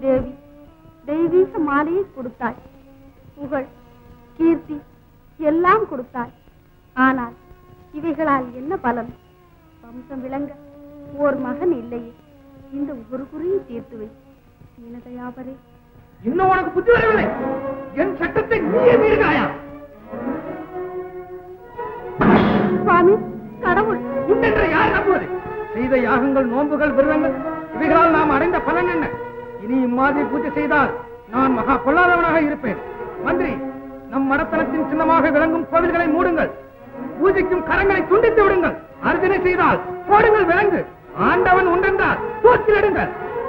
தேவி தெய்வீக மாலையை கொடுத்தாய் புகழ் கீர்த்தி எல்லாம் கொடுத்தாய் ஆனால் இவைகளால் என்ன பலன் வம்சம் விளங்க ஓர் மகன் இல்லையே இந்த ஒரு குறியை தீர்த்து வை தீனதயாபரே இன்னும் உனக்கு புத்தி வரவில்லை என் சட்டத்தை நீயே மீறுகிறாயா சுவாமி கடவுள் உண்டென்று யார் நம்புவது செய்த யாகங்கள் நோன்புகள் விரதங்கள் இவைகளால் நாம் அடைந்த பலன் என்ன இனி இம்மாதிரி பூஜை செய்தால் நான் மகா பொல்லாதவனாக இருப்பேன் மந்திரி நம் மடத்தனத்தின் சின்னமாக விளங்கும் கோவில்களை மூடுங்கள் பூஜைக்கும் கரங்களை துண்டித்து விடுங்கள் அர்ஜனை செய்தால் போடுங்கள் விலங்கு ஆண்டவன் உண்டென்றால் தூக்கிலிடுங்கள்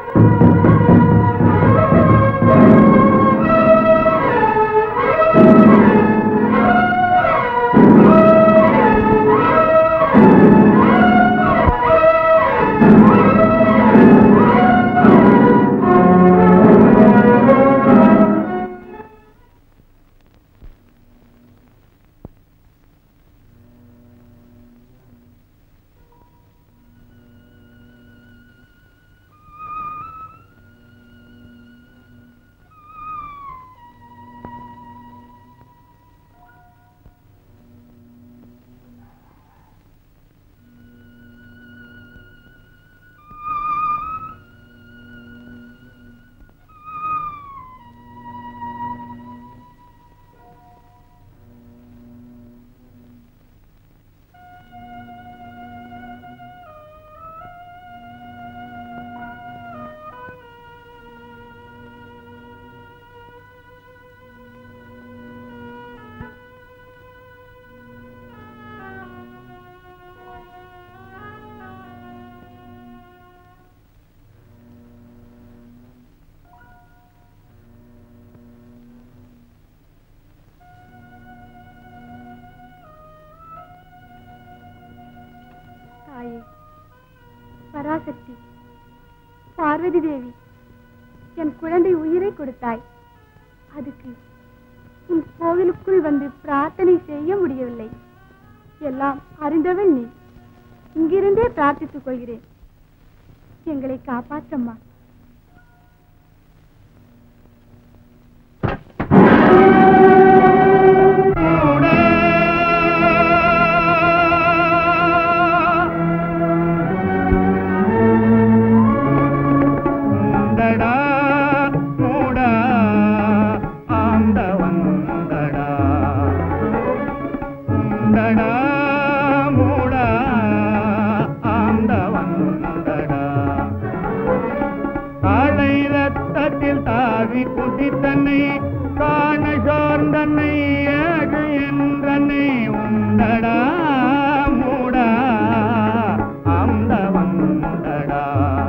தாயே பராசக்தி பார்வதி தேவி என் குழந்தை உயிரை கொடுத்தாய் அதுக்கு உன் கோவிலுக்குள் வந்து பிரார்த்தனை செய்ய முடியவில்லை எல்லாம் அறிந்தவள் நீ இங்கிருந்தே பிரார்த்தித்துக் கொள்கிறேன் எங்களை காப்பாற்றம்மா உண்டடா மூடா ஆண்டவன் உண்டடா உண்டடா மூடா ஆண்டவன் உண்டடா காலை ரத்தத்தில் தாவி குதித்தன்னை காண சோர்ந்தன்னை ஏகு என்றன்னை உண்டடா மூடா ஆண்டவன் உண்டடா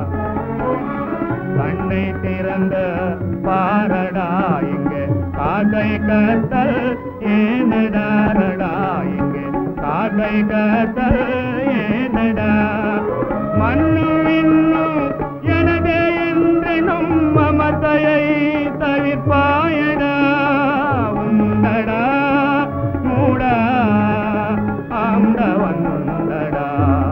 கண்ணை திறந்த பாரடா இங்க காகை கத்தல் ஏனடாரடா இங்க காகை கத்தல் ஏனடா மண்ணு இன்னும் எனதே என்றெனும் மமதையை தவிர்ப்பாயடா உண்டடா மூடா ஆண்டவன் உண்டடா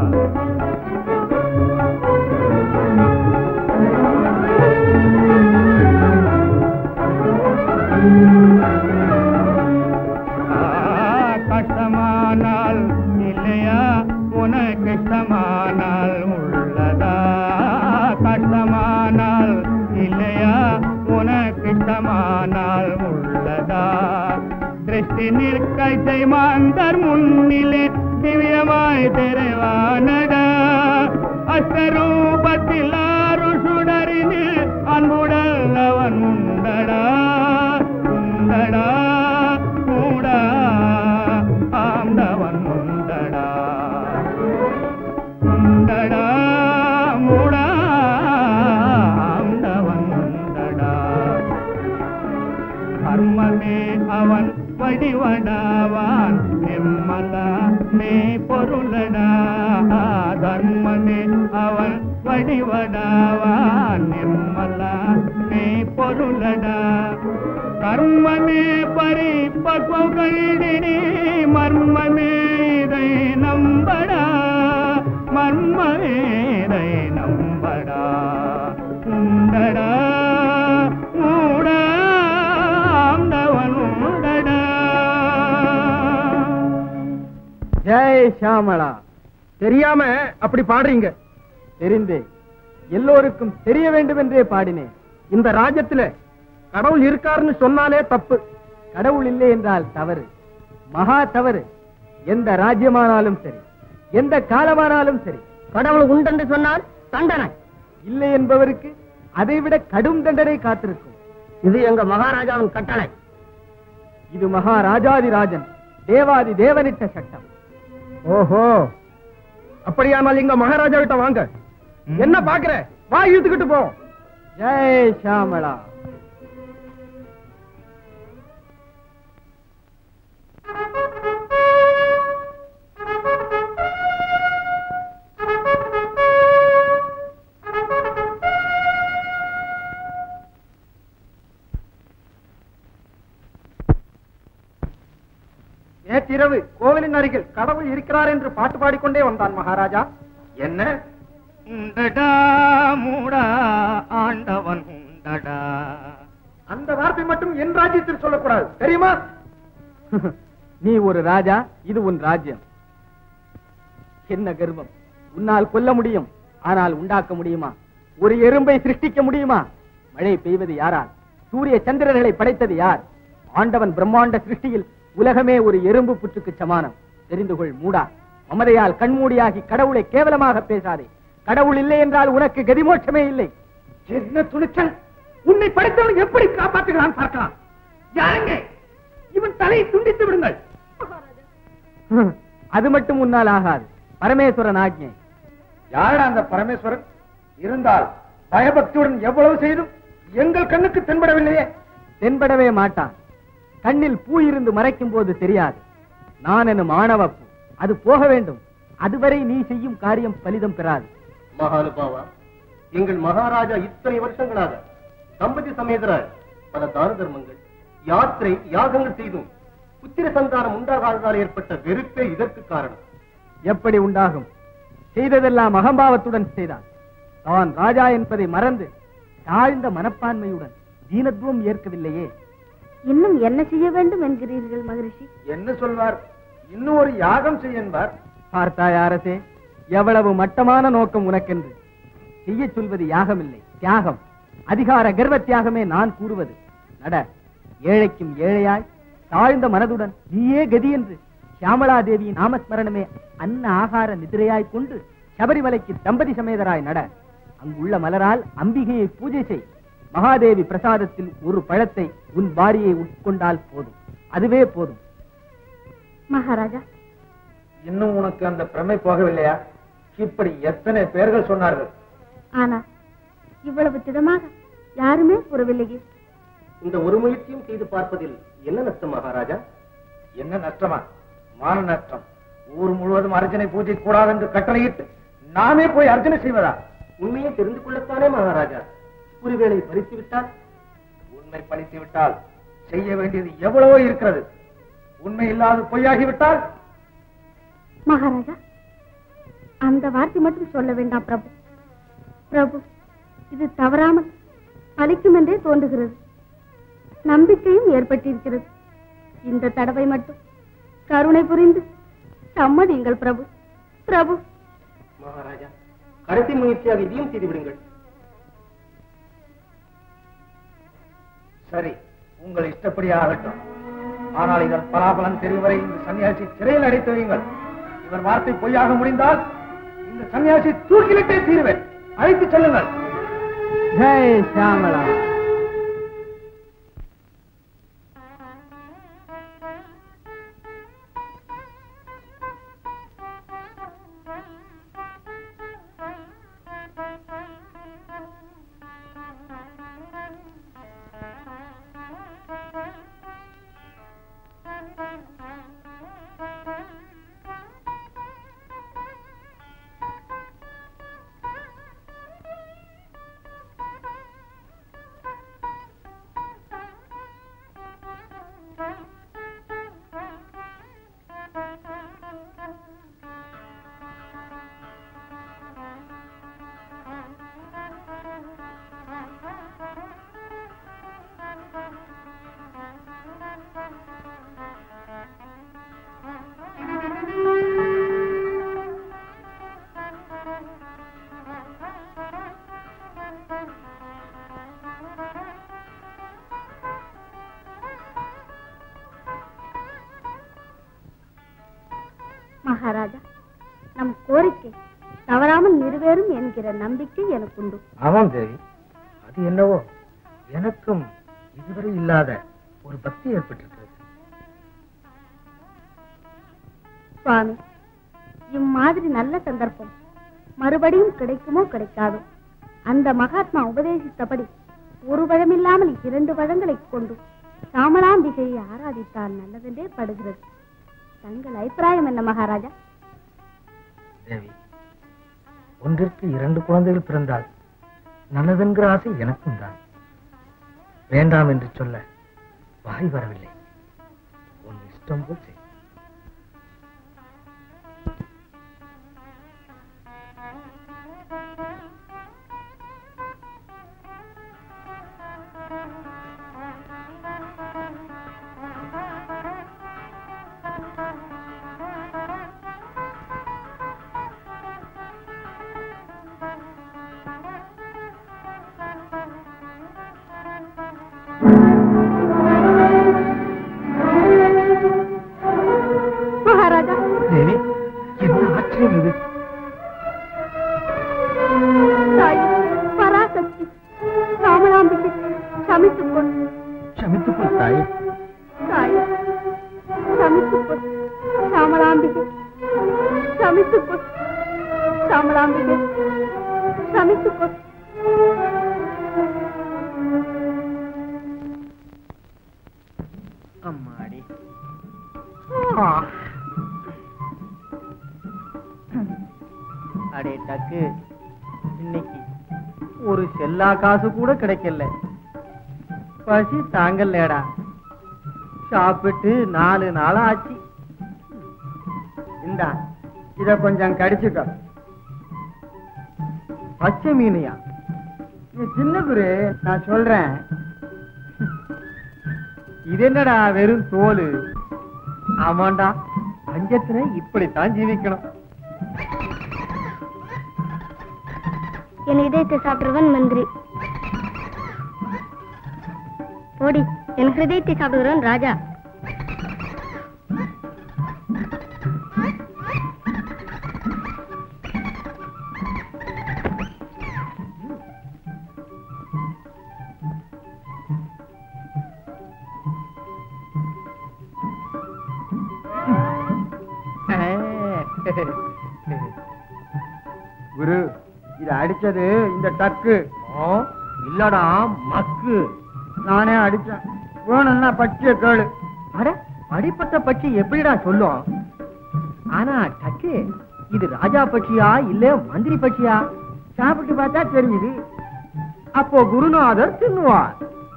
ஆ, கஷ்டமானால் இல்லையா உனக்கு இஷ்டமானால் உள்ளதா கஷ்டமானால் இல்லையா உனக்கு இஷ்டமானால் உள்ளதா திருஷ்டி நிற்கை மாந்தர் முன்னிலே திவ்யமாய் தெருவானடா அஸ்வரூபத்தில் ஆறு சுடரினே அன்புடல் அவன் உண்டடா உண்டடா கூடா ஆண்டவன் உண்டடா உண்டடா மூடா ஆண்டவன் உண்டடா கர்மமே அவன் வடிவடாவான் நிம்மலா மே பொருளடா தர்மமே அவன் வடிவடாவான் நிம்மலா மே பொருளடா கர்மமே பரிபக்வகளிடே மர்மமே இதை நம்படா மர்மமே இதை நம்படா உண்டடா ஜெய் ஷாமளா தெரியாம அப்படி பாடுறீங்க தெரிந்தே எல்லோருக்கும் தெரிய வேண்டும் என்றே பாடினேன் இந்த ராஜ்யத்துல கடவுள் இருக்காருன்னு சொன்னாலே தப்பு கடவுள் இல்லை என்றால் தவறு மகா தவறு எந்த ராஜ்யமானாலும் சரி எந்த காலமானாலும் சரி கடவுள் உண்டென்று சொன்னால் தண்டனை இல்லை என்பவருக்கு அதைவிட கடும் தண்டனை காத்திருக்கும் இது எங்க மகாராஜாவின் கட்டளை இது மகாராஜாதிராஜன் தேவாதி தேவனிட்ட சட்டம் ஓஹோ அப்படியானால் இங்க மகாராஜா கிட்ட வாங்க என்ன பாக்குற வா இழுத்துக்கிட்டு போ ஜெய் ஷாமளா நேற்றிரவு கோவிலின் அருகில் கடவுள் இருக்கிறார் என்று பாட்டு பாடிக்கொண்டே வந்தான் மகாராஜா என்ன உண்டடா மூடா ஆண்டவன் உண்டடா அந்த வார்த்தை மட்டும் என் ராஜ்யத்தில் சொல்லக்கூடாது தெரியுமா நீ ஒரு ராஜா இது உன் ராஜ்யம் என்ன கர்வம் உன்னால் கொல்ல முடியும் ஆனால் உண்டாக்க முடியுமா ஒரு எறும்பை சிருஷ்டிக்க முடியுமா மழை பெய்வது யாரால் சூரிய சந்திரர்களை படைத்தது யார் ஆண்டவன் பிரம்மாண்ட சிருஷ்டியில் உலகமே ஒரு எறும்பு புற்றுக்கு சமானம் தெரிந்து கொள் மூடா மமதையால் கண்மூடியாகி கடவுளை கேவலமாக பேசாதே கடவுள் இல்லை என்றால் உனக்கு கதிமோட்சமே இல்லை என்ன துணிச்சல் உன்னை படைத்தவன் எப்படி காப்பாற்றுகிறான் பார்க்கலாம் யாருங்க இவன் தலையை துண்டித்து விடுங்கள் அது மட்டும் உன்னால் ஆகாது பரமேஸ்வரன் ஆக்ஞை யாரடா அந்த பரமேஸ்வரன் இருந்தால் பயபக்தியுடன் எவ்வளவு செய்தும் எங்கள் கண்ணுக்கு தென்படவில்லையே தென்படவே மாட்டான் கண்ணில் பூ இருந்து மறைக்கும் போது தெரியாது நான் எனும் ஆணவப்பு அது போக வேண்டும் அதுவரை நீ செய்யும் காரியம் பலிதம் பெறாது மகானுபாவா எங்கள் மகாராஜா இத்தனை வருஷங்களாக தம்பதி சமேதராய் பல தான தர்மங்கள் யாத்திரை யாகங்கள் செய்தும் புத்திர சந்தானம் உண்டாகாததால் ஏற்பட்ட வெறுப்பே இதற்கு காரணம் எப்படி உண்டாகும் செய்ததெல்லாம் அகம்பாவத்துடன் செய்தான் தான் ராஜா என்பதை மறந்து தாழ்ந்த மனப்பான்மையுடன் தீனத்துவம் ஏற்கவில்லையே இன்னும் என்ன செய்ய வேண்டும் என்கிறீர்கள் மகரிஷி என்ன சொல்வார் இன்னும் ஒரு யாகம் செய்ய என்பார் பார்த்தாய் அரசே எவ்வளவு மட்டமான நோக்கம் உனக்கென்று செய்ய சொல்வது யாகமில்லை தியாகம் அதிகார கர்வ தியாகமே நான் கூறுவது நட ஏழைக்கும் ஏழையாய் தாழ்ந்த மனதுடன் நீயே கதி என்று சியாமளா தேவியின் நாமஸ்மரணமே அன்ன ஆகார நிதிரையாய் கொண்டு சபரிமலைக்கு தம்பதி சமேதராய் நட அங்குள்ள மலரால் அம்பிகையை பூஜை செய் மகாதேவி பிரசாதத்தில் ஒரு பழத்தை உன் பாரியை உட்கொண்டால் போதும் அதுவே போதும் மகாராஜா இன்னும் உனக்கு அந்த பிரமை போகவில்லையா இப்படி எத்தனை பேர்கள் சொன்னார்கள் ஆனா இவ்வளவு திடமாக யாருமே கூறவில்லையே இந்த ஒரு முயற்சியும் செய்து பார்ப்பதில் என்ன நஷ்டம் மகாராஜா என்ன நஷ்டமா மான நஷ்டம் ஊர் முழுவதும் அர்ஜுனை பூஜை கூடாது என்று கட்டளையிட்டு நாமே போய் அர்ஜுனை செய்வதா உண்மையை தெரிந்து கொள்ளத்தானே மகாராஜா ஒருவேளை பறித்து விட்டால் உண்மை பழித்து விட்டால் செய்ய வேண்டியது எவ்வளவோ இருக்கிறது உண்மை இல்லாது பொய்யாகிவிட்டால் மகாராஜா அந்த வார்த்தை மட்டும் சொல்ல வேண்டாம் பிரபு பிரபு இது தவறாமல் பலிக்கும் என்றே தோன்றுகிறது நம்பிக்கையும் ஏற்பட்டிருக்கிறது இந்த தடவை மட்டும் கருணை புரிந்து சம்மதியுங்கள் பிரபு பிரபு மகாராஜா கடைசி முயற்சியாக இதையும் செய்து விடுங்கள் சரி உங்கள் இஷ்டப்படி ஆகட்டும் ஆனால் இதன் பலாபலன் தெரியும் வரை இந்த சன்னியாசி சிறையில் அடைத்து வையுங்கள் இவர் வார்த்தை பொய்யாக முடிந்தால் இந்த சன்னியாசி தூக்கிலிட்டே தீருவேன் அழைத்துச் செல்லுங்கள் ஜெய் சியாமளா மகாராஜா நம் கோரிக்கை தவறாமல் நிறைவேறும் என்கிற நம்பிக்கை எனக்குண்டு ஆமாம் தேவி அது என்னவோ எனக்கும் இதுவரை இல்லாத ஒரு பக்தி ஏற்பட்டிருக்கிறது சுவாமி இம்மாதிரி நல்ல சந்தர்ப்பம் மறுபடியும் கிடைக்குமோ கிடைக்காதோ அந்த மகாத்மா உபதேசித்தபடி ஒரு பழமில்லாமல் இரண்டு பழங்களை கொண்டு சாமளாம்பிகையை ஆராதித்தால் நல்லதென்றே படுகிறது தங்கள் அபிப்பிராயம் என்ன மகாராஜா தேவி ஒன்றிற்கு இரண்டு குழந்தைகள் பிறந்தால் நல்லதென்கிற ஆசை எனக்கும் தான் வேண்டாம் என்று சொல்ல வாய் வரவில்லை உன் இஷ்டம் போல் செய் மகாராஜா தேவி என்ன ஆச்சரியம் இது தாயே பராசக்தி சாமளாம்பிகை சமைத்துக் கொண்டு க்ஷமித்துக் கொள் தாயே தாயே சமைத்துக் கொள் சாமளாம்பிகை சமைத்துக் கொள் சாமளாம்பிகை சமைத்துக் கொள் அம்மாடி அடே டக்கு இன்னைக்கு ஒரு செல்லா காசு கூட கிடைக்கல பசி தாங்கல்லேடா சாப்பிட்டு நாலு நாள் ஆச்சு இந்தா இத கொஞ்சம் கடிச்சுக்க பச்சை மீனையா நீ சின்ன குரு நான் சொல்றேன் இது என்னடா வெறும் தோல் ஆமாண்டா பஞ்சத்துல இப்படித்தான் ஜீவிக்கணும் என் இதயத்தை சாப்பிடுறவன் மந்திரி போடி என் ஹிருதயத்தை சாப்பிடுகிறவன் ராஜா குரு இது அடிச்சது இந்த டக்கு இல்லடா மக்கு நானே அடிச்சேன் வேணும்னா பச்சைய கேளு அட அடிப்பட்ட பட்சி எப்படிடா சொல்லும் ஆனா டக்கு இது ராஜா பட்சியா இல்ல மந்திரி பட்சியா சாப்பிட்டு பார்த்தா தெரியுது அப்போ குருநாதர் தின்னுவார்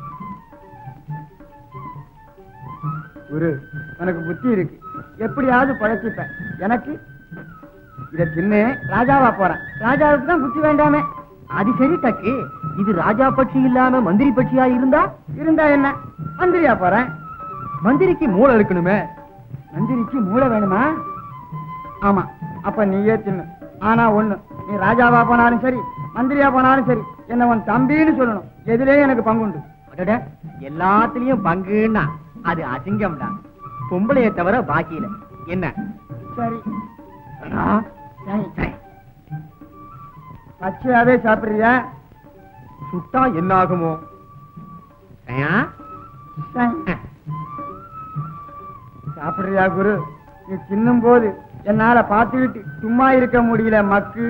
குரு உனக்கு புத்தி இருக்கு எப்படியாவது பழச்சிப்பேன் எனக்கு இத தின்னு ராஜாவா போறேன் ராஜாவுக்கு தான் புத்தி வேண்டாமே அது சரி டக்கு இது ராஜா பட்சி இல்லாம மந்திரி பட்சியா இருந்தா இருந்தா என்ன மந்திரியா போறேன் மந்திரிக்கு மூளை இருக்கணுமே மந்திரிக்கு மூளை வேணுமா ஆமா அப்ப நீயே தின்னு ஆனா ஒண்ணு நீ ராஜாவா போனாலும் சரி மந்திரியா போனாலும் சரி என்ன உன் தம்பின்னு சொல்லணும் எதுலயும் எனக்கு பங்குண்டு எல்லாத்துலயும் பங்குன்னா அது அசிங்கம்டா பொம்பளைய தவிர பாக்கியில என்ன சரி சரி சரி பச்சையாவே சாப்பிடுறியா சுட்டா என்ன ஆகுமோ சாப்பிடுறியா குரு நீ தின்னும் போது என்னால பார்த்துக்கிட்டு சும்மா இருக்க முடியல மக்கு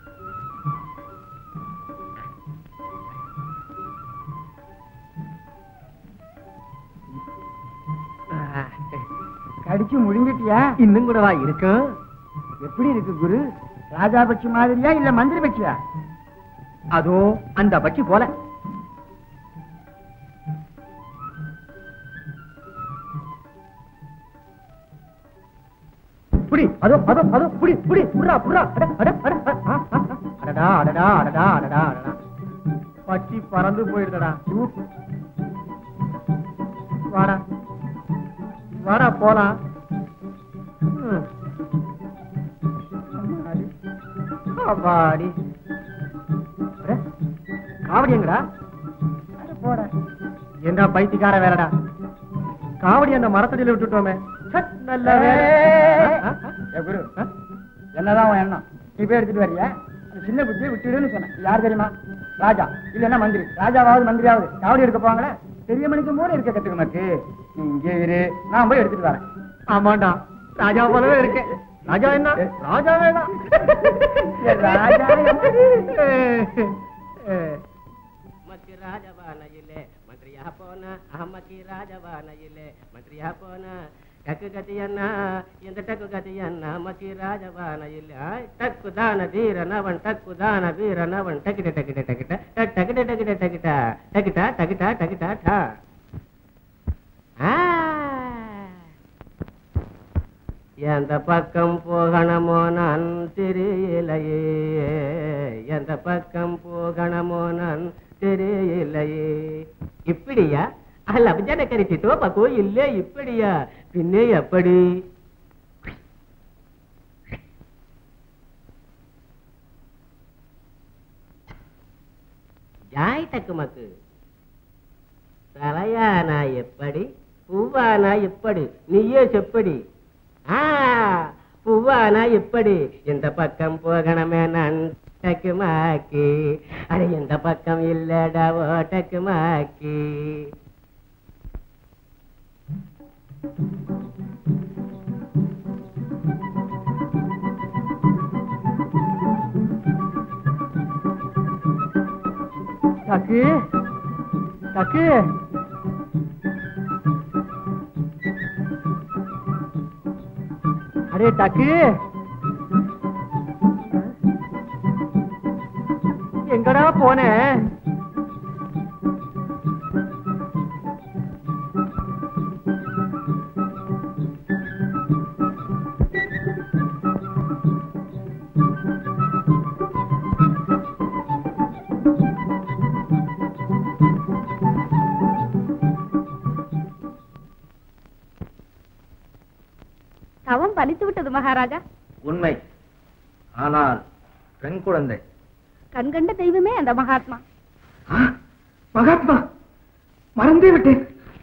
கடிச்சு முழுங்கிட்டியா இன்னும் கூடவா இருக்கும் எப்படி இருக்கு குரு ராஜா பட்சி மாதிரியா இல்ல மந்திரி பட்சியா அதோ அந்த பட்சி போல புடி அதோ அதோ அதோ புடி புடி புடுறா புடுறா அட அட அட அட, ஆ, ஆ, ஆ. அடடா அடடா அடடா அடடா அடடா பட்சி பறந்து போயிடுதடா ஊ. வாடா வாடா போலாம் ம். அம்மாடி. அப்பாடி அட, காவடி எங்கடா அட, போடா என்ன பைத்தியக்கார வேலைடா காவடி அந்த மரத்தடியில விட்டுட்டோமே சட், நல்ல வேலை. ஆ, ஆ, ஆ. ஏ குரு, ஆ? என்னதான் உன் எண்ணம் நீ போய் எடுத்துட்டு வரியா அந்த சின்ன புத்தியை விட்டுடுன்னு சொன்னேன் யார் தெரியுமா ராஜா இல்லன்னா மந்திரி ராஜாவாவது மந்திரியாவது காவடி எடுக்க போவாங்களே பெரிய மணிக்கு போல இருக்க கத்துக்க மாக்கு நீ இங்கே இரு நான் போய் எடுத்துட்டு வரேன் ஆமாண்டா ராஜா போலவே இருக்கேன் ராஜா என்ன ராஜா வேணாம் ராஜா மத்தி ராஜவானையிலே மந்திரியா போன அஹமக்கி ராஜவானையிலே மந்திரியா போன டக்கு கதியನ್ನ ಎಂದ ಟಕ್ಕು ಗತಿಯನ್ನ ಮತಿ ರಾಜವಾನಯಿಲ್ಲ ಟಕ್ಕು ದಾನ ಧೀರನವನ್ ಟಕ್ಕು ದಾನ ವೀರನವನ್ ಟಕಿಟ ಟಕಿಟ ಟಕಿಟ ಟಕ್ ಟಕಿಟ ಟಕಿಟ ಟಕಿಟ ಟಕಿಟ ಟಕಿಟ ಟಕಿಟ ಠ ஆ. எந்த பக்கம் போகணுமோ நான் தெரியலையே எந்த பக்கம் போகணுமோ நான் தெரியலையே இப்படியா அல்ல அபிஜான கரிச்சிட்டோ பக்கோ இல்ல இப்படியா பின்னே எப்படி ஜாய் டக்குமக்கு தலையானா எப்படி பூவானா எப்படி நீயே செப்படி ஆ பூவானா எப்படி இந்த பக்கம் போகணுமே நான் டக்குமாக்கி அட இந்த பக்கம் இல்லடா ஓ டக்குமாக்கி டக்கு டக்கு அடே டக்கு எங்கடா போன தவம் பலித்து விட்டது மகாராஜா உண்மை ஆனால் பெண் குழந்தை கண்கண்ட தெய்வமே அந்த மகாத்மா மகாத்மா மறந்தே விட்டேன்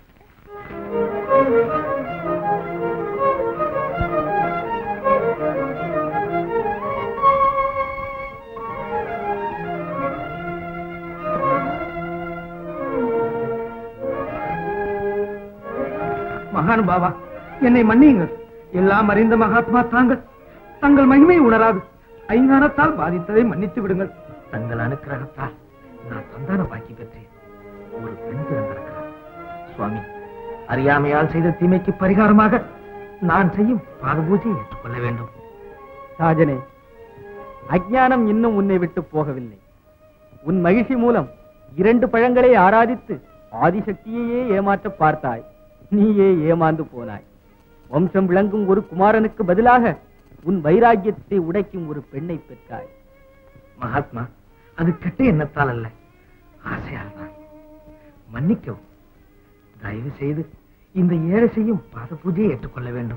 மகானுபாவா என்னை மன்னியுங்கள் எல்லாம் அறிந்த மகாத்மா தாங்கள் தங்கள் மகிமை உணராது ஐங்கானத்தால் பாதித்ததை மன்னித்து விடுங்கள் தங்கள் அனுக்கிரகத்தால் நான் சந்தான பாக்கி பெற்றேன் ஒரு பெண் பிறந்திருக்கிறார் சுவாமி அறியாமையால் செய்த தீமைக்கு பரிகாரமாக நான் செய்யும் பாத பூஜையை ஏற்றுக்கொள்ள வேண்டும் ராஜனே அஜ்ஞானம் இன்னும் உன்னை விட்டு போகவில்லை உன் மகிழ்ச்சி மூலம் இரண்டு பழங்களை ஆராதித்து ஆதிசக்தியையே ஏமாற்ற பார்த்தாய் நீயே ஏமாந்து போனாய் வம்சம் விளங்கும் ஒரு குமாரனுக்கு பதிலாக உன் வைராக்கியத்தை உடைக்கும் ஒரு பெண்ணை பெற்றாய் மகாத்மா அது கெட்ட எண்ணத்தால் அல்ல ஆசையால் தான் மன்னிக்கவும் தயவு செய்து இந்த ஏழை செய்யும் பாத பூஜையை ஏற்றுக்கொள்ள வேண்டும்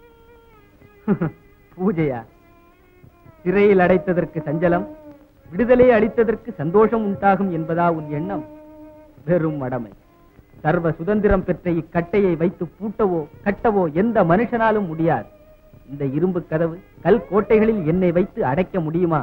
பூஜையா சிறையில் அடைத்ததற்கு சஞ்சலம் விடுதலை அளித்ததற்கு சந்தோஷம் உண்டாகும் என்பதா உன் எண்ணம் வெறும் மடமை சர்வ சுதந்திரம் பெற்ற இக்கட்டையை வைத்து பூட்டவோ கட்டவோ எந்த மனுஷனாலும் முடியாது இந்த இரும்பு கதவு கல் கோட்டைகளில் என்னை வைத்து அடைக்க முடியுமா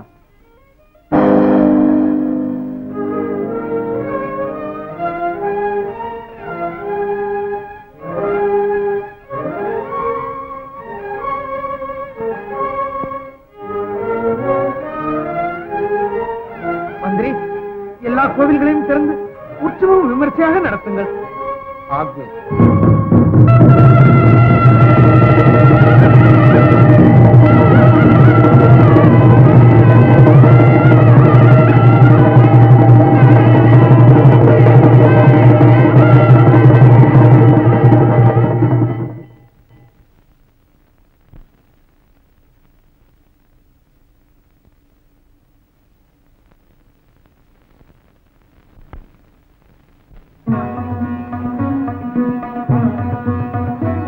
மந்திரி எல்லா கோவில்களையும் திறந்து உற்சவம் விமர்சையாக நடத்துங்கள் ஆக்ஞை ஆ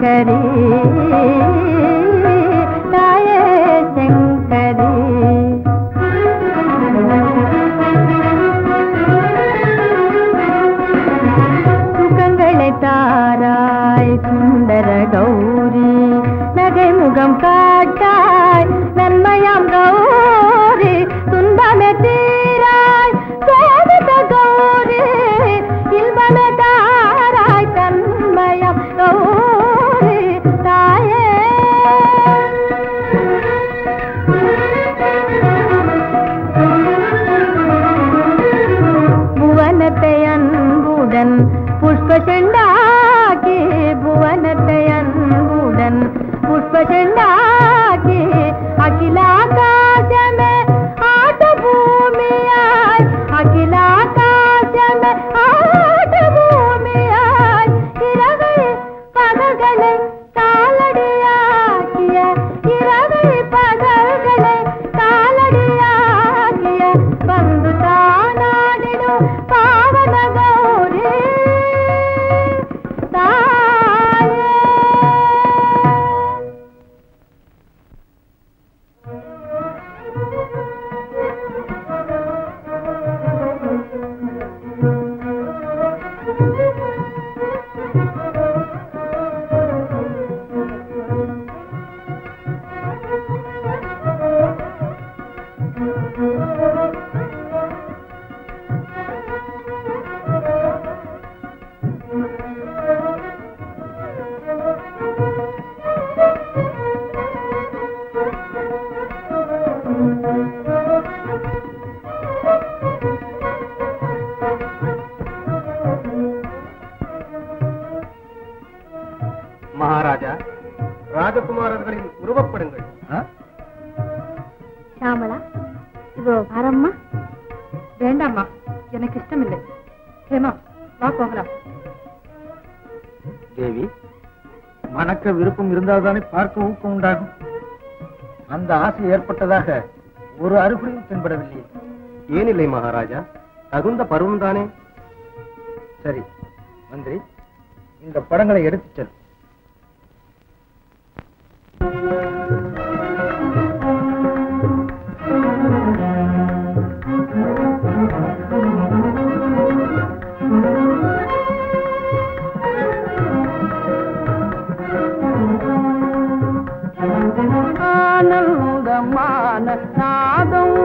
சங்கரி தாயே சங்கரி சுகங்களை தாராய் சுந்தர கௌரி நகை முகம் காட்டாய் நன்மையாம் கௌரி துன்பமே தீராய் சோதித கௌரி இன்பமே தாராய் தன்மயம் கௌரி தாயே புவனத்தை அன்புடன் புஷ்ப செண்டாக்கி புவனத்தை அன்புடன் புஷ்ப செண்டாக்கி அகிலாகாசமே ஆட்ட பூமியாய் அகிலாகாசமே ஆட்ட பூமியாய் இரவை பகல்களை காலடியாக்கிய இரவை பகல்களை காலடியாக்கிய வந்து தானாடிடும் பாவன கௌரி தாயே மகாராஜா ராஜகுமாரர்களின் உருவப்படுங்கள் ஷாமளா இதோ வரம்மா வேண்டாம்மா எனக்கு இஷ்டமில்லை ஹேமா வா போகலாம் தேவி மணக்க விருப்பம் இருந்தால்தானே பார்க்க ஊக்கம் உண்டாகும் அந்த ஆசை ஏற்பட்டதாக ஒரு அறிகுறியும் தென்படவில்லை ஏனில்லை மகாராஜா தகுந்த பருவம் தானே சரி மந்திரி இந்த படங்களை எடுத்துச் செல் ஆனந்தமான நாதம்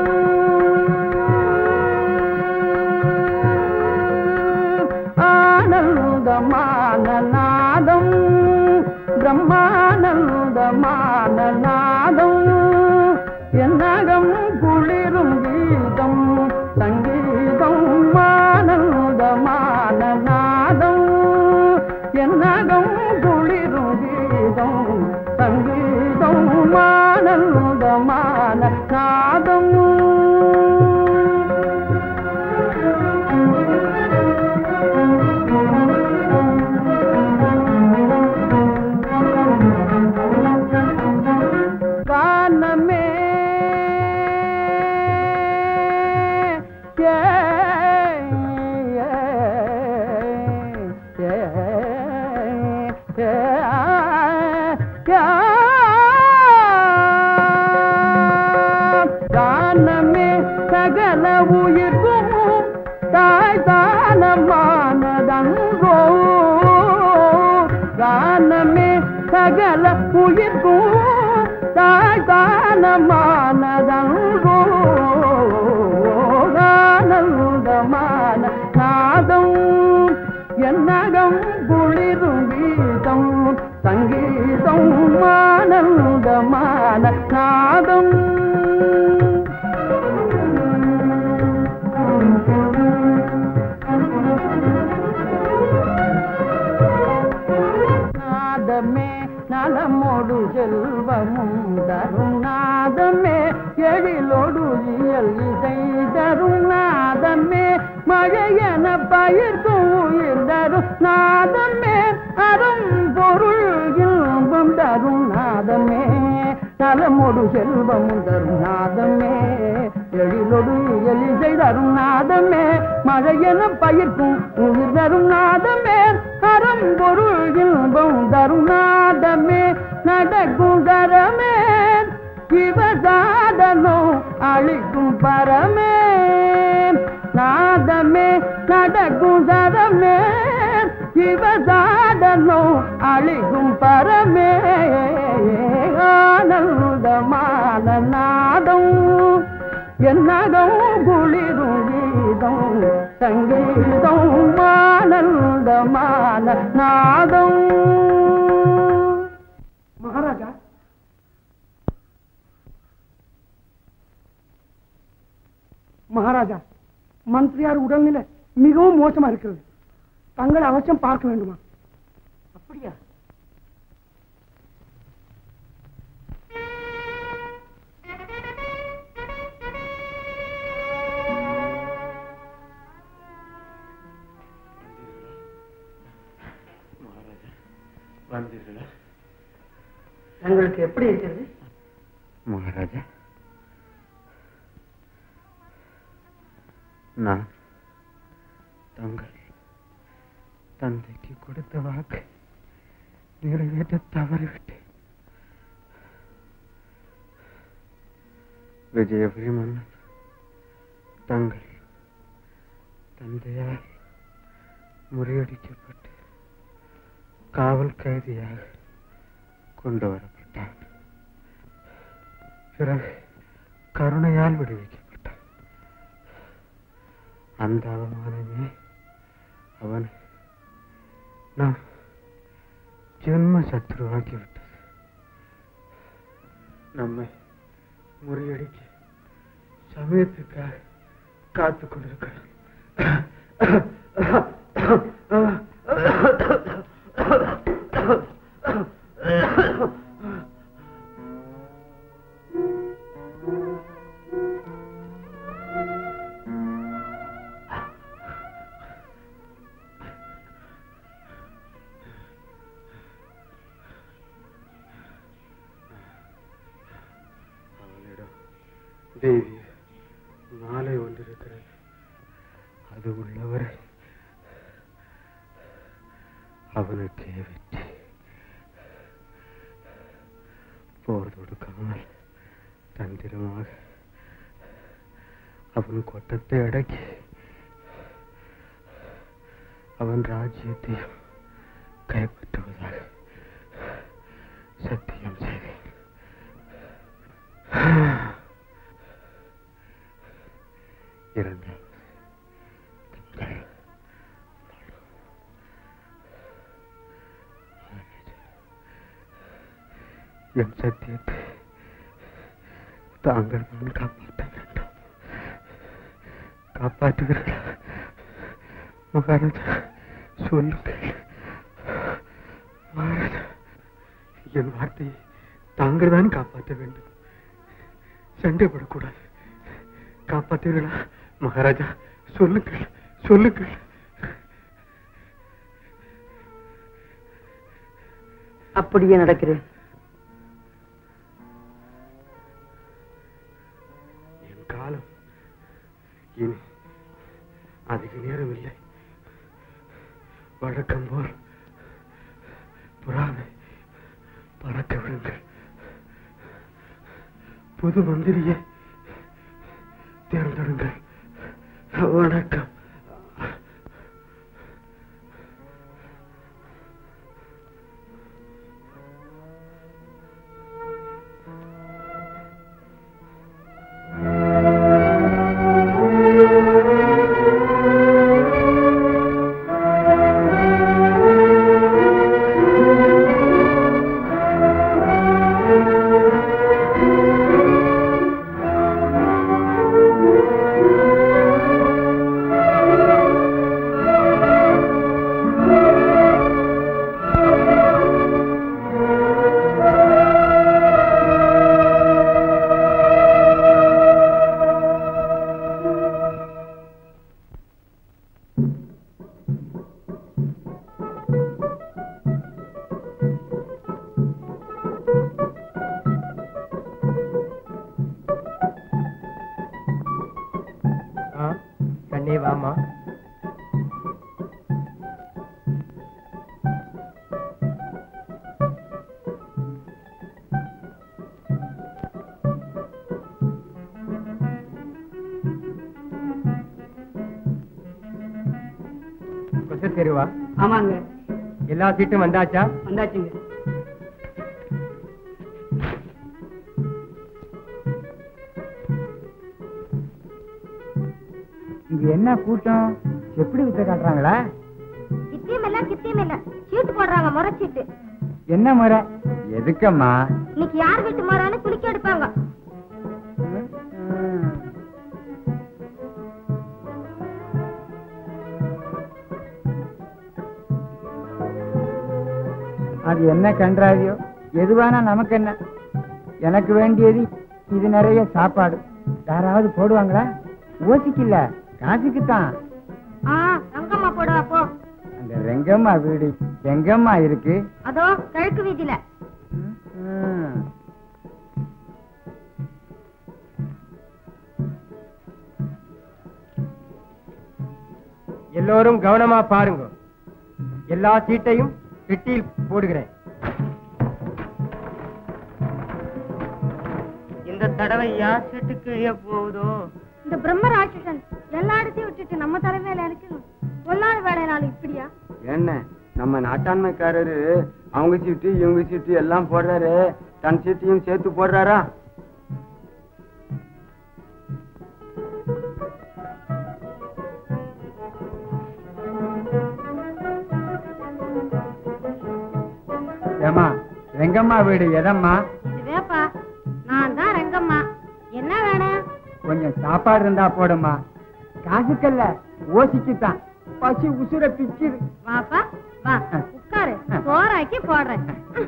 ஆனந்தமான நாதம் பிரம்மானந்தமான நாதம் என்னகம் குளிரும் கீதம் சங்கீதம் ஆனந்தமான நாதம் என்னகம் குளிரும் கீதம் சங்கீதம் ஆனந்தமான நாதம் கானமே ஏ, ஏ, ஏ, ஏ, ஆ, தானமே சகல உயிர்க்கும் தாய் தானமானதன்றோ தானமே சகல உயிர்க்கும் தாய் தானமானதன்றோ ஆனந்தமான நாதம் என்னகம் குளிரும் கீதம் சங்கீதம் ஆனந்தமான நாதம் நாதமே நலமோடு செல்வமும் தரும் நாதமே எழிலோடு இயல் இசை தரும் நாதமே மழையென பயிர்க்கும் உயிர் தரும் நாதமே அரும் பொருள் இன்பம் தரும் நாதமே நலமோடு செல்வமும் தரும் நாதமே எழிலோடு இயல் இசை தரும் நாதமே மழையென பயிர்க்கும் உயிர் தரும் நாதமே அறம் பொருள் இன்பம் தரும் நடக்குதரமே சிவசாதனம் அழிக்கும் பரமே நாதமே நடக்குதரமே சிவசாதனம் அழிக்கும் பரமே ஆனந்தமான நாதம் என்னகம் குளிரும் கீதம் சங்கீதம் ஆனந்தமான நாதம் மகாராஜா மகாராஜா மந்திரியார் உடல்நிலை மிகவும் மோசமா இருக்கிறது தங்களை அவசியம் பார்க்க வேண்டுமா அப்படியா வந்தீர்களா தங்களுக்கு எப்படி இருக்கிறது மகாராஜா நான் தங்கள் தந்தைக்கு கொடுத்த வாக்கு நிறைவேற்ற தவறிவிட்டேன் விஜயபுரி மன்னன் தங்கள் தந்தையால் முறியடிக்கப்பட்டு காவல் கைதியாக கொண்டு வரப்பட்டான் பிறகு கருணையால் விடுவிக்கப்பட்டான் அந்த அவமானமே அவன் நாம் ஜென்ம சத்ருவாக்கிவிட்டது நம்மை முறியடிக்க சமயத்துக்காக காத்து கொண்டிருக்கிறான் அவனிடம் தேவி மாலை ஒன்றிருக்கிறது அது உள்ளவரை அவனுக்கே வெற்றி போர் தொடுக்காமல் தந்திரமாக அவன் கொட்டத்தை அடக்கி அவன் ராஜ்யத்தையும் கைப்பற்றுவதாக சத்தியம் செய்தேன் இரண்டாவது தங்கள் என் சத்தியத்தை தாங்கள் தான் காப்பாற்ற வேண்டும் காப்பாற்றுகிறீர்களா மகாராஜா சொல்லுங்கள் மகாராஜா என் வார்த்தையை தாங்கள் தான் காப்பாற்ற வேண்டும் சண்டைப்படக்கூடாது காப்பாற்றுவீர்களா மகாராஜா சொல்லுங்கள் சொல்லுங்கள் அப்படியே நடக்கிறேன் என் காலம் இனி அதிக நேரம் இல்லை வழக்கம் போல் புறாவை பறக்க விடுங்கள் புது மந்திரியை தேர்ந்தெடுங்கள் வணக்கம் ஆ ஆமாங்க எல்லா சீட்டும் வந்தாச்சா வந்தாச்சுங்க இங்க என்ன கூட்டம் எப்படி வித்த காட்டுறாங்களா கித்தியம் இல்ல கித்தியம் இல்ல சீட்டு போடுறாங்க முறைச்சீட்டு என்ன முறை எதுக்கம்மா இன்னைக்கு யார் வீட்டு மரம்னு குளிக்க எடுப்பாங்க அது என்ன கன்றாவியோ எதுவானா நமக்கு என்ன எனக்கு வேண்டியது இது நிறைய சாப்பாடு யாராவது போடுவாங்களா ஓசிக்கல காசுக்குத்தான் ஆ ரங்கம்மா போடுவா போ அந்த ரெங்கம்மா வீடு எங்கம்மா இருக்கு அதோ கிழக்கு வீதியில ம். எல்லோரும் கவனமா பாருங்க எல்லா சீட்டையும் பெட்டியில் போடுகிறேன் இந்த தடவை யார் சீட்டுக்கு இழிய போகுதோ இந்த பிரம்ம ராட்சசன் எல்லா இடத்தையும் விட்டுட்டு நம்ம தலைமையில இருக்கணும் பொல்லாத வேலைனால இப்படியா என்ன நம்ம நாட்டாண்மைக்காரரு அவங்க சீட்டு இவங்க சீட்டு எல்லாம் போடுறாரு தன் சீட்டையும் சேர்த்து போடுறாரா ஏமா ரெங்கம்மா வீடு எதம்மா இதுவேப்பா நான் தான் ரங்கம்மா என்ன வேணும் கொஞ்சம் சாப்பாடு இருந்தா போடுமா காசுக்கல்ல ஓசிக்குத்தான் பசி உசுர பிச்சுது வாப்பா வா உட்காரு சோறாக்கி போடுறேன்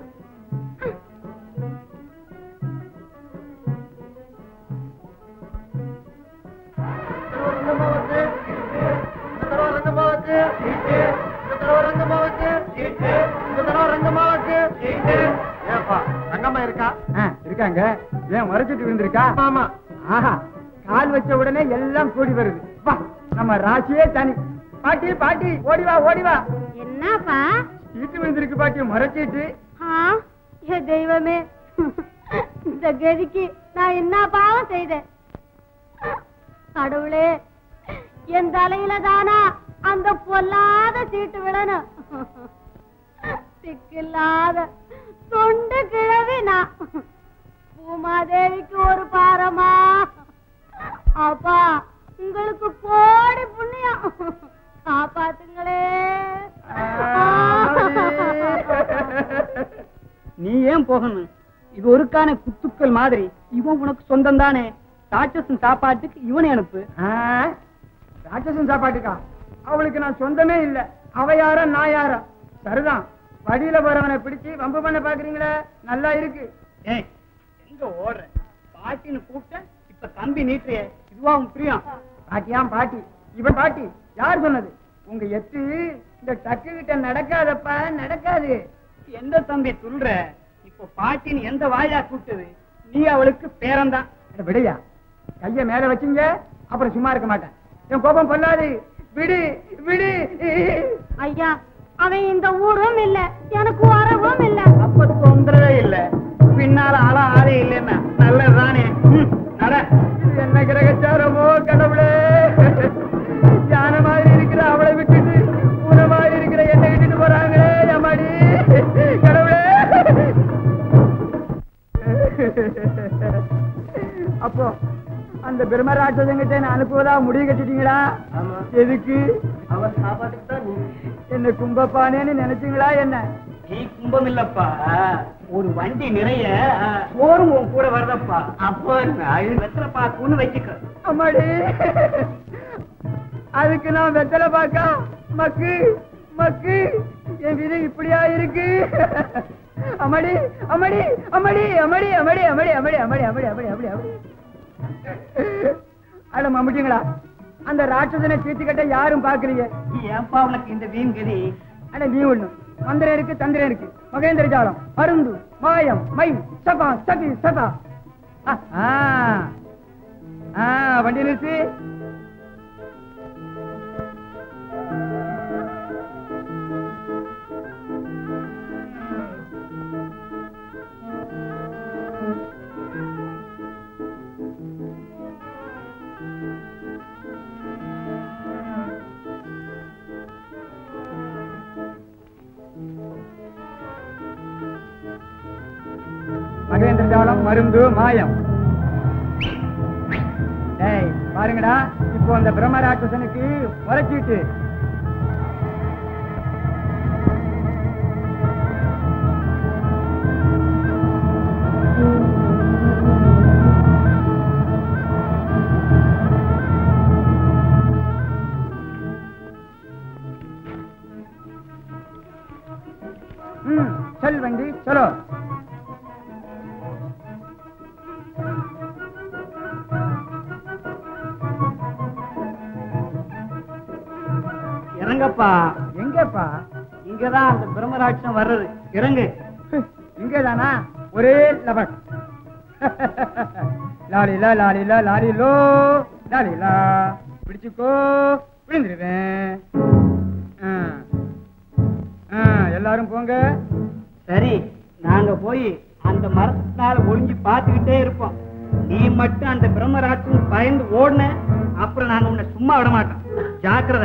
ரங்கம்மா இருக்கா இருக்காங்க ஏன் மறைச்சிட்டு விழுந்திருக்கா ஆமா ஆஹா கால் வச்ச உடனே எல்லாம் கூடி வருது வா நம்ம ராசியே தனி பாட்டி பாட்டி ஓடி வா ஓடி வா என்னப்பா சீட்டு விழுந்திருக்கு பாட்டி மறைச்சிட்டு ஆ, ஏ தெய்வமே இந்த கதிக்கு நான் என்ன பாவம் செய்தேன் கடவுளே என் தலையில தானா அந்த பொல்லாத சீட்டு விழணும் சிக்கில்லாத தொண்டு கிழவி நான் பூமாதேவிக்கு ஒரு பாரமா அப்பா உங்களுக்கு கோடி புண்ணியம் காப்பாத்துங்களே நீ ஏன் போகணும் இது ஒருக்கான குத்துக்கள் மாதிரி இவன் உனக்கு சொந்தம் தானே ராட்சசன் சாப்பாட்டுக்கு இவனை அனுப்பு ராட்சசன் சாப்பாட்டுக்கா அவளுக்கு நான் சொந்தமே இல்ல அவ யாரா நான் யாரா சரிதான் வழியில போறவனை பிடிச்சு வம்பு பண்ண பாக்குறீங்களே நல்லா இருக்கு ஏய் எங்க ஓடுற பாட்டின்னு கூப்பிட்ட இப்ப கம்பி நீட்டுறிய இதுவா உன் பிரியம் பாட்டியாம் பாட்டி இவன் பாட்டி யார் சொன்னது உங்க எத்து இந்த டக்கு கிட்ட நடக்காதப்பா நடக்காது எந்த தம்பி சொல்ற இப்ப பாட்டின்னு எந்த வாயா கூப்பிட்டது நீ அவளுக்கு பேரன்தான் அட விடையா கைய மேல வச்சீங்க அப்புறம் சும்மா இருக்க மாட்டேன் என் கோபம் கொள்ளாது விடு விடு ஐயா அவன் இந்த ஊரும் இல்ல எனக்கு வரவும் இல்ல அப்ப தொந்தரவே இல்ல பின்னால ஆள ஆளே இல்லைன்னா நல்லதுதானே ம், நட இது என்ன கிரகச்சாரமோ கடவுளே ஞான மாதிரி இருக்கிற அவளை விட்டுட்டு பூனை மாதிரி இருக்கிற என்னை விட்டுட்டு போறாங்களே அம்மாடி கடவுளே அப்போ அந்த பிரம்மராட்சசங்கிட்ட என்ன அனுப்புவதா முடிவு கட்டிட்டீங்களா எதுக்கு அவர் சாப்பாட்டுக்கு தான் நீ என்ன கும்பப்பானேன்னு நினைச்சீங்களா என்ன நீ கும்பம் இல்லப்பா ஒரு வண்டி நிறைய சோறும் உன் கூட வருதப்பா அப்போ நான் வெத்தலை பாக்குன்னு வச்சுக்க அம்மாடி அதுக்கு நான் வெத்தலை பாக்கா மக்கு மக்கு என் விதை இப்படியா இருக்கு அம்மாடி அம்மாடி அம்மாடி அம்மாடி அம்மாடி அம்மாடி அம்மாடி அம்மாடி அம்மாடி அம்மாடி அம்மாடி அம்மாடி அட மம்முட்டிங்களா அந்த ராட்சசனை சீட்டு கட்ட யாரும் பாக்குறீங்க நீ ஏன்பா உனக்கு இந்த வீண் கதி அட நீ ஒண்ணு மந்திரம் இருக்கு தந்திரம் இருக்கு மகேந்திர ஜாலம் மருந்து மாயம் மை சபா சகி சபா ஆ, ஆ. ஆ, வண்டி நிறுத்து மகேந்திர ஜாலம் மருந்து மாயம் டேய் பாருங்கடா இப்போ அந்த பிரம்ம ராட்சசனுக்கு முறைச்சிட்டு ம் செல் வண்டி சலோ இறங்கப்பா எங்கப்பா இங்கதான் அந்த பிரம்மராட்சம் வர்றது இறங்கு இங்கேதானா ஒரே லபக் லாலிலா லாலிலா லாலிலோ லாலிலா பிடிச்சுக்கோ விழுந்துருவேன் ஆ. ஆ, எல்லாரும் போங்க சரி நாங்க போய் அந்த மரத்தினால ஒளிஞ்சு பார்த்துக்கிட்டே இருப்போம் நீ மட்டும் அந்த பிரம்மராட்சம் பயந்து ஓடுன அப்புறம் நாங்க உன்னை சும்மா விட மாட்டோம் ஜாக்கிரதை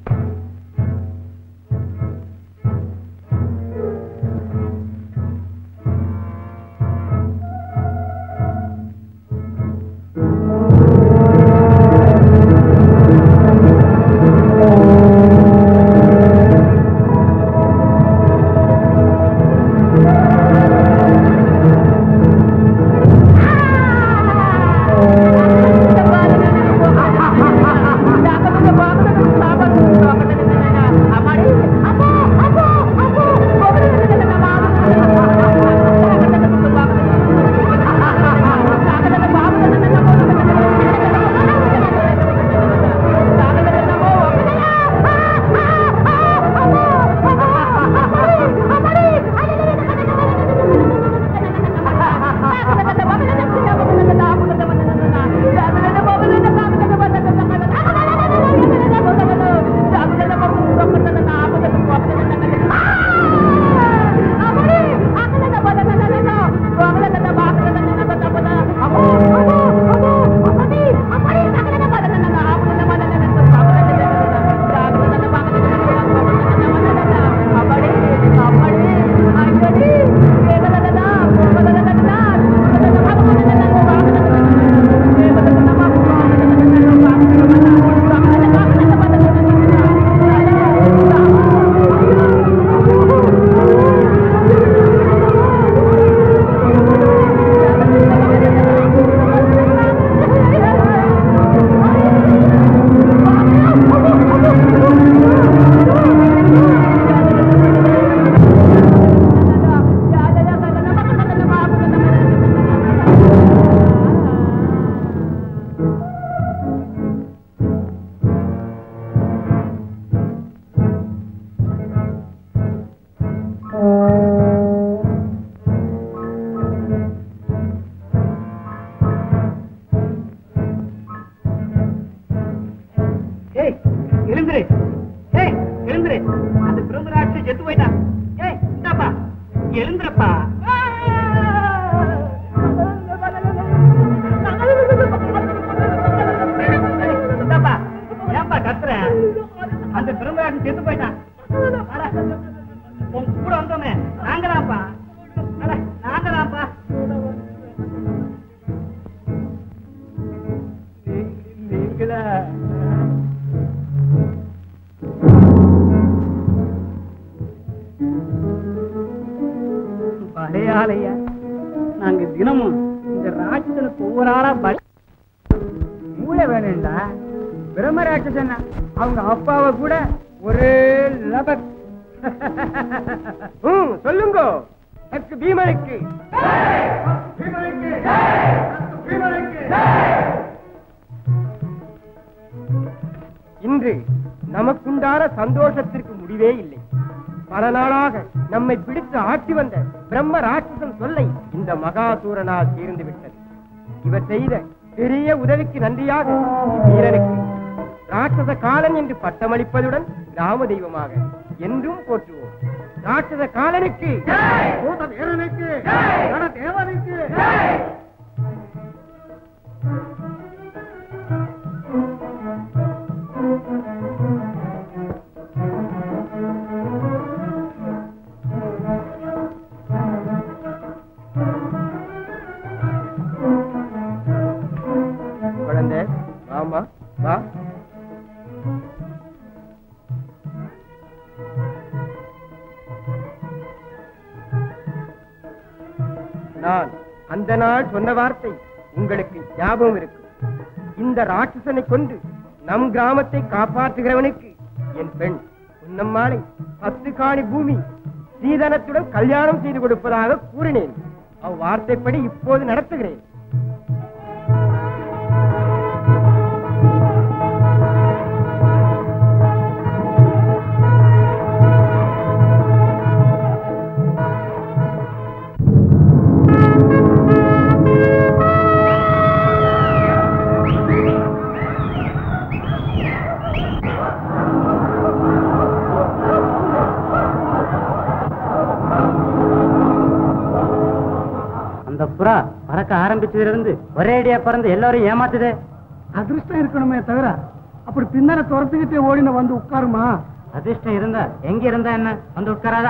ஏய் எழுந்துரு ஏய் எழுந்துரு அந்த பிரம்மராட்சி செத்து போயிட்டான் ஏய் இந்தாப்பா எழுந்துறப்பா ஏய், இந்தாப்பா ஏன்பா கத்துற அந்த பிரம்மராட்சி செத்து போயிட்டான் அட, உன் கூட வந்தோமே நாங்கதான்ப்பா அட, நாங்கதான்ப்பா நீங்களா படையாளையா நாங்க தினமும் இந்த ராட்சசனுக்கு ஒவ்வொரு ஆளா பலி மூளை வேணும்டா பிரம்ம ராட்சசன் அவங்க அப்பாவை கூட ஒரே லபக் ம், சொல்லுங்க எனக்கு பீமனுக்கு பீமனுக்கு பீமனுக்கு இன்று நமக்குண்டான சந்தோஷத்திற்கு முடிவே இல்லை பல நாளாக நம்மை பிடித்து ஆட்டி வந்த பிரம்ம ராட்சசன் சொல்லை இந்த மகாசூரனால் தீர்ந்து விட்டது இவர் செய்த பெரிய உதவிக்கு நன்றியாக வீரனுக்கு ராட்சச காலன் என்று பட்டமளிப்பதுடன் கிராம தெய்வமாக என்றும் போற்றுவோம் ராட்சச காலனுக்கு பூத வீரனுக்கு நட தேவனுக்கு நான் அந்த நாள் சொன்ன வார்த்தை உங்களுக்கு ஞாபகம் இருக்கும் இந்த ராட்சசனை கொண்டு நம் கிராமத்தை காப்பாற்றுகிறவனுக்கு என் பெண் உன்னம்மாளை பத்து காணி பூமி சீதனத்துடன் கல்யாணம் செய்து கொடுப்பதாக கூறினேன் அவ்வார்த்தைப்படி இப்போது நடத்துகிறேன் அந்த புறா பறக்க ஆரம்பிச்சதுல இருந்து ஒரே அடியா பறந்து எல்லாரும் ஏமாத்துதே அதிர்ஷ்டம் இருக்கணுமே தவிர அப்படி பின்னால துரத்துக்கிட்டே ஓடின வந்து உட்காருமா அதிர்ஷ்டம் இருந்தா எங்க இருந்தா என்ன வந்து உட்காராதா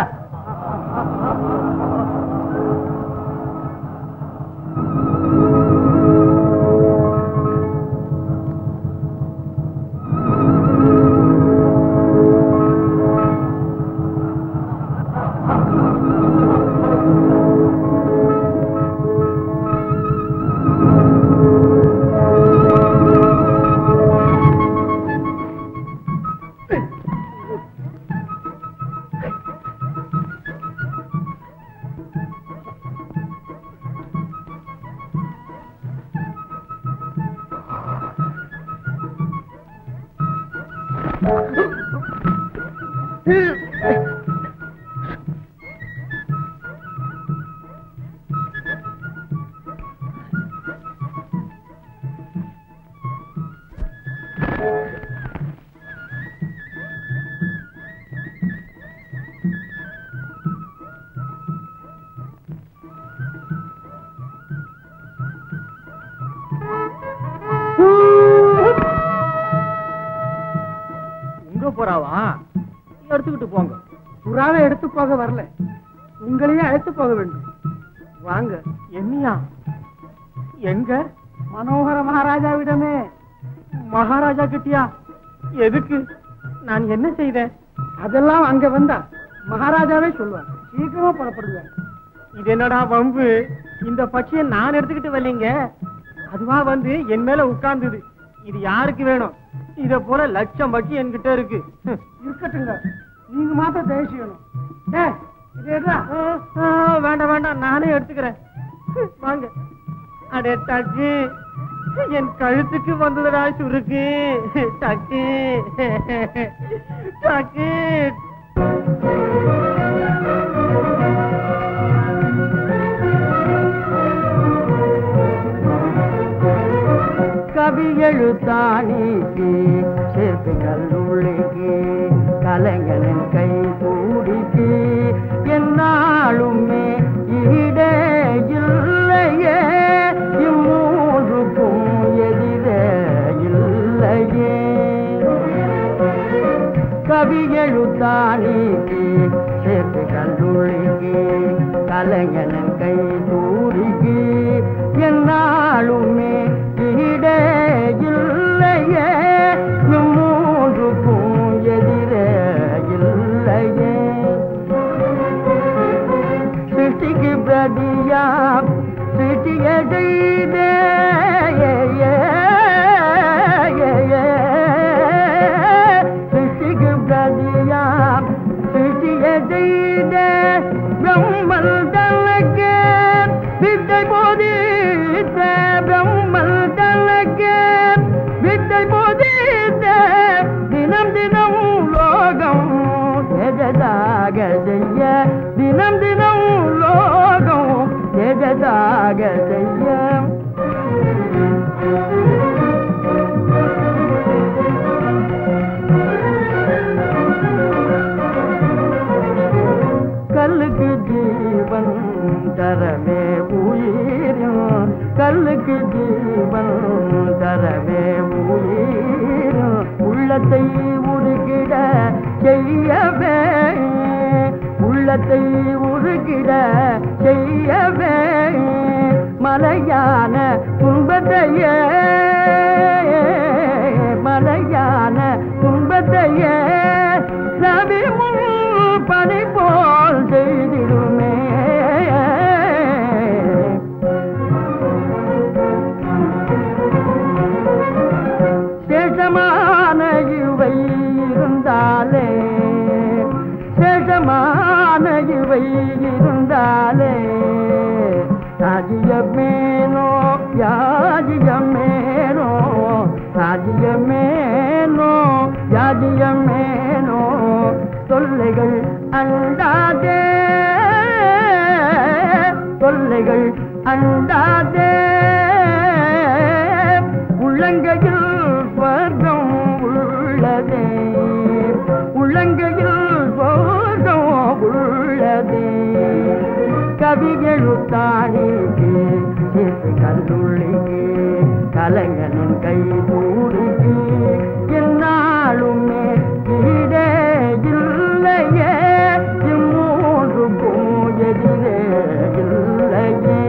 உங்க போறாவா எடுத்துக்கிட்டு போங்க புறாவை எடுத்து போக வரல உங்களையே அழைத்து போக வேண்டும் வாங்க என்னையா எங்க மனோகர மகாராஜாவிடமே மகாராஜா கிட்டியா எதுக்கு நான் என்ன செய்தேன் அதெல்லாம் அங்க வந்தா மகாராஜாவே சொல்லுவார் சீக்கிரமா புறப்படுங்க இது என்னடா வம்பு இந்த பட்சியை நான் எடுத்துக்கிட்டு வரலீங்க அதுவா வந்து என் மேல உட்கார்ந்தது இது யாருக்கு வேணும் இத போல லட்சம் பட்சி என்கிட்ட இருக்கு ஹம். இருக்கட்டுங்க நீங்க மாத்திரம் தயவு செய்யணும் டேய், இது எடுடா. ஆ, ஆ, வேண்டாம் வேண்டாம் நானே எடுத்துக்கிறேன் ஹம், வாங்க அடே டக்கு என் கழுத்துக்கு வந்ததுடா சுருக்கு டக்கு டக்கு கவி எழுத்தாணிக்கு சேர்த்து கல்லுள்ளிக்கு கலைஞனின் கை தூடிக்கு என்னாலுமே ஈடே இல்லையே இம்மூன்றுக்கும் எதிரே இல்லையே கவி எழுத்தாணிக்கு சேர்த்து கல்லுள்ளிக்கு கலைஞனின் கை தூடிக்கு என்னாலுமே ஈடே இல்லையே இம்மூன்றுக்கும் எதிரே இல்லையே சிருஷ்டிக்கு பிரதியா சிருஷ்டிய செய்தே சிருஷ்டிக்கு பிரதியா சிருஷ்டிய செய்தே பிரம்மல் தனக்கு வித்தை போதித்த பிரம்மல் தனக்கு வித்தை போதித்த தினம் தினம் லோகம் எஜதாக செய்ய தினம் தினம் லோகம் எஜதாக செய்ய கல்லுக்கு ஜீவன் தரமே உயிரும் கல்லுக்கு ஜீவன் தரமே உயிரும் உள்ளத்தை உருகிட செய்யவே உள்ளத்தை உருகிட செய்யவே மலையான துன்பத்தையே மலையான துன்பத்தையே நபி முன் பனி போல் செய்திடுமே இவை இருந்தாலே ராஜ்யமேனோ யாஜியமேனோ ராஜ்யமேனோ யாஜியமேனோ தொல்லைகள் அண்டாதே தொல்லைகள் அண்டாதே உள்ளங்கையில் ஸ்வர்க்கம் உள்ளதே உள்ளங்கையில் ஸ்வர்க்கம் உள்ளதே கவிகளுத்தானிக்கு சேர்த்து கல்லுள்ளிக்கு கலைஞனின் கை மூடிக்கு என்னாலுமே ஈடே இல்லையே இம்மூன்றுக்கும் எதிரே இல்லையே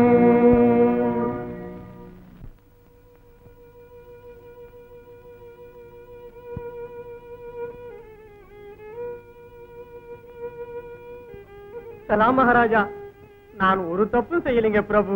சலாம் மகாராஜா நான் ஒரு தப்பும் செய்யலைங்க பிரபு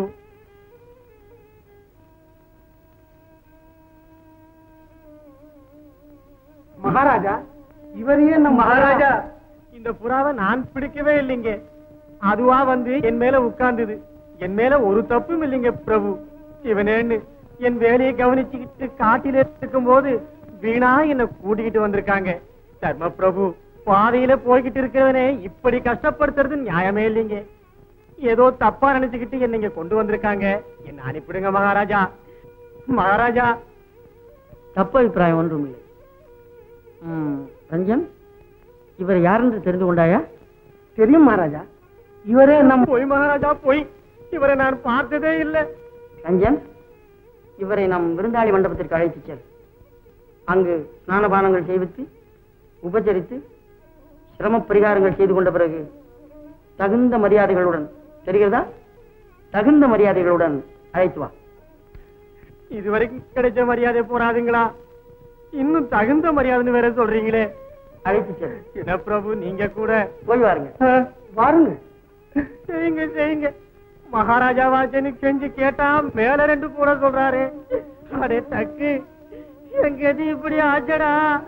மகாராஜா இவரையே நம்ம மகாராஜா இந்த புறாவை நான் பிடிக்கவே இல்லைங்க அதுவா வந்து என் மேல உட்கார்ந்தது என் மேல ஒரு தப்பும் இல்லைங்க பிரபு இவனேன்னு என் வேலையை கவனிச்சுக்கிட்டு காட்டில இருக்கும் போது வீணா என்ன கூட்டிக்கிட்டு வந்திருக்காங்க தர்ம பிரபு பாதையில போய்கிட்டு இருக்கிறவனே இப்படி கஷ்டப்படுத்துறது நியாயமே இல்லைங்க ஏதோ தப்பா நினைச்சுக்கிட்டு என்ன இங்க கொண்டு வந்திருக்காங்க என்ன அனுப்பிடுங்க மகாராஜா மகாராஜா தப்பு அபிப்பிராயம் ஒன்றும் இல்லை ம், ரஞ்சன் இவர் யாரென்று தெரிந்து கொண்டாயா தெரியும் மகாராஜா இவரே நம் போய் மகாராஜா போய் இவரை நான் பார்த்ததே இல்லை ரஞ்சன் இவரை நம் விருந்தாளி மண்டபத்திற்கு அழைத்துச் செல் அங்கு ஸ்நானபானங்கள் செய்வித்து உபச்சரித்து சிரம பரிகாரங்கள் செய்து கொண்ட பிறகு தகுந்த மரியாதைகளுடன் தெரிகிறதா தகுந்த மரியாதைகளுடன் அழைத்து வா இதுவரைக்கும் கிடைச்ச மரியாதை போறாதுங்களா இன்னும் தகுந்த மரியாதைன்னு வேற சொல்றீங்களே அழைத்து செல் என்ன பிரபு நீங்க கூட போய் வாருங்க அஹ், வாருங்க செய்யுங்க செய்யுங்க மகாராஜாவாச்சனு கெஞ்சு கேட்டா மேல ரெண்டு கூட சொல்றாரு அடே டக்கு எங்க எது இப்படி ஆச்சடா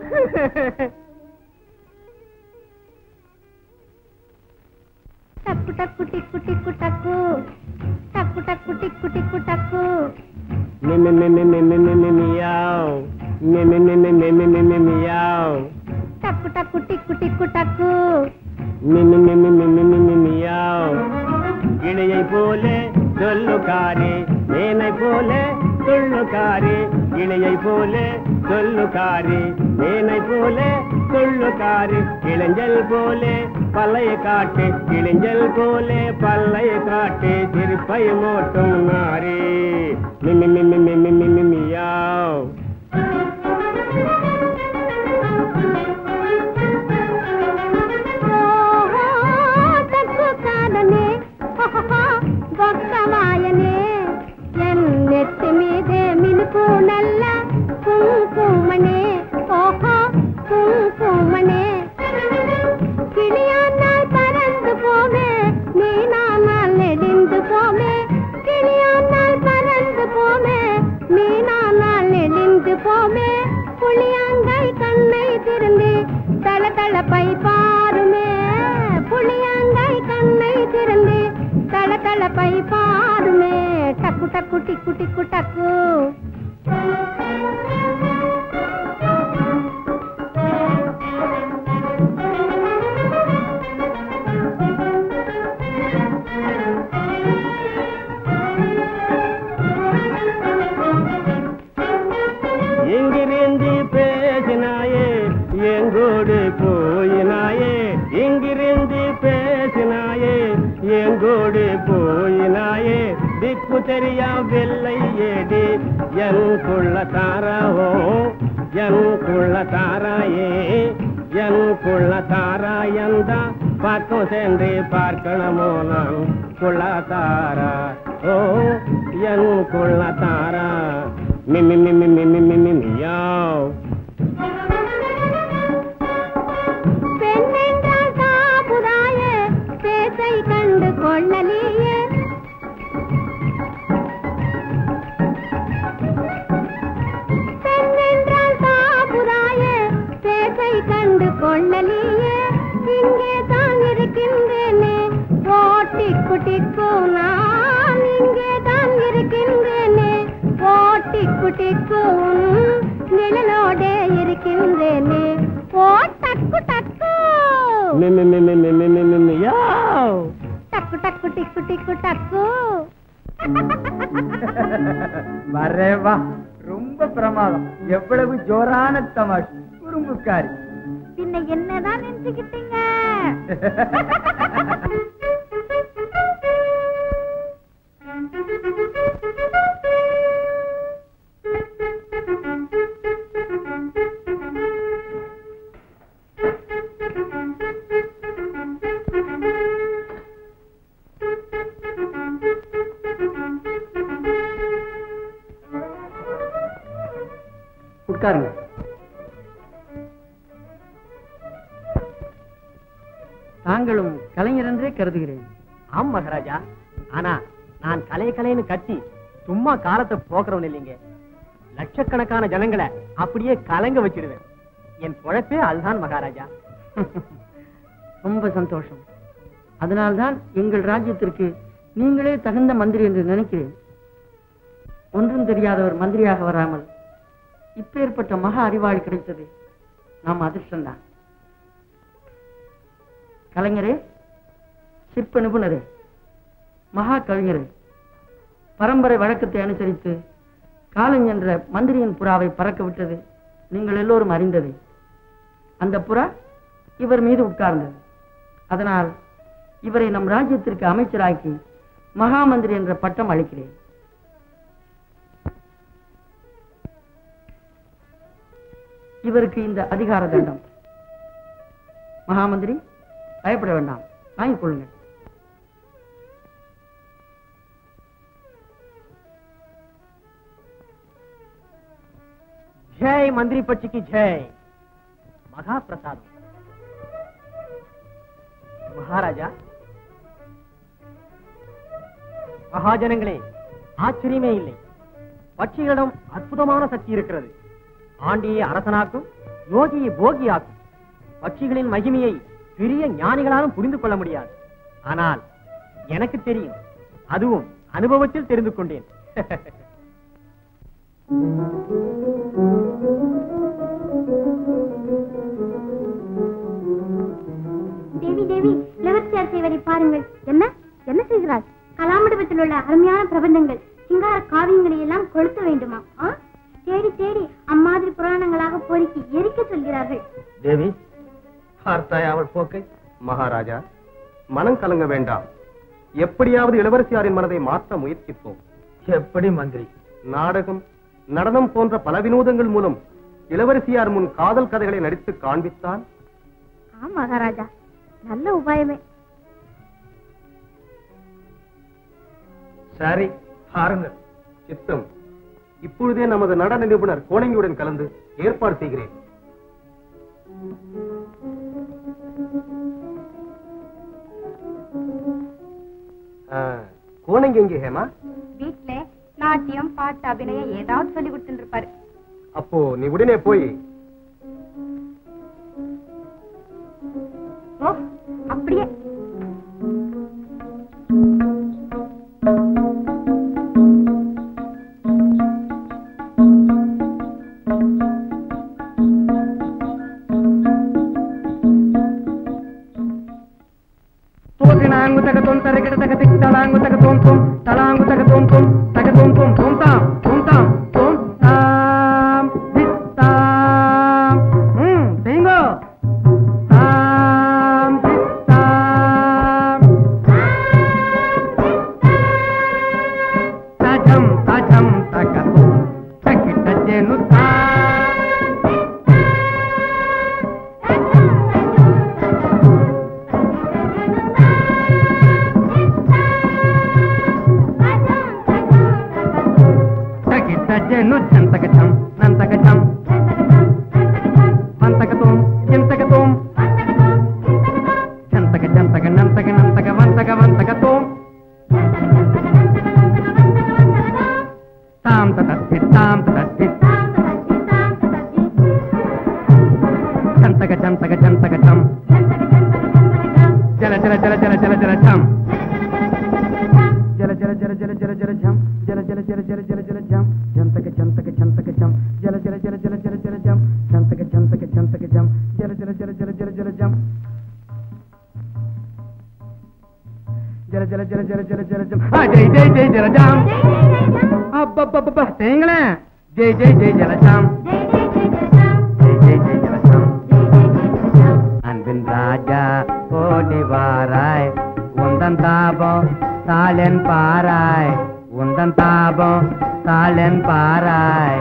టక్కు టక్కు టిక్కు టిక్కు టక్కు టక్కు టక్కు టిక్కు టిక్కు టక్కు టక్కు టక్కు టిక్కు టిక్కు టక్కు இணையை போல சொல்லுக்காரே மேனை போல சொல்லுக்காரே இணையை போல சொல்லுக்காரே மேனை போல சொல்லுக்காரே இளைஞல் போல பல்லைய காட்டு இளைஞல் போல பல்லைய காட்டு திருப்பை மோட்டும் நாரே மிமி மிமி மிமி மிமி மியாவ் ఓహో టక్కు కాదనే ఓహో గొక్కవాయనే ఎన్నెత్తి మీదే మినుకు నల్ల కుంకుమనే ఓహో కుంకుమనే கிளியானால் பறந்து போவே மீனானால் நெடிந்து போவே கிளியானால் பறந்து போவே மீனானால் நெடிந்து போவே புளியாங்காய் கண்ணை திறந்து தள தளப்பை பாருமே புளியாங்காய் கண்ணை திறந்து தள தளப்பை பாருமே டக்கு டக்கு டிக்கு டிக்கு டக்கு எங்கிருந்து பேசினாயே எங்கோடு போயினாயே எங்கிருந்து பேசினாயே எங்கோடு போயினாயே திக்கு தெரியா வெள்ளை ஏடி என் குள்ள தாராவோ என் குள்ள தாராயே என் குள்ள தாராயந்தா பக்கம் சென்று பார்க்கணுமோ நான் குள்ள தாரா ஓ என் குள்ள தாரா மிமி மிமி மிமி மிமி மியாவ் பெண்ணென்றால் காப்புதாய பேசை கண்டு கொள்ளலியே பெண்ணென்றால் காப்புதாய பேசை கண்டு கொள்ளலியே இங்கே தான் இருக்கின்றேன் டிக்கு நான் இங்கே தான் இருக்கின்றேனே ஓட்டி குட்டிக்கு நிழலோடே இருக்கின்றேனே ஓ டக்கு டக்கு டக்கு டக்கு டிக்கு டிக்கு டக்கு வரே வா ரொம்ப பிரமாதம் எவ்வளவு ஜோரான தமாஷ் குறும்புக்காரி பின்ன என்னதான் நினைச்சுக்கிட்டீங்க உட்காருங்க தாங்களும் கலைஞர் என்றே கருதுகிறேன் ஆம் மகாராஜா ஆனா நான் கலை கலைன்னு கத்தி சும்மா காலத்தை போக்குறவன் இல்லைங்க லட்சக்கணக்கான ஜனங்களை அப்படியே கலங்க வச்சிடுவேன் என் பொழப்பே அதுதான் மகாராஜா ரொம்ப சந்தோஷம் அதனால்தான் எங்கள் ராஜ்யத்திற்கு நீங்களே தகுந்த மந்திரி என்று நினைக்கிறேன் ஒன்றும் தெரியாதவர் மந்திரியாக வராமல் இப்பேற்பட்ட மகா அறிவாளி கிடைத்தது நாம் அதிர்ஷ்டம்தான் கலைஞரே சிற்ப நிபுணரே மகா கவிஞரே பரம்பரை வழக்கத்தை அனுசரித்து காலன் என்ற மந்திரியின் புறாவை பறக்க விட்டது நீங்கள் எல்லோரும் அறிந்ததே அந்த புறா இவர் மீது உட்கார்ந்தது அதனால் இவரை நம் ராஜ்யத்திற்கு அமைச்சராக்கி மகாமந்திரி என்ற பட்டம் அளிக்கிறேன் இவருக்கு இந்த அதிகார தண்டம் மகாமந்திரி பயப்பட வேண்டாம் வாங்கிக் கொள்ளுங்கள் ஜெய் மந்திரி பட்சிக்கு ஜெய் மகா பிரசாதம் மகாராஜா மகாஜனங்களே ஆச்சரியமே இல்லை பட்சிகளிடம் அற்புதமான சக்தி இருக்கிறது ஆண்டியை அரசனாக்கும் யோகியை போகியாக்கும் பட்சிகளின் மகிமையை பெரிய ஞானிகளாலும் புரிந்து கொள்ள முடியாது ஆனால் எனக்கு தெரியும் அதுவும் அனுபவத்தில் தெரிந்து கொண்டேன் தேவி தேவி இளவரசியார் செய்வதை பாருங்கள் என்ன என்ன செய்கிறாள் கலாமண்டபத்தில் உள்ள அருமையான பிரபந்தங்கள் சிங்கார காவியங்களை எல்லாம் கொளுத்த வேண்டுமா ஆ? தேடி தேடி அம்மாதிரி புராணங்களாக பொறுக்கி எரிக்க சொல்கிறார்கள் தேவி பார்த்தாய் அவள் போக்கை மகாராஜா மனம் கலங்க வேண்டாம் எப்படியாவது இளவரசியாரின் மனதை மாற்ற முயற்சிப்போம் எப்படி மந்திரி நாடகம் நடனம் போன்ற பல வினோதங்கள் மூலம் இளவரசியார் முன் காதல் கதைகளை நடித்து காண்பித்தால் ஆ மகாராஜா நல்ல உபாயமே சரி பாருங்க சித்தம் இப்பொழுதே நமது நடன நிபுணர் கோணங்கியுடன் கலந்து ஏற்பாடு செய்கிறேன் ஆ, கோணங்கி எங்கே ஹேமா வீட்ல நாட்டியம் பாட்டு அபிநயம் ஏதாவது சொல்லி கொடுத்துட்டு இருப்பாரு அப்போ நீ உடனே போய் ஓ அப்படியே తోసినాంగు తగ తొం తరగడ తగ తిక్ తలాంగు తగ తొం తొం తలాంగు తగ తొం తొం తగ తొం తొం తొం తాం తొం తాం తొం తాం దిక్ తాం హ్మ్ సింగో తాం దిక్ తాం తజం తజం తగ తొం తగిట జెను తాం తగిట జెను జంతక జం నంతక జం వంతక తోం జింతక తోం జంతక జంతక నంతక నంతక వంతక వంతక తోం తాం తదస్తి తాం తదస్తి జంతక జంతక జంతక జం జల జల జల జల జల జల జం జల జల జల జల జం జల జల జల జల జల జల జం జంతక జంతక జంతక జం జల జల జల జల జల జల జం జంతక జంతక జంతక జం జల జల జల జల జల జల జం జల జల జల జల జల జల జం ఆ, జై జై జై జల జం అబ్బబ్బబ్బబ్బ తేంగళే జై జై జై జల జం ஜெய் ஜெய் ஜெய் ஜலசம் அன்பின் ராஜா ஓடி வாராய் உந்தன் தாபம் தாளென் பாராய் உந்தன் தாபம் தாளென் பாராய்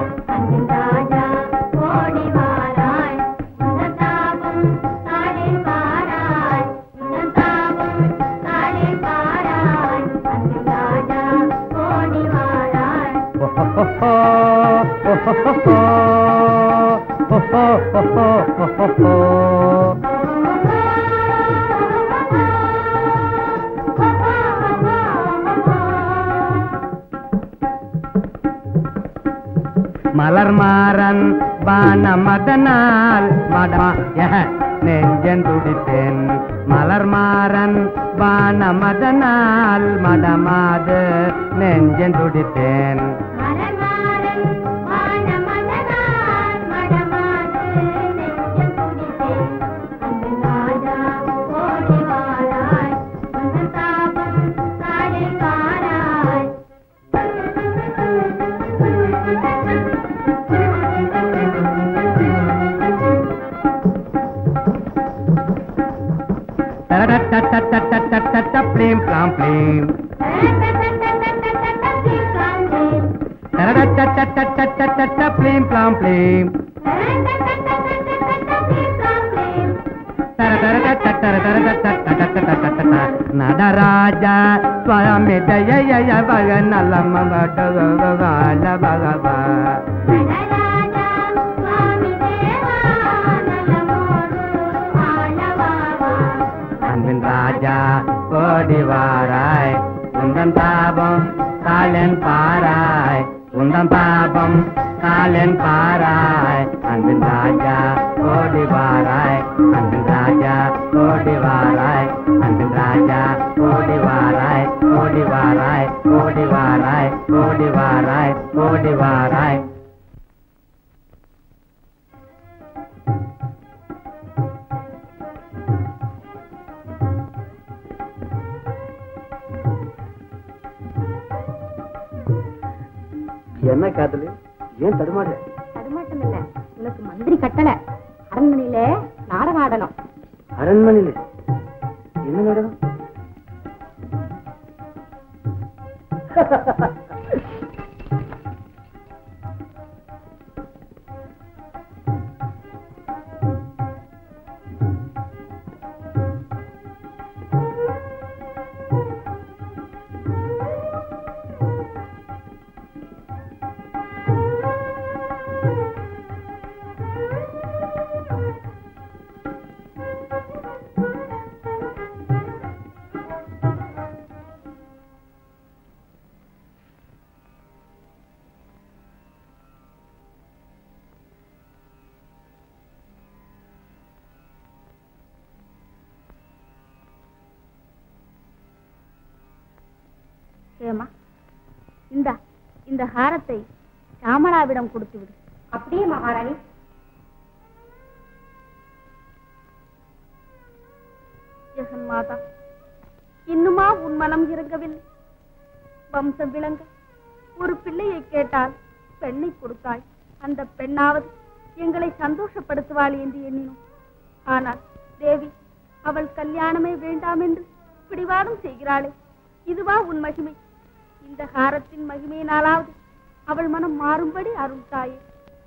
மலர் மாறன் பான மதனால் மடமா யஹ, நெஞ்சன் துடித்தேன் மலர் மாறன் பான மதனால் மடமாது நெஞ்சன் துடித்தேன் தரடட்டட்டட்டட்டட்டட்ட ப்ளீம் ப்ளாம் ப்ளீம் தரடட்டட்டட்டட்டட்ட ப்ளீம் ப்ளாம் ப்ளீம் நடராஜ சுவாமி ஜய பக நலம் பகவான பகவா அன்பின் ராஜா கோடி வாராய் உந்தன் தாபம் காலன் பாராய் உந்தன் தாபம் காலன் பாராய் அன்பின் ராஜா கோடி வாராய் அன்பின் ராஜா கோடி வாராய் அன்பின் ராஜா கோடி வாராய் கோடி வாராய் கோடி வாராய் கோடி வாராய் கோடி வாராய் என்ன காதலு ஏன் தடுமாறு தடுமாட்டம் இல்ல உனக்கு மந்திரி கட்டளை அரண்மனையில நாடகம் ஆடணும் அரண்மனையில என்ன நடனம் ஏமா இந்த இந்த ஹாரத்தை ராமராவிடம் கொடுத்து விடு அப்படியே மகாராணி ஜெகன் மாதா இன்னுமா உன் மனம் இறங்கவில்லை வம்சம் விளங்க ஒரு பிள்ளையை கேட்டால் பெண்ணை கொடுத்தாய் அந்த பெண்ணாவது எங்களை சந்தோஷப்படுத்துவாள் என்று எண்ணினோம் ஆனால் தேவி அவள் கல்யாணமே வேண்டாம் என்று பிடிவாதம் செய்கிறாளே இதுவா உன் மகிமை இந்த ஹாரத்தின் மகிமையினாலாவது அவள் மனம் மாறும்படி அருள் தாயே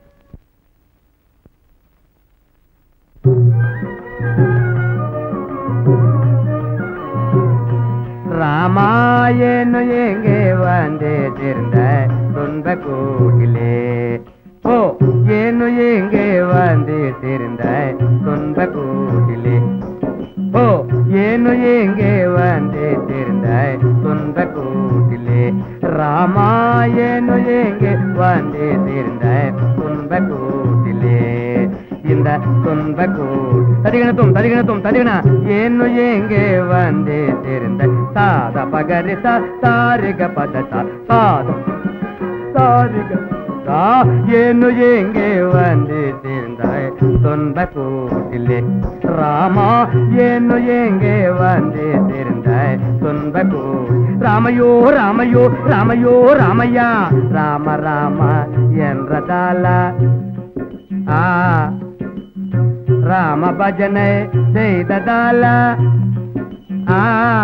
ராமாயணு எங்கே வந்து திருந்த துன்ப கூட்டிலே ஓ ಏನು எங்கே வந்து திருந்த துன்ப கூட்டிலே ஓ ಏನು எங்கே வந்து திருந்த துன்ப கூட்டிலே ராமாயணு எங்கே வந்து திருந்த துன்ப கூட்டிலே இந்த துன்ப கூழ் தடிகணத்தும் தடிகணத்தும் தடிகண ಏನು ಹೆಂಗೆ ಒಂದೇ ಸೇರಿಂದ ಸಾದ ಪಗರಿ ಸಾ ಸಾರಿಗ ಪದ ಸಾ ಸಾದ ಸಾರಿಗ ಸಾ ಏನು ಹೆಂಗೆ ಒಂದೇ ಸೇರಿಂದ துன்ப கூட்டிலே ராமா ಏನು ಹೆಂಗೆ ಒಂದೇ ಸೇರಿಂದ துன்ப கூ ராமையோ ராமையோ ராமையோ ராமையா ராம ராம என்றதால ஆ ರಾಮ ಭಜನೆ செய்ததால ஆ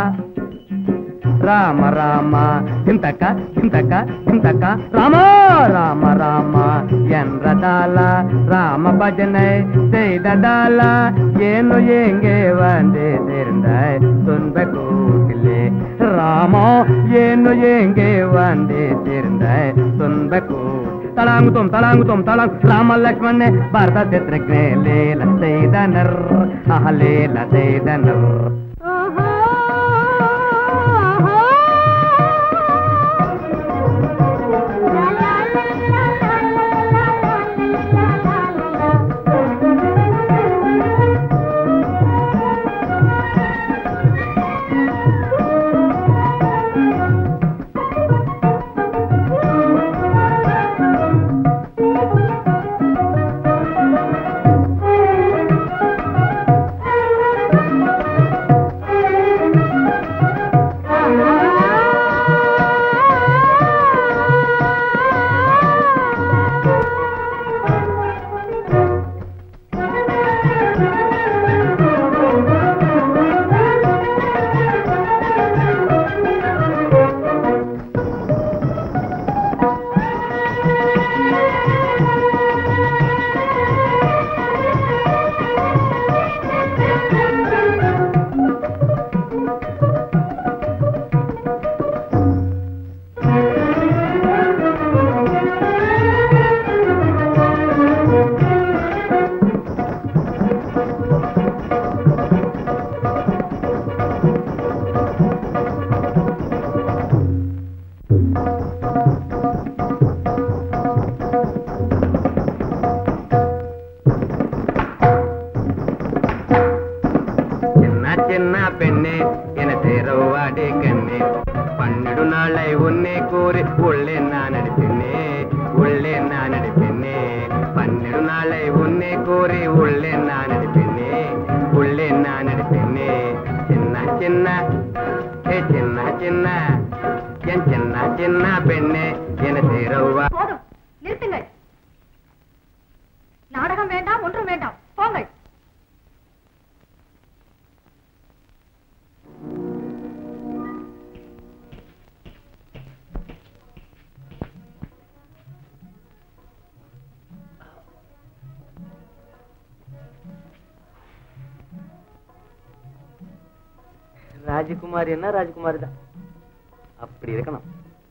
ராம ராம ಇಂತಕ ಇಂತಕ ಇಂತಕ ರಾಮ ರಾಮ ರಾಮ என்றதால ராம பஜனை செய்ததால ಏನು ಹೆಂಗೆ ಒಂದೇ ಸೇರಿದ துன்ப கூட்டிலே ராமோ ಏನು ಹೆಂಗೆ ಒಂದೇ ಸೇರಿದ துன்ப கூட்டிலே தலாங்குத்தோம் தலாங்குத்தோம் தலாங் ராம லக்ஷ்மணே பாரத சித்திரக்னே லேல செய்தனர் ஆஹ லேல செய்தனர் சின்ன சின்ன பெண்ணே என சேரவாடி கண்ணே பன்னெடு நாளை உன்னை கூறி உள்ளே நான் நடிப்பேனே உள்ளே நான் நடிப்பேனே பன்னெடு நாளை உன்னை கூறி உள்ளே நான் நடிப்பேனே உள்ளே நான் நடிப்பேனே சின்ன சின்ன ஏ சின்ன சின்ன என் சின்ன சின்ன பெண்ணே என சேரவா போதும் நிறுத்துங்கள் நாடகம் வேண்டாம் ஒன்றும் வேண்டாம் போங்கள் ராஜகுமாரி என்ன ராஜகுமாரி தான் அப்படி இருக்கணும்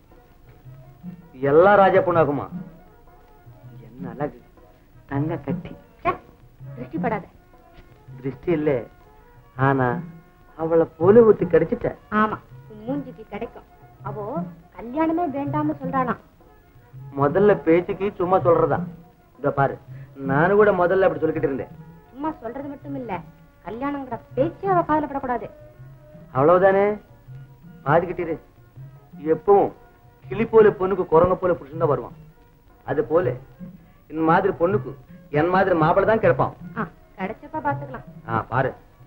எல்லா ராஜா பொண்ணாகுமா என்ன அழகு தங்க கட்டி திருஷ்டிப்படாத திருஷ்டி இல்ல ஆனா அவளை போலி ஊத்தி கிடைச்சிட்ட ஆமா உன் மூஞ்சிக்கு கிடைக்கும் அவோ கல்யாணமே வேண்டாம்னு சொல்றாளாம் முதல்ல பேச்சுக்கு சும்மா சொல்றதா இத பாரு நானும் கூட முதல்ல அப்படி சொல்லிக்கிட்டு இருந்தேன் சும்மா சொல்றது மட்டும் இல்ல கல்யாணங்கிற பேச்சே அவ காதுல படக்கூடாது அவ்வளவுதானே பாதிக்கிட்டீரு எப்பவும் கிளி போல பொண்ணுக்கு குரங்க போல புருஷன் தான் வருவான் அது போல இந்த மாதிரி பொண்ணுக்கு என் மாதிரி மாப்பிள்ளை தான் கிடைப்பான் ஆ, கிடைச்சப்ப பாத்துக்கலாம் ஆ பாரு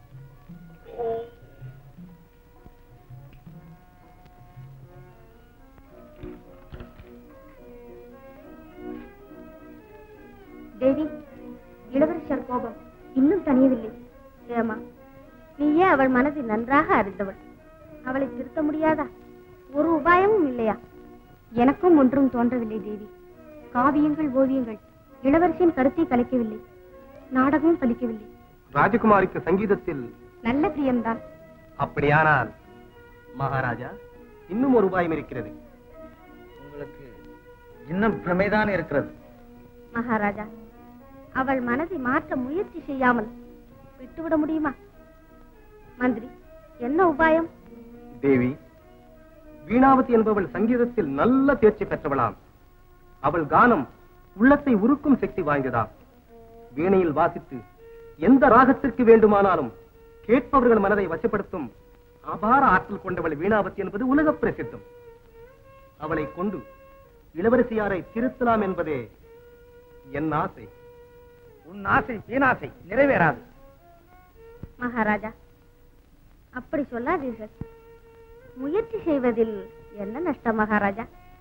தேவி இளவரசர் கோபம் இன்னும் தணியவில்லை ஏமா நீயே அவள் மனதை நன்றாக அறிந்தவள் அவளை திருத்த முடியாதா ஒரு உபாயமும் இல்லையா எனக்கும் ஒன்றும் தோன்றவில்லை தேவி காவியங்கள் ஓவியங்கள் இளவரசியின் கருத்தை கலைக்கவில்லை நாடகமும் பலிக்கவில்லை ராஜகுமாரிக்கு சங்கீதத்தில் நல்ல பிரியம்தான் அப்படியானால் மகாராஜா இன்னும் ஒரு உபாயம் இருக்கிறது உங்களுக்கு இன்னும் பிரமைதான் இருக்கிறது மகாராஜா அவள் மனதை மாற்ற முயற்சி செய்யாமல் விட்டுவிட முடியுமா மந்திரி என்ன உபாயம் தேவி வீணாவதி என்பவள் சங்கீதத்தில் நல்ல தேர்ச்சி பெற்றவளாம் அவள் கானம் உள்ளத்தை உருக்கும் சக்தி வாய்ந்ததாம் வீணையில் வாசித்து எந்த ராகத்திற்கு வேண்டுமானாலும் கேட்பவர்கள் மனதை வசப்படுத்தும் அபார ஆற்றல் கொண்டவள் வீணாவதி என்பது உலக பிரசித்தம் அவளை கொண்டு இளவரசியாரை திருத்தலாம் என்பதே என் ஆசை உன் ஆசை வீணாசை நிறைவேறாது மகாராஜா அப்படி சொல்லாதீர்கள் முயற்சி செய்வதில் என்ன நஷ்டம் மகாராஜா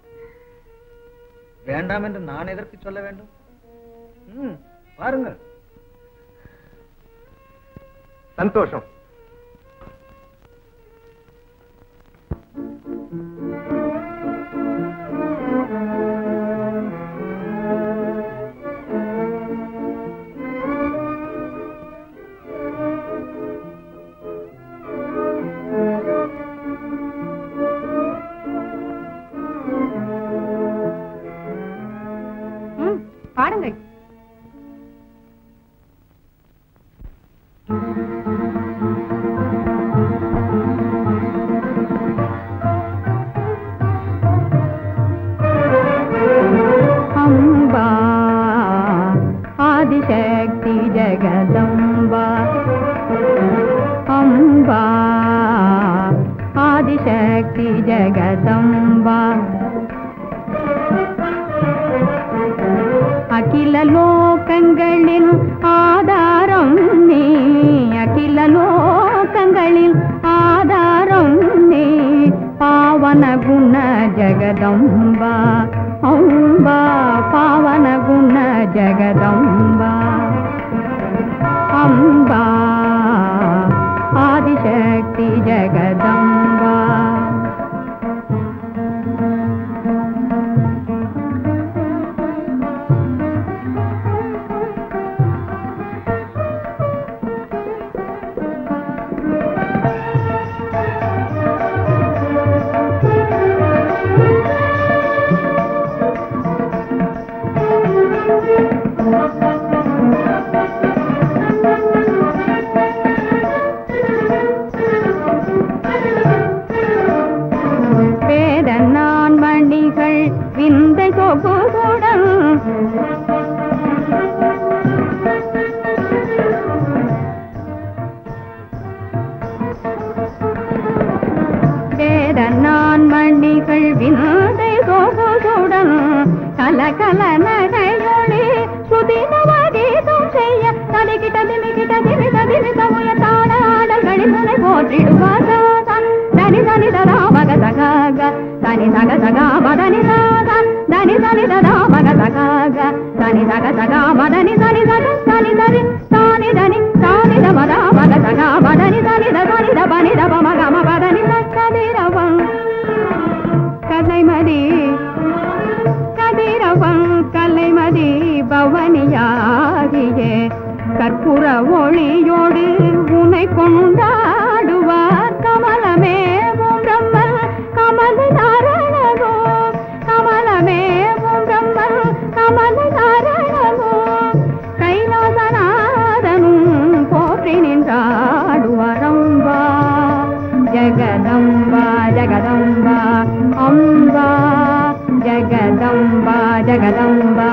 வேண்டாம் என்று நான் எதற்கு சொல்ல வேண்டும் ம், பாருங்கள் சந்தோஷம் ம், பாடுங்கள் அம்பா ஆதிசக்தி ஜெகதம்பா அம்பா ஆதிசக்தி ஜெகதம்பா அகில லோகங்களின் ஆதாரம் நீ அகில லோகங்களின் ஆதாரம் நீ பாவன குண ஜெகதம்பா அம்பா பாவன குண ஜெகதம்பா அம்பா ஆதிசக்தி ஜெகதம்பா வேத நான் மணிகள் விந்தை சொகுடன் வேத நான் மணிகள் விந்தை சொகுடன் கல கல நகையொளி சுதினவதீதம் செய்ய தலிகிட்ட திமிகிட்ட திமித திமித முயத்தாட ஆடல்களின் முனை போற்றிடுவாதா தனி தனி ததா மக தகாக தனி தக தகா மதனி தாதா தனி தனி ததா மக தகாக தனி தக தகா மதனி தனி தக தனி தனி தானி தனி தானி த மதா மக தகா மதனி தனி த தனி த பனி த ப மக ம பதனி த கதிரவம் கதைமதி கதிரவம் கலைமதி பவனியாகியே கற்பூர ஒளியோடு உனை கொண்டாடுவார் கமலமே ஓம் பிரம்மன் கமல நாரணகோ கமலமே ஓம் பிரம்மன் கமல நாரணகோ கைலாசநாதனும் போற்றி நின்றாடுவாரம்பா ஜகதம்பா ஜகதம்பா அம்பா ஜகதம்பா ஜகதம்பா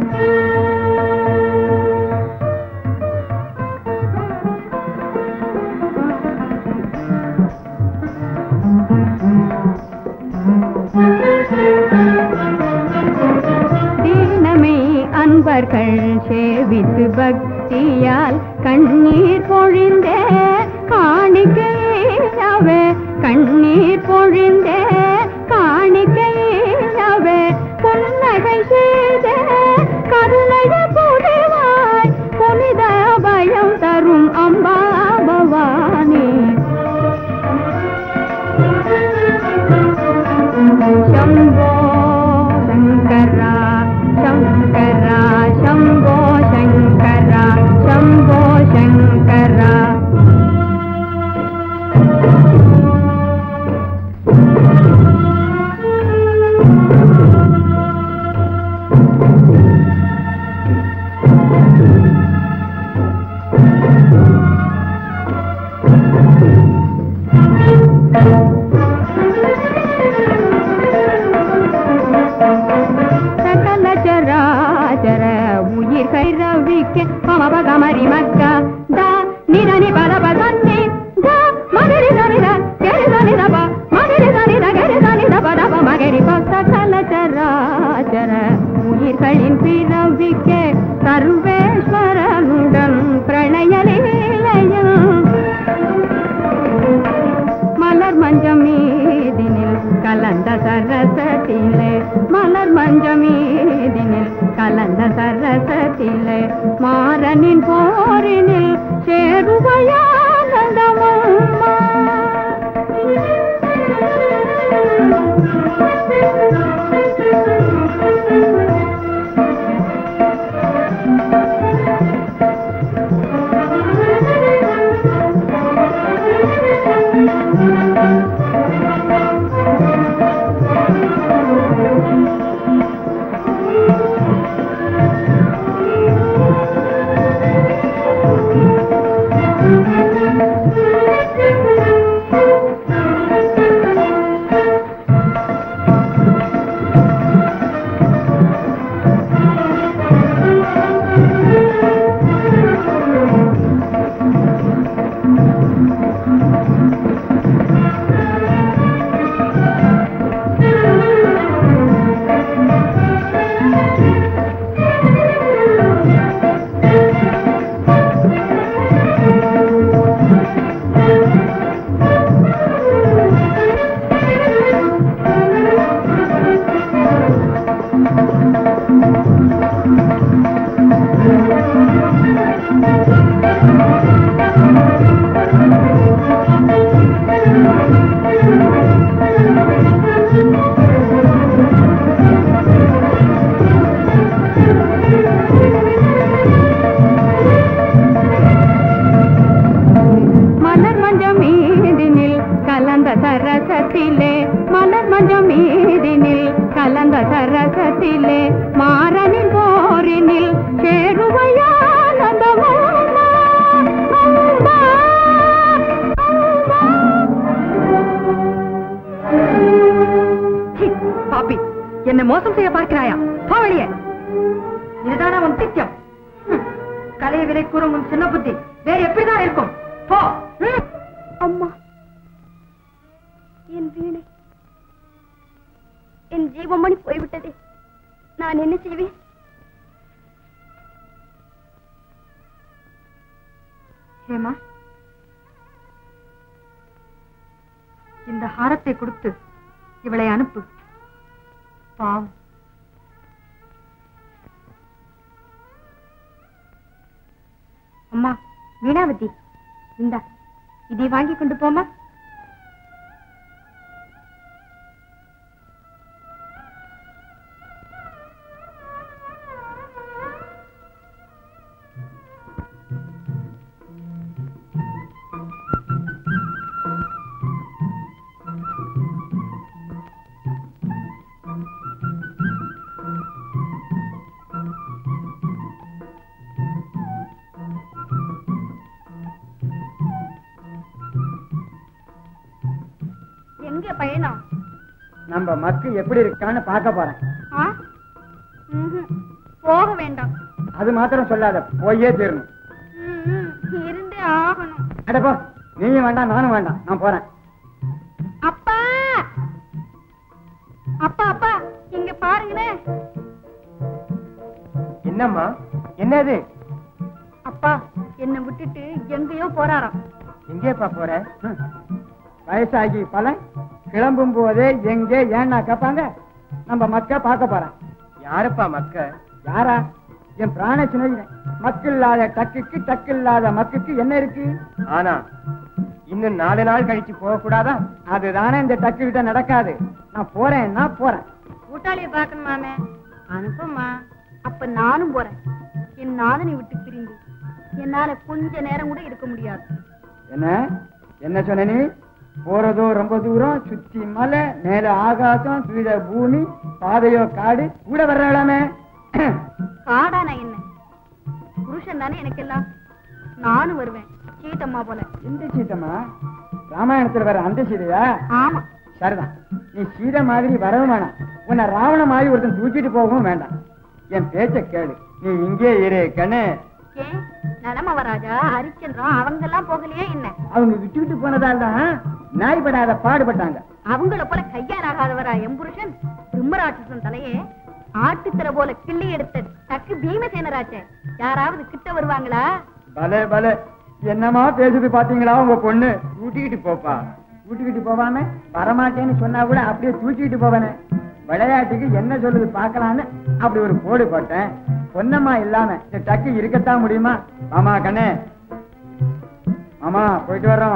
தீனமை அன்பர்கள் சேவித்து பக்தியால் கண்ணீர் பொழிந்தே காணிக்கையாவே கண்ணீர் பொழிந்தே காணிக்கையாவே புன்னகை செய்தே கருணைய புரிவாய் புனித பயம் தரும் அம்பா பவானி शम्भो शङ्करा शङ्करा शम्भो शङ्करा शम्भो शङ्करा மகளின் பிறவிக்க சர்வேஸ்வரனுடன் பிரணய லீலையில் மலர் மஞ்சம் மீதினில் கலந்த சரசத்திலே மலர் மஞ்சம் மீதினில் கலந்த சரசத்திலே மாறனின் போரினில் சேருவையானந்தமம்மா மலர் மஞ்சம் மீதினில் கலந்த சரசத்திலே மலர் மஞ்சம் மீதினில் கலந்த சரசத்திலே மாறனின் போரினில் சேருவையானந்தமம்மா அம்மா, சி, பாப்பி என்னை மோசம் செய்ய பார்க்கிறாயா போ வெளியே இதுதானா உன் திட்டம் ஹம், கலையை விலை கூறும் உன் சின்ன புத்தி வேற எப்படிதான் இருக்கும் போ ஹம். அம்மா என் வீணை என் ஜீவமணி போய்விட்டதே நான் என்ன செய்வேன் ஹேமா இந்த ஹாரத்தை கொடுத்து இவளை அனுப்பு பாவம் அம்மா வீணாவதி இந்தா இதை வாங்கி கொண்டு போமா எங்க பயணம் நம்ம மக்கு எப்படி இருக்கான்னு பார்க்க போறேன் ஆ? ம்ஹும். போக வேண்டாம் அது மாத்திரம் சொல்லாத போயே தீரணும் ம்ம். இருந்தே ஆகணும் அட போ நீயும் வேண்டாம் நானும் வேண்டாம் நான் போறேன் அப்பா அப்பா அப்பா இங்க பாருங்களேன் என்னம்மா என்னது அப்பா என்னை விட்டுட்டு எங்கேயோ போறாராம் எங்கேப்பா போற ஹம். வயசாகி பலன் கிளம்பும் போதே எங்கே ஏன்னா கேட்பாங்க நம்ம மக்க பார்க்க போறேன் யாருப்பா மக்க யாரா என் பிராண சிநேகிதன் மக்கு இல்லாத டக்குக்கு டக்கு இல்லாத மக்குக்கு என்ன இருக்கு ஆனா இன்னும் நாலு நாள் கழிச்சு போக கூடாதா அதுதானே இந்த டக்கு கிட்ட நடக்காது நான் போறேன்னா போறேன் கூட்டாளிய பாக்கணுமாமே அனுப்பம்மா அப்ப நானும் போறேன் என் நாதனை விட்டு பிரிந்து என்னால கொஞ்ச நேரம் கூட இருக்க முடியாது என்ன என்ன சொன்ன நீ போறதோ ரொம்ப தூரம் சுத்தி மலை மேல ஆகாசம் கீழே பூமி பாதையோ காடு கூட வர்றாளாமே காடானா என்ன புருஷன் தானே எனக்கெல்லாம் நானும் வருவேன் சீத்தம்மா போல எந்த சீத்தம்மா ராமாயணத்துல வர அந்த சீதையா ஆமா சரிதான் நீ சீதை மாதிரி வரவும் வேணாம் உன்னை ராவண மாதிரி ஒருத்தன் தூக்கிட்டு போகவும் வேண்டாம் என் பேச்ச கேளு நீ இங்கே இரு கண்ணு ஏன் நலமவராஜா ஹரிச்சந்திரன் அவங்க எல்லாம் போகலையே என்ன அவங்க விட்டுக்கிட்டு போனதால் தான் நாய்படாத பாடுபட்டாங்க அவங்கள போல கையாலாகாதவரா என் புருஷன் பிரம்மராட்சசன் தலையே ஆட்டுத்தர போல கிள்ளி எடுத்த டக்கு பீமசேனராச்சே யாராவது கிட்ட வருவாங்களா பலே பலே என்னமா பேசுது பாத்தீங்களா உங்க பொண்ணு கூட்டிக்கிட்டு போப்பா கூட்டிக்கிட்டு போவாம வரமாட்டேன்னு சொன்னா கூட அப்படியே தூக்கிட்டு போவானே விளையாட்டுக்கு என்ன சொல்லுது பார்க்கலான்னு அப்படி ஒரு போடு போட்டேன் பொன்னம்மா இல்லாம இந்த டக்கு இருக்கத்தான் முடியுமா ஆமா கண்ணே ஆமா போயிட்டு வர்றோம்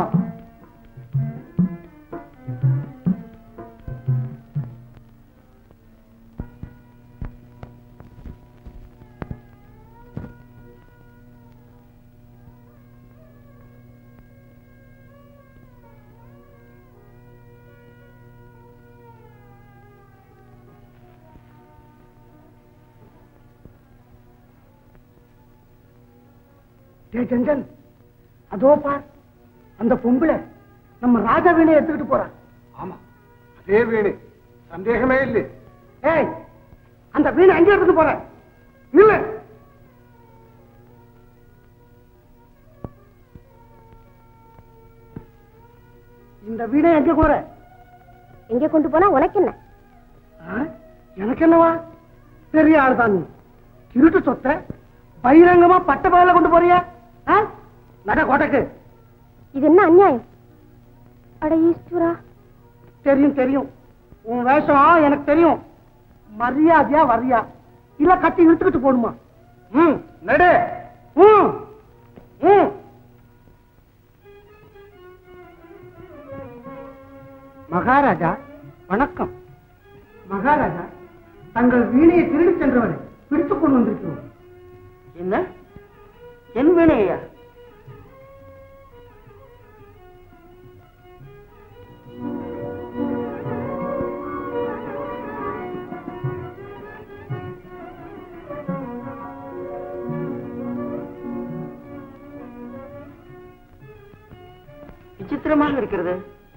டே ஜஞ்சன் அதோ பார் அந்த பொம்பளை நம்ம ராஜா வீணையை எடுத்துக்கிட்டு போறான் ஆமா அதே வீணை சந்தேகமே இல்லை ஏய் அந்த வீணை எங்க எடுத்துட்டு போற நில்லு இந்த வீணை எங்க போற எங்க கொண்டு போனா உனக்கு என்ன ஆ? எனக்கு என்னவா பெரிய ஆள் தான் நீ திருட்டு சொத்த பகிரங்கமா பட்ட பகல கொண்டு போறியா ஆ? நட கோட்டைக்கு இது என்ன அநியாயம் அட ஈஸ்வரா தெரியும் தெரியும் உன் வேஷம் எனக்கு தெரியும் மரியாதையா வரியா இல்ல கட்டி இழுத்துக்கிட்டு போடுமா ம் நடு ம் ம் மகாராஜா வணக்கம் மகாராஜா தங்கள் வீணையை திருடி சென்றவரை பிடித்துக் கொண்டு வந்திருக்கிறோம் என்ன என் வீணையா விசித்திரமாக இருக்கிறது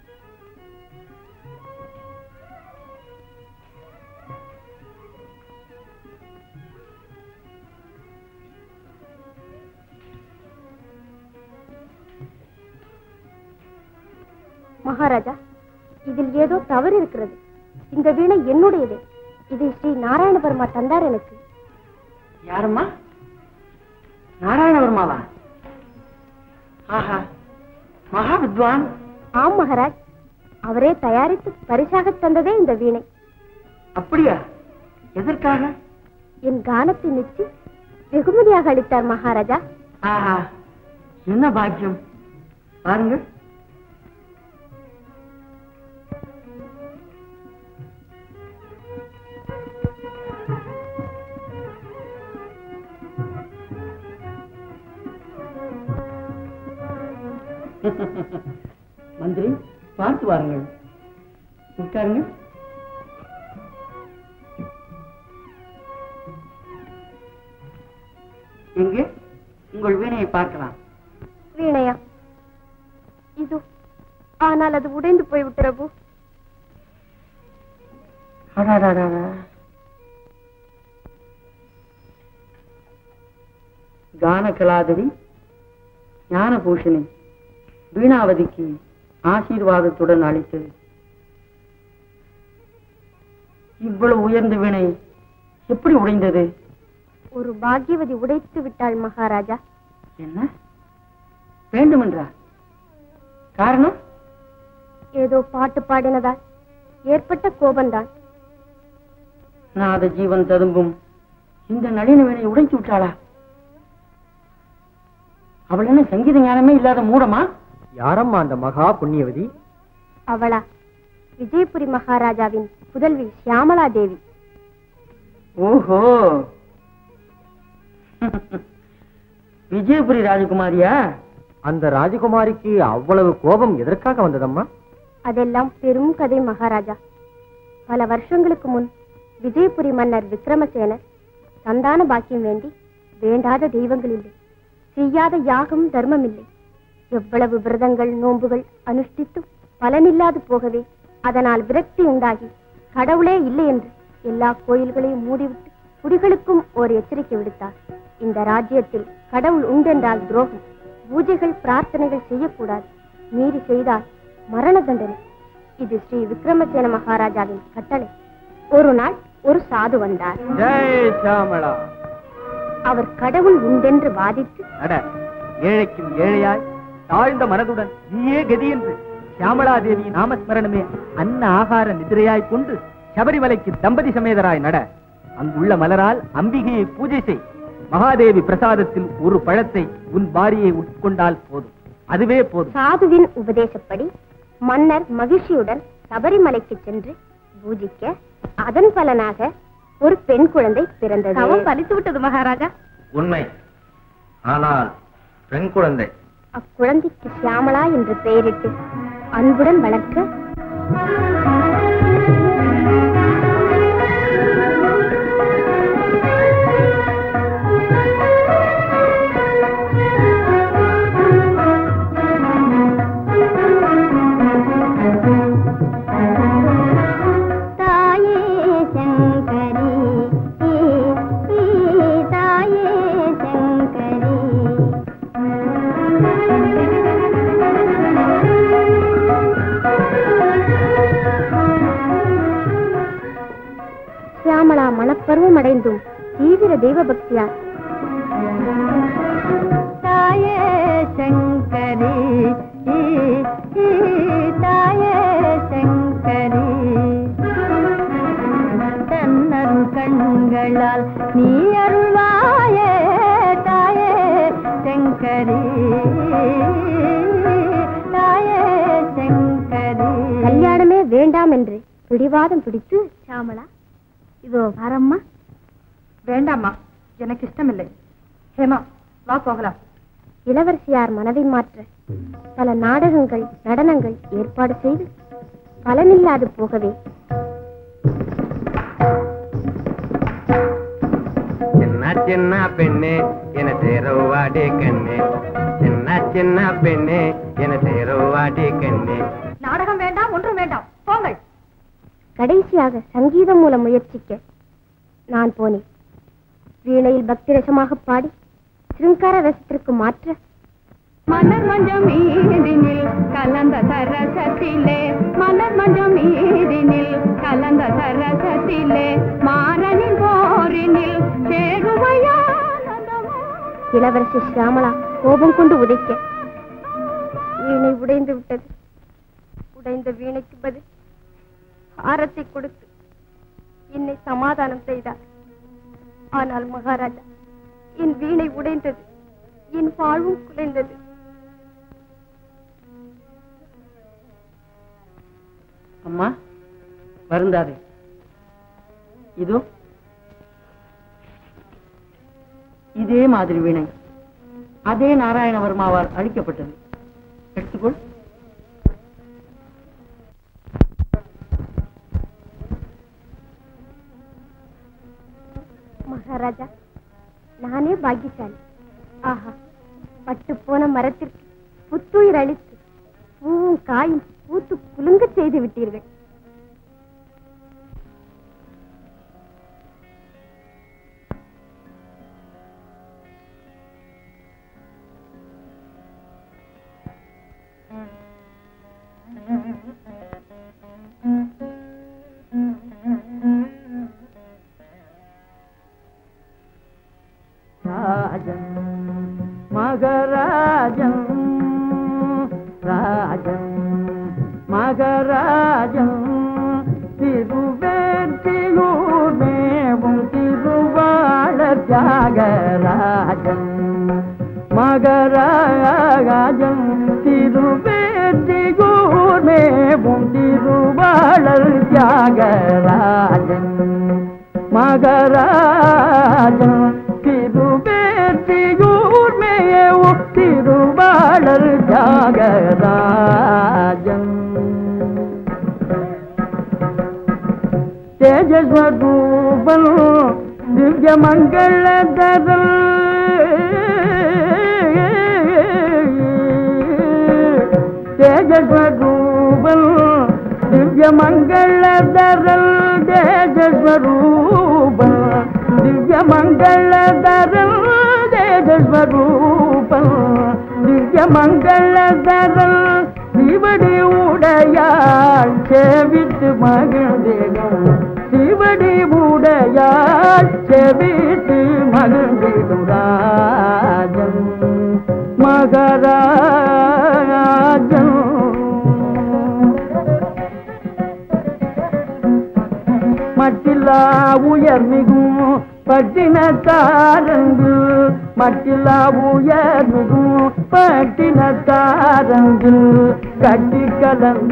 மகாராஜா இதில் ஏதோ தவறு இருக்கிறது இந்த வீணை என்னுடையதே இதை ஸ்ரீ நாராயணபெருமா தந்தார் எனக்கு யாரம்மா நாராயணவர்மாவா ஆஹா மகா வித்வான் ஆம் மகாராஜ் அவரே தயாரித்து பரிசாக தந்ததே இந்த வீணை அப்படியா எதற்காக என் கானத்தை மெச்சி வெகுமதியாக அளித்தார் மகாராஜா ஆஹா என்ன பாக்கியம் பாருங்க மந்திரி பார்த்து வாருங்கள் உட்காருங்க எங்கே உங்கள் வீணையை பார்க்கலாம் வீணையா இது ஆனால் அது உடைந்து போய்விட்டு பிரபு அடாடாடாடா. கான கலாதரி ஞானபூஷணி வீணாவதிக்கு ஆசீர்வாதத்துடன் அளித்தது இவ்வளவு உயர்ந்த வீணை எப்படி உடைந்தது ஒரு பாக்கியவதி உடைத்து விட்டாள் மகாராஜா என்ன வேண்டுமென்றா காரணம் ஏதோ பாட்டு பாடினதால் ஏற்பட்ட கோபம்தான் நாத ஜீவன் ததும்பும் இந்த நளின வீணை உடைத்து விட்டாளா அவள் என்ன சங்கீத ஞானமே இல்லாத மூடமா யாரம்மா அந்த மகா புண்ணியவதி அவளா விஜயபுரி மகாராஜாவின் புதல்வி சியாமலா தேவி ஓஹோ விஜயபுரி ராஜகுமாரியா அந்த ராஜகுமாரிக்கு அவ்வளவு கோபம் எதற்காக வந்ததம்மா அதெல்லாம் பெரும் கதை மகாராஜா பல வருஷங்களுக்கு முன் விஜயபுரி மன்னர் விக்ரமசேனர் சந்தான பாக்கியம் வேண்டி வேண்டாத தெய்வங்கள் இல்லை செய்யாத யாகம் தர்மம் இல்லை எவ்வளவு விரதங்கள் நோன்புகள் அனுஷ்டித்தும் பலனில்லாது போகவே அதனால் விரக்தி உண்டாகி கடவுளே இல்லை என்று எல்லா கோயில்களையும் மூடிவிட்டு குடிகளுக்கும் ஓர் எச்சரிக்கை விடுத்தார் இந்த ராஜ்யத்தில் கடவுள் உண்டென்றால் துரோகம் பூஜைகள் பிரார்த்தனைகள் செய்யக்கூடாது மீறி செய்தால் மரண தண்டனை இது ஸ்ரீ விக்ரமசேன மகாராஜாவின் கட்டளை ஒரு நாள் ஒரு சாது வந்தார் ஜெய் சியாமளா அவர் கடவுள் உண்டென்று வாதித்து நட ஏழைக்கும் ஏழையாய் தாழ்ந்த மனதுடன் நீயே கதி என்று சியாமளா தேவியின் நாமஸ்மரணமே அன்ன ஆகார நிதிரையாய் கொண்டு சபரிமலைக்கு தம்பதி சமேதராய் நட அங்குள்ள மலரால் அம்பிகையை பூஜை செய் மகாதேவி பிரசாதத்தில் ஒரு பழத்தை உன் பாரியை உட்கொண்டால் போதும் அதுவே போதும் சாதுவின் உபதேசப்படி மன்னர் மகிழ்ச்சியுடன் சபரிமலைக்கு சென்று பூஜிக்க அதன் பலனாக ஒரு பெண் குழந்தை பிறந்தது தவம் பலித்து விட்டது மகாராஜா உண்மை ஆனால் பெண் குழந்தை அக்குழந்தைக்கு சியாமளா என்று பெயரிட்டு அன்புடன் வளர்க்க தாயே சங்கரி தாயே சங்கரி சியாமளா மனப்பருவம் அடைந்தும் தீவிர தெய்வ பக்தியார் தாயே சங்கரி தாயே சங்கரி தன்னருள் கண்களால் நீ அருள்வாயே தாயே சங்கரி தாயே சங்கரி கல்யாணமே வேண்டாம் என்று பிடிவாதம் பிடித்து சாமளா இதோ வரம்மா வேண்டாம்மா எனக்கு இஷ்டமில்லை ஹேமா வா போகலாம் இளவரசியார் மனதை மாற்ற பல நாடகங்கள் நடனங்கள் ஏற்பாடு செய்து பலனில்லாது போகவே சின்ன சின்ன பெண்ணே என சேரவாடி கண்ணே சின்ன சின்ன பெண்ணே என சேரவாடி கண்ணே நாடகம் வேண்டாம் ஒன்றும் வேண்டாம் போங்கள் கடைசியாக சங்கீதம் மூலம் முயற்சிக்க நான் போனேன் வீணையில் பக்தி ரசமாக பாடி சிருங்கார ரசத்திற்கு மாற்ற மலர் மஞ்சம் மீதினில் கலந்த சரசத்திலே மலர் மஞ்சம் மீதினில் கலந்த சரசத்திலே மாறனின் போரினில் சேருவையானந்தமோ இளவரசி சியாமளா கோபம் கொண்டு உதைக்க வீணை உடைந்து விட்டது உடைந்த வீணைக்கு பதில் ஆரத்தை கொடுத்து என்னை சமாதானம் செய்தார் ஆனால் மகாராஜா என் வீணை உடைந்தது என் வாழ்வும் குலைந்தது அம்மா வருந்தாதே இதோ இதே மாதிரி வீணை அதே நாராயணவர்மாவால் அளிக்கப்பட்டது எடுத்துக்கொள் மகாராஜா நானே பாக்கியசாலி ஆஹா பட்டு போன மரத்திற்கு புத்துயிர் அளித்து பூவும் காயும் பூத்து குலுங்க செய்து விட்டீர்கள் ராஜன் மகராஜன் ராஜன் மகராஜன் திருவேற்றியூர் மேவும் திருவாளர் தியாகராஜன் மகராஜன் திருவேற்றியூர் மேவும் திருவாளர் தியாகராஜன் மகராஜன் திருவேற்றியூர் மேவும் திருவாளர் தியாகராஜன் தேஜஸ்வரூபன் திவ்ய மங்களதரன் தேஜஸ்வரூபன் திவ்ய மங்களதரன் தேஜஸ்வரூபன் திவ்ய மங்களதரன் தேஜஸ்வரூபன் திவ்ய மங்களதரன் சிவடி உடையாள் சேவித்து மகிழ்ந்தேனும் சிவடி உடைய மங்கையால் செவிட்டு மகிழ்ந்திடும் ராஜன் மகராஜன் மட்டில்லா உயர் மிகும் பட்டினத்தாரங்கு மட்டில்லா உயர் மிகும் பட்டினத்தாரங்கு கட்டி கலந்த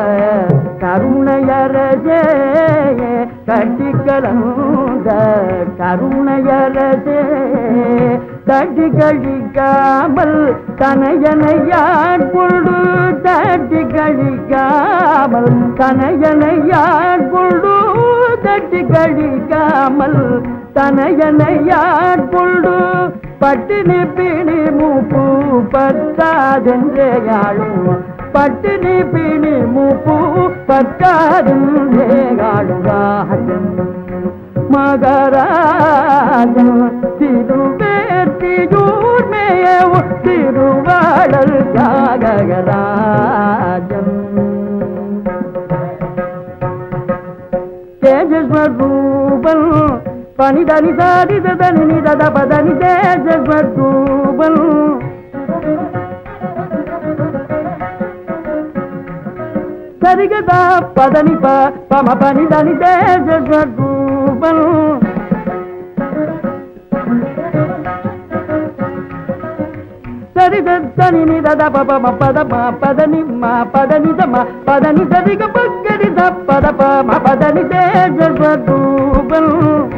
கருணையரசே கட்டி கலந்த கருணையரசே தட்டி கழிக்காமல் தனையனையான் கொண்டு தட்டி கழிக்காமல் தனையனையான் கொண்டு தட்டி கழிக்காமல் தனையனையான் கொண்டு பட்டினி பிணி மூப்பு பத்தாதென்றே யாழும் பட்டினி பிணி மூப்பு பத்தாதென்றே யாழும் ராஜன் மகராஜன் திருவேற்றியூர் மேயவு திருவாளர் தியாகராஜன் தேஜஸ்வரூபன் பனிதனி சாதித தனி நிதத பதனி தேஜஸ்வரூபன் சரிகதா பதனி ப பம பனிதனி தேஜஸ்வரூபன் சரித தனி நிதத பப ம பத ம பதனி ம பதனி த ம பதனி சரிக பக்கரி த பத ப ம பதனி தேஜஸ்வரூபன்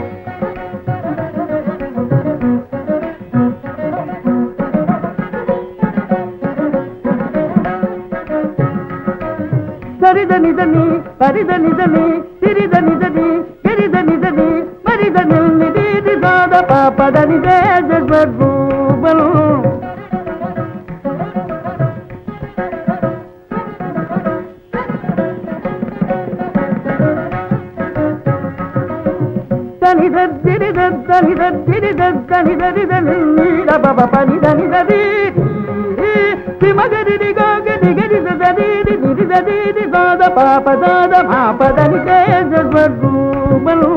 சரித நிதனி பரித நிதனி சிறித நிதனி கிரித நிதனி மரித நிதி சாத ப பதனி தேஜஸ்வரூபன் தனித திரித தனித திரித தனித நித நீட பப பனித நிததி சிமகரி கோகரி கரி சதி நிதி சதி சாத பாப சாத மாபதனி தேஜஸ்வரூபன்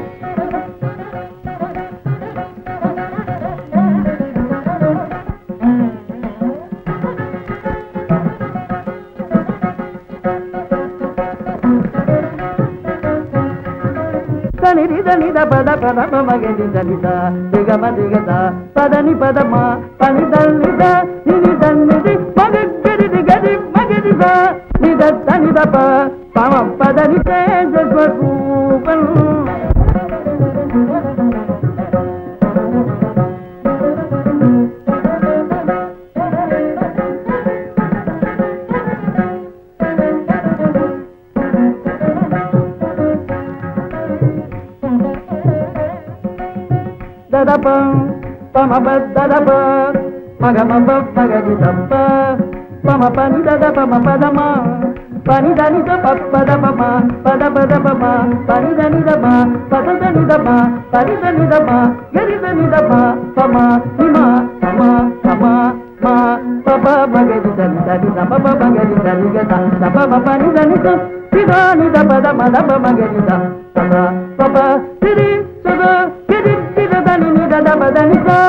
தனிரி தனித பத பத மகனி தனித திகம திகத பதனி பதம பனி தன்னித நிதி தன்னிதி மகரி திகதி மகரித நித தனித ப பம பதனி தேஜஸ்வரூபன் దదప పమ దదప మగమ మగది దప్ప పమ పని దద పమ పదమ పని దని ద పద పమ పద పద పమ పని దని దమ పద దని దమ పని దని దమ గరి దని దమ పమ హిమ పమ పమ మా పప మగది దని దని దమ ప మగది దని గద దప పని దని ద సిదాని ద పద మద మగది ద పద పప సిరి సద గిరి సిద దని ని ద ద పద ని స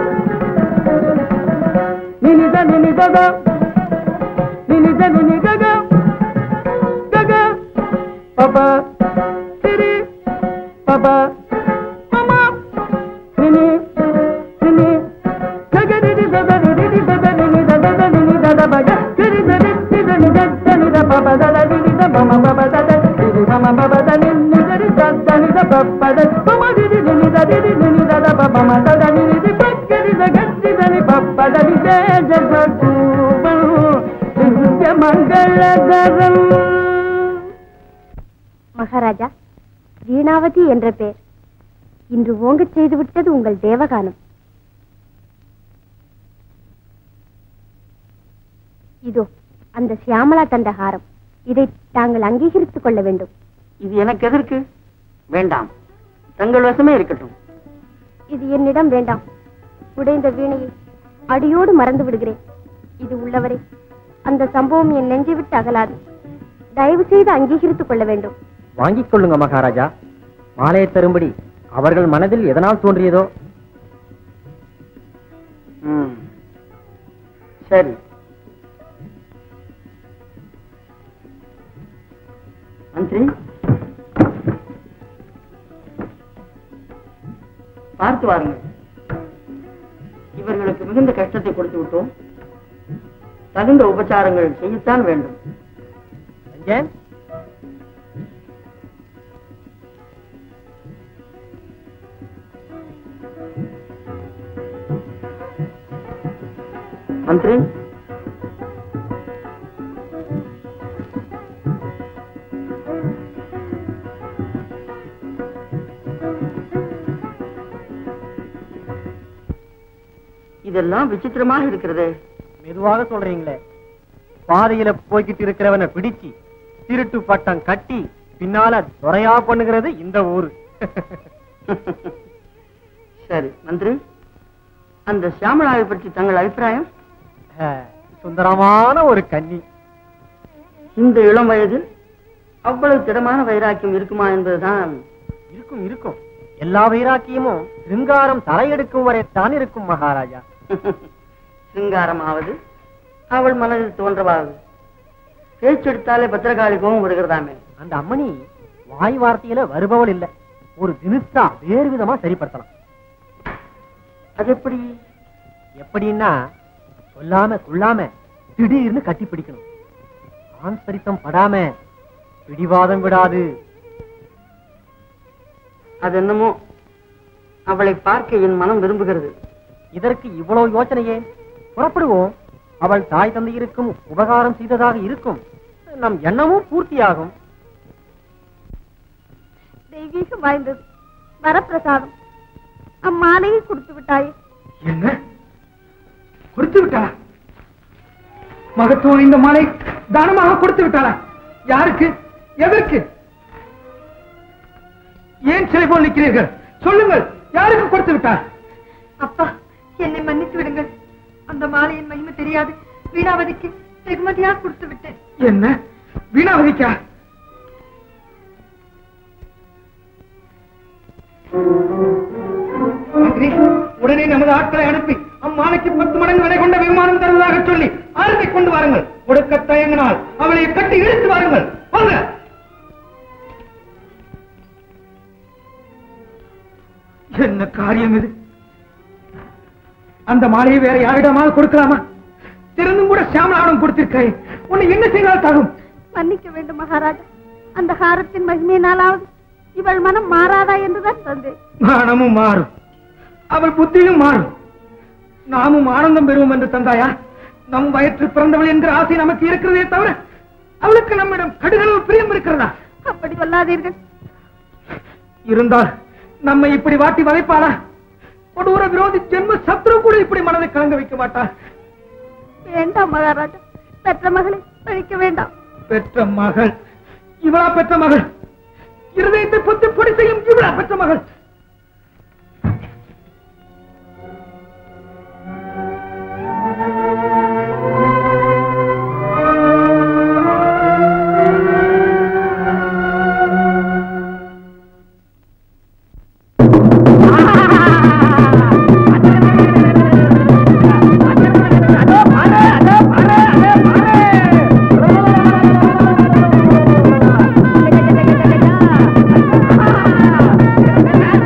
ని ని ద ని ని ద ద ని ని ద ని ని గ గ గ గ పప సిరి పప మమ ని ని ని ని గ గ ని ని ద ద ని ని ని ద ద ని ని ద ద ద ని ని ద ద బ గ సిరి ద ని ని ద ని ద ద ని ద ప ప ద ద ని ని ద మమ ప ప ద ద ని ని మమ ప ప ద ని ని ద ని ద ద ని ద ప ప ద మమ ని ని ని ని ద ని ని ని ని ద ద ప మమ ద ద ని ని ది ప గ ని ద గ ని ద ని ప ప ద ని ద జ ప కు ప దివ్య మంగళధరం மகாராஜா வீணாவதி என்ற பெயர் இன்று ஓங்கச் செய்துவிட்டது உங்கள் தேவகானம் இதோ அந்த சியாமலா தந்த ஹாரம் இதை தாங்கள் அங்கீகரித்துக் கொள்ள வேண்டும் இது எனக்கு எதற்கு வேண்டாம் தங்கள் வசமே இருக்கட்டும் இது என்னிடம் வேண்டாம் உடைந்த வீணையை அடியோடு மறந்து விடுகிறேன் இது உள்ளவரை அந்த சம்பவம் என் நெஞ்சை விட்டு அகலாது தயவு செய்து அங்கீகரித்துக் கொள்ள வேண்டும் வாங்கிக் கொள்ளுங்க மகாராஜா மாலையை தரும்படி அவர்கள் மனதில் எதனால் தோன்றியதோ ம். சரி மந்திரி பார்த்து வாருங்கள் இவர்களுக்கு மிகுந்த கஷ்டத்தை கொடுத்து விட்டோம் தகுந்த உபச்சாரங்கள் செய்யத்தான் வேண்டும் ஏன் மந்திரி இதெல்லாம் விசித்திரமாக இருக்கிறதே மெதுவாக சொல்றீங்களே பாதையில போய்கிட்டு இருக்கிறவனை பிடிச்சு திருட்டு பட்டம் கட்டி பின்னால துறையா பண்ணுகிறது இந்த ஊரு சரி மந்திரி அந்த சியாமளாவை பற்றி தங்கள் அபிப்பிராயம் சுந்தரமான ஒரு கன்னி இந்த இளம் வயதில் அவ்வளவு திடமான வைராக்கியம் இருக்குமா என்பதுதான் இருக்கும் இருக்கும் எல்லா வைராக்கியமும் சிங்காரம் தலையெடுக்கும் வரை தான் இருக்கும் மகாராஜா சிங்காரமாவது அவள் மனதில் தோன்றவாவது பேச்செடுத்தாலே பத்திரகாளி கோபம் வருகிறதாமே அந்த அம்மணி வாய் வார்த்தையில வருபவள் இல்ல ஒரு தினுசா வேறு விதமா சரிப்படுத்தலாம் அது எப்படி எப்படின்னா சொல்லாம கொள்ளாம திடீர்னு கட்டி பிடிக்கணும் ஆன்சரித்தம் படாம பிடிவாதம் விடாது அது என்னமோ அவளை பார்க்க என் மனம் விரும்புகிறது இதற்கு இவ்வளவு யோசனையே புறப்படுவோம் அவள் தாய் தந்தையிருக்கும் உபகாரம் செய்ததாக இருக்கும் நம் எண்ணமும் பூர்த்தியாகும் தெய்வீகம் வாய்ந்தது வரப்பிரசாதம் அம்மாலையை கொடுத்து விட்டாயே என்ன கொடுத்து விட்டாளா மகத்துவம் இந்த மாலை தானமாக கொடுத்து விட்டாளா யாருக்கு எதற்கு ஏன் சிலை போல் நிற்கிறீர்கள் சொல்லுங்கள் யாருக்கு கொடுத்து விட்டார் அப்பா என்னை மன்னித்து விடுங்கள் அந்த மாலையின் மகிமை தெரியாது வீணாவதிக்கு வெகுமதியா கொடுத்து விட்டேன் என்ன வீணாவதிக்கா மந்திரி உடனே நமது ஆட்களை அனுப்பி அம்மானைக்கு பத்து மடங்கு விலை கொண்ட விமானம் தருவதாக சொல்லி ஆரம்பி கொண்டு வாருங்கள் கொடுக்க தயங்கினால் அவளை கட்டி இழுத்து வாருங்கள் வாங்க என்ன காரியம் இது அந்த மாலையை வேற யாரிடமாவது கொடுக்கலாமா திறந்தும் கூட சியாமலாடம் கொடுத்திருக்காய் உன்னை என்ன செய்தால் தகும் மன்னிக்க வேண்டும் மகாராஜா அந்த ஹாரத்தின் மகிமையினாலாவது இவள் மனம் மாறாதா என்றுதான் தந்தேன் மனமும் மாறும் அவள் புத்தியும் மாறும் நாமும் ஆனந்தம் பெறுவோம் என்று தந்தாயா நம் வயிற்றில் பிறந்தவள் என்கிற ஆசை நமக்கு இருக்கிறதே தவிர அவளுக்கு நம்மிடம் கடுகளவு பிரியம் இருக்கிறதா அப்படி சொல்லாதீர்கள் இருந்தால் நம்மை இப்படி வாட்டி வதைப்பாளா கொடூர விரோதி ஜென்ம சத்ரு கூட இப்படி மனதை கலங்க வைக்க மாட்டார் வேண்டாம் மகாராஜா பெற்ற மகளை பழிக்க வேண்டாம் பெற்ற மகள் இவளா பெற்ற மகள் இருதயத்தை பொத்தி பொடி செய்யும் இவளா பெற்ற மகள் ஆ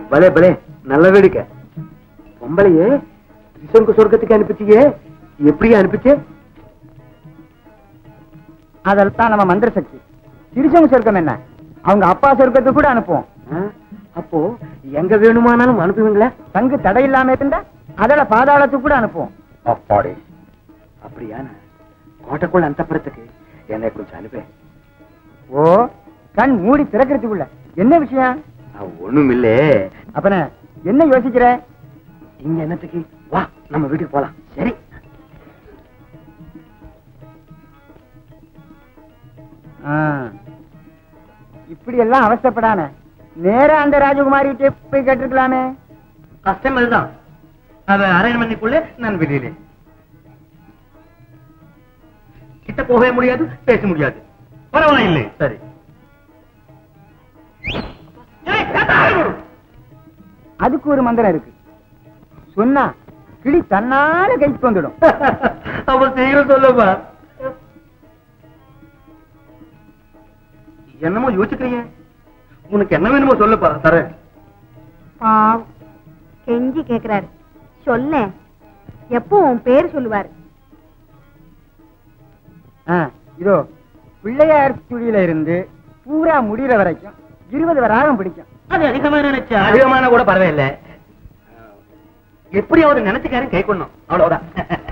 பலே பலே நல்ல வேடிக்கை பொம்பளையே திசங்க சொர்க்கத்துக்கு அனுப்பிச்சியே எப்படியே அனுப்பிச்சே அதெல்லாம் நம்ம மந்திர சக்தி திருச்சங்க சொர்க்கம் என்ன அவங்க அப்பா சொர்க்கத்துக்கு கூட அனுப்புவோம் அப்போ எங்க வேணுமானாலும் அனுப்புவீங்களா தங்கு தடை இல்லாம இருந்தா அதோட பாதாளத்துக்கு கூட அனுப்புவோம் அப்பாடி அப்படியான கோட்டைக்குள்ள அந்தப்புறத்துக்கு என்னை கொஞ்சம் அனுப்ப ஓ கண் மூடி திறக்கிறதுக்குள்ள என்ன விஷயம் ஒண்ணும் இல்லே அப்பன என்ன யோசிக்கிற இங்க என்னத்துக்கு வா நம்ம வீட்டுக்கு போலாம் சரி ஆ. இப்படி எல்லாம் அவஸ்தைப்படாம நேரா அந்த ராஜகுமாரி போய் கேட்டிருக்கலாமே கஷ்டம் இதுதான் அவ அரண்மனைக்குள்ளே நான் வெளியிலே கிட்ட போகவே முடியாது பேச முடியாது பரவாயில்லை சரி அதுக்கு ஒரு மந்திரம் இருக்கு சொன்னா கிளி தன்னால கைக்கு வந்துடும் அவ சீக்கிரம் சொல்லுப்பா என்னமோ யோசிக்கிறீங்க உனக்கு என்ன வேணுமோ சொல்லுப்பா தரேன் பாவம் கெஞ்சி கேக்குறாரு சொல்ல எப்போ உன் பேர் சொல்லுவாரு ஆ, இதோ பிள்ளையார் துடியில இருந்து பூரா முடிகிற வரைக்கும் இருபது வராகம் பிடிக்கும் அது அதிகமா நினைச்சா அதிகமான கூட பரவாயில்ல எப்படியாவது நினைச்சுக்காரன் கை கொள்ளணும் அவ்வளவுதான்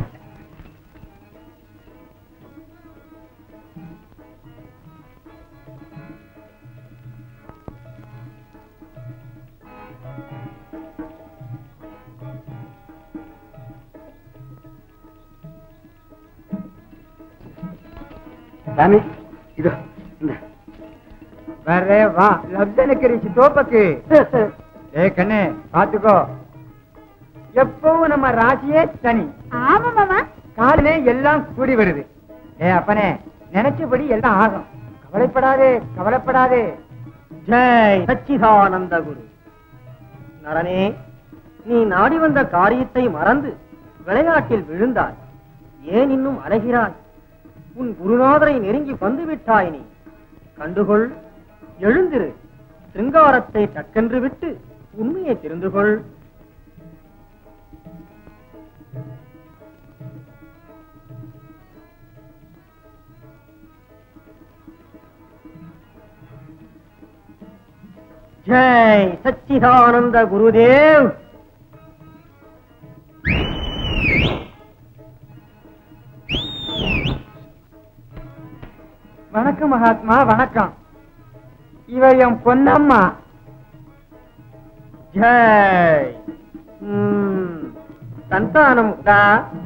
சாமி இதோ இந்த வரே வா லப்தனுக்கு ரிஷி தோப்பக்கு ஏ கண்ணே பாத்துக்கோ எப்பவும் நம்ம ராசியே தனி ஆமா மாமா காலிலே எல்லாம் கூடி வருது ஏ அப்பனே நினைச்சபடி எல்லாம் ஆகும் கவலைப்படாதே கவலைப்படாதே ஜெய் சச்சிதானந்த குரு நரனே நீ நாடி வந்த காரியத்தை மறந்து விளையாட்டில் விழுந்தாய் ஏன் இன்னும் அலைகிறாய் உன் குருநாதரை நெருங்கி வந்து விட்டாய் நீ கண்டுகொள் எழுந்திரு சிருங்காரத்தை டக்கென்று விட்டு உண்மையை தெரிந்து கொள் ஜெய் சச்சிதானந்த குருதேவ் வணக்கம் மகாத்மா வணக்கம் இவ என் பொன்னம்மா ஜெய் ம், சந்தானம் உண்டா?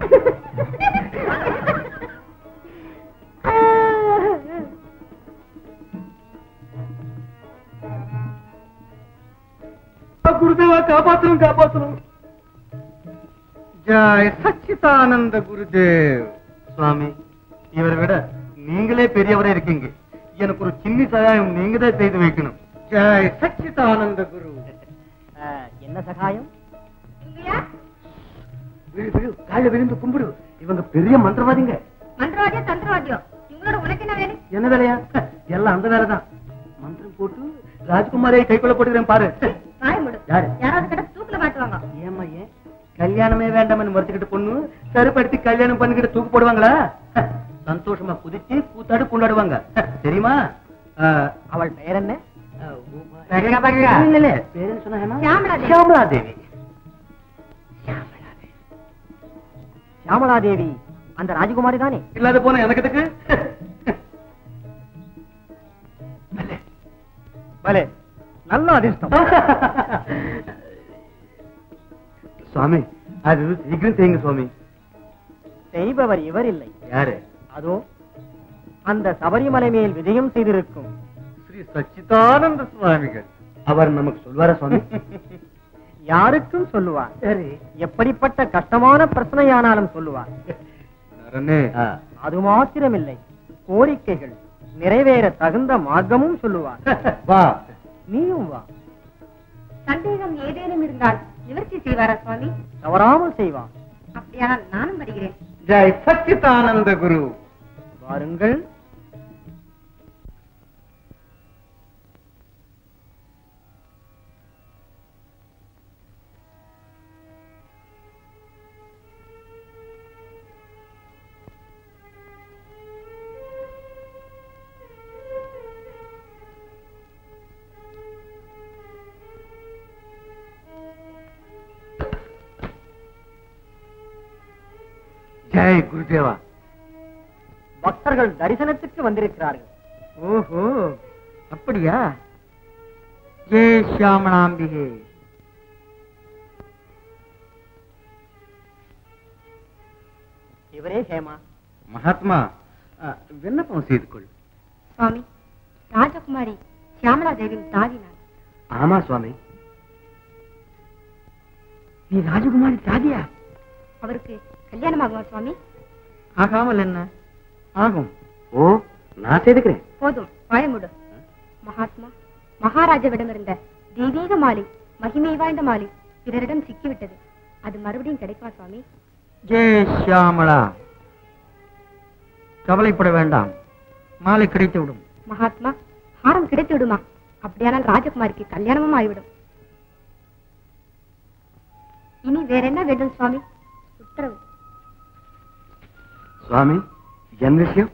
குருதேவா காப்பாத்தணும் காப்பாத்தணும் ஜெய் சச்சிதானந்த குருதேவ் சுவாமி இவரை விட நீங்களே பெரியவரா இருக்கீங்க எனக்கு ஒரு சின்ன சகாயம் நீங்க தான் செய்து வைக்கணும் ஜெய் சச்சிதானந்த குரு என்ன சகாயம் விழு விழு கால விழுந்து கும்பிடு இவங்க பெரிய மந்திரவாதிங்க மந்திரவாதியம் தந்திரவாதியம் இவங்களோட உனக்கு என்ன வேணும் என்ன வேலையா எல்லாம் அந்த வேலைதான் மந்திரம் போட்டு ராஜ்குமாரை கைக்குள்ள போட்டுக்கிறேன் பாரு வாய முடு யாரு யாராவது கிட்ட தூக்கில மாட்டுவாங்க ஏம்மா ஏன் கல்யாணமே வேண்டாம்னு மறுத்துக்கிட்டு பொண்ணு சரிப்படுத்தி கல்யாணம் பண்ணிக்கிட்டு தூக்கு போடுவாங்களா சந்தோஷமா குதிச்சு கூத்தாடு கொண்டாடுவாங்க தெரியுமா அஹ், அவள் பெயர் என்ன அஹ், உமா- இல்ல, இல்ல, பேர் என்ன சொன்னா சியாமளா தேவி. சியாமளா தேவி சியாமளா தேவி அந்த ராஜகுமாரி தானே இல்லாத போன எனக்கு எதுக்கு பலே நல்ல அதிர்ஷ்டம் சுவாமி அது சீக்கிரம் செய்யுங்க சுவாமி செய்பவர் இவர் இல்லை யாரு அதோ அந்த சபரிமலை மேல் விஜயம் செய்திருக்கும் ஸ்ரீ சச்சிதானந்த சுவாமிகள் அவர் நமக்கு சொல்வாரா சுவாமி யாருக்கும் சொல்லுவார் சரி எப்படிப்பட்ட கஷ்டமான பிரச்சனையானாலும் சொல்லுவார் அது மாத்திரமில்லை கோரிக்கைகள் நிறைவேற தகுந்த மார்க்கமும் சொல்லுவார் வா நீயும் வா சந்தேகம் ஏதேனும் இருந்தால் நிவர்த்தி செய்வாரா சுவாமி தவறாமல் செய்வான் அப்படியானால் நானும் வருகிறேன் ஜெய் சச்சிதானந்த குரு வாருங்கள் ஜெய் குருதேவா பக்தர்கள் தரிசனத்துக்கு வந்திருக்கிறார்கள் ஓஹோ அப்படியா ஜெய் சியாமணாம்பிகே இவரே ஹேமா மகாத்மா அஹ், விண்ணப்பம் செய்து கொள் சுவாமி ராஜகுமாரி சியாமலா தேவியின் தாதி நான் ஆமா சுவாமி நீ ராஜகுமாரி தாதியா அவருக்கு கல்யாணம் ஆகுமா சுவாமி ஆகாமல் என்ன ஆகும் ஓ நான் செய்துக்கிறேன் போதும் வாழமுடு மகாத்மா மகாராஜாவிடம் இருந்த தெய்வீக மாலை மகிமை வாய்ந்த மாலை பிறரிடம் சிக்கிவிட்டது அது மறுபடியும் கிடைக்குமா சுவாமி ஜெய் சியாமளா கவலைப்பட வேண்டாம் மாலை கிடைத்து விடும் மகாத்மா ஹாரம் கிடைத்து விடுமா அப்படியானால் ராஜகுமாரிக்கு கல்யாணமும் ஆகிவிடும் இனி வேற என்ன வேண்டும் சுவாமி உத்தரவு சுவாமி என் விஷயம்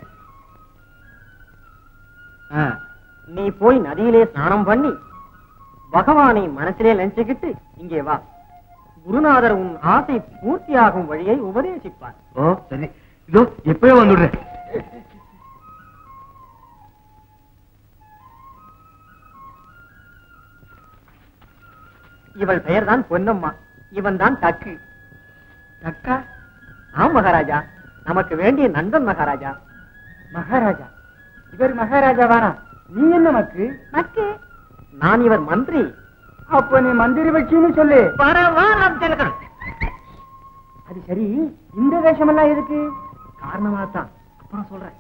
ஆ, நீ போய் நதியிலே ஸ்நானம் பண்ணி பகவானை மனசிலே நினைச்சுக்கிட்டு இங்கே வா குருநாதர் உன் ஆசை பூர்த்தியாகும் வழியை உபதேசிப்பார் ஓ சரி இதோ எப்பயோ வந்துடுறேன் இவள் பெயர்தான் பொன்னம்மா இவன் தான் தக்கு அக்கா ஆம் மகாராஜா நமக்கு வேண்டிய நண்பன் மகாராஜா மகாராஜா இவர் மகாராஜாவானா நீ என்ன மக்கு மக்கு நான் இவர் மந்திரி அப்ப நீ மந்திரி வச்சின்னு சொல்லு பரவாயில்லம் திலகன் அது சரி இந்த வேஷமெல்லாம் எதுக்கு காரணமா தான் அப்புறம் சொல்றேன்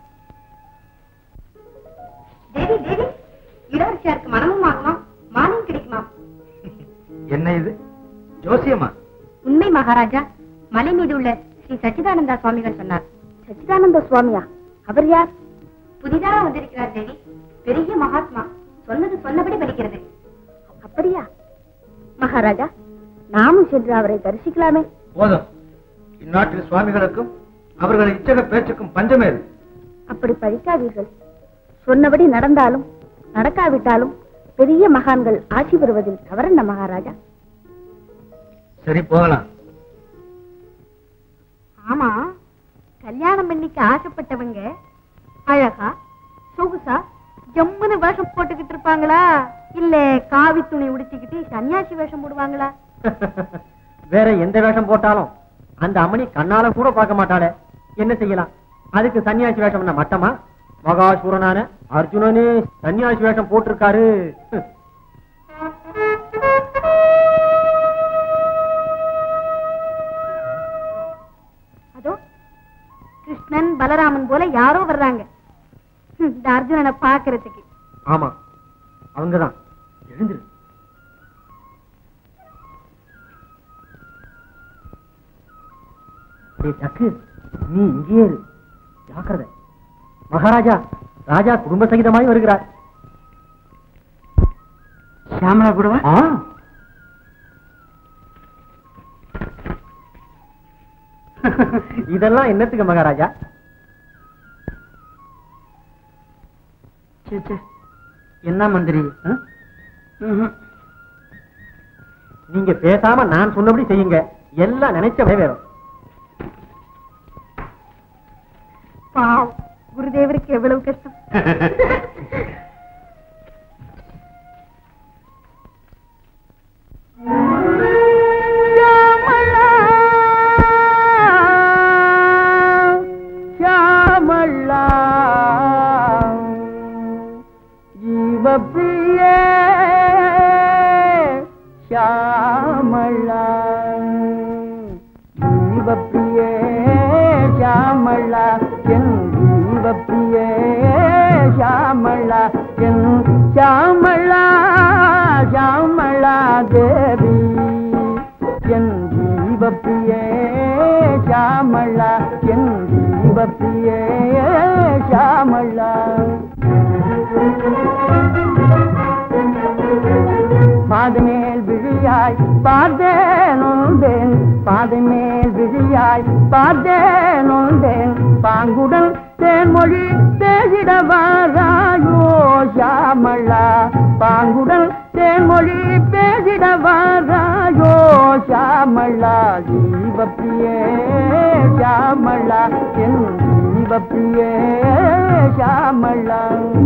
தேவி தேவி இளவரசியாருக்கு மனமும் ஆகுமா மானியம் கிடைக்குமா என்ன இது ஜோசியமா உண்மை மகாராஜா மலை மீது உள்ள ஸ்ரீ சச்சிதானந்தா சுவாமிகள் சொன்னார் சச்சிதானந்த சுவாமியா அவர் யார் புதிதாக வந்திருக்கிறார் தேவி பெரிய மகாத்மா சொன்னது சொன்னபடி படிக்கிறது அப்படியா மகாராஜா நாமும் சென்று அவரை தரிசிக்கலாமே போதும் இந்நாட்டில் சுவாமிகளுக்கும் அவர்கள் இச்சக பேச்சுக்கும் பஞ்சமேது அப்படி படிக்காதீர்கள் சொன்னபடி நடந்தாலும் நடக்காவிட்டாலும் பெரிய மகான்கள் ஆட்சி பெறுவதில் தவறென்ன மகாராஜா சரி போகலாம் ஆமா கல்யாணம் பண்ணிக்க ஆசைப்பட்டவங்க அழகா சொகுசா ஜம்முன்னு வேஷம் போட்டுக்கிட்டு இருப்பாங்களா இல்ல காவி துணி உடுத்திக்கிட்டு சன்னியாசி வேஷம் போடுவாங்களா வேற எந்த வேஷம் போட்டாலும் அந்த அம்மணி கண்ணால கூட பார்க்க மாட்டாளே என்ன செய்யலாம் அதுக்கு சன்னியாசி வேஷம் என்ன மட்டமா மகாசூரனான அர்ஜுனனே சன்னியாசி வேஷம் போட்டிருக்காரு அதோ கிருஷ்ணன் பலராமன் போல யாரோ வர்றாங்க ஹம், இந்த அர்ஜுனனை பாக்குறதுக்கு ஆமா அவங்கதான் எழுந்திரு டேய் டக்கு நீ இங்கேயே இரு ஜாக்கிரதை மகாராஜா ராஜா குடும்ப சகிதமாய் வருகிறார் சியாமலா கூடவா ஆ இதெல்லாம் என்னத்துக்கு மகாராஜா சே, சே. என்ன மந்திரி ஆ? நீங்க பேசாம நான் சொன்னபடி செய்யுங்க எல்லாம் நினைச்ச வேறும் பாவம் குருதேவருக்கு எவ்வளவு கஷ்டம் ஷியாமளா ஜீவப்பிரியே ஷியாமளா ஜீவப்பிரியே ஷியாமளா என் ஜீவப்பிரியே ஷியாமளா என் ஷியாமளா ஷியாமளா தேவி என் ஜீவப்பிரியே ஷியாமளா என் ஜீவப்பிரியே ஷியாமளா பாதமேல் விழியாய் பார்த்தேனொந்தேன் பாதமேல் விழியாய் பார்த்தேனொந்தேன் பாங்குடன் தேன்மொழி தேசிட வாராயோ ஷியாமளா பாங்குடன் தேன்மொழி பேசிட வாராயோ ஷாமளா ஜீவப்பிரியே ஷாமளா என் ஜீவப்பிரியே ஷாமளா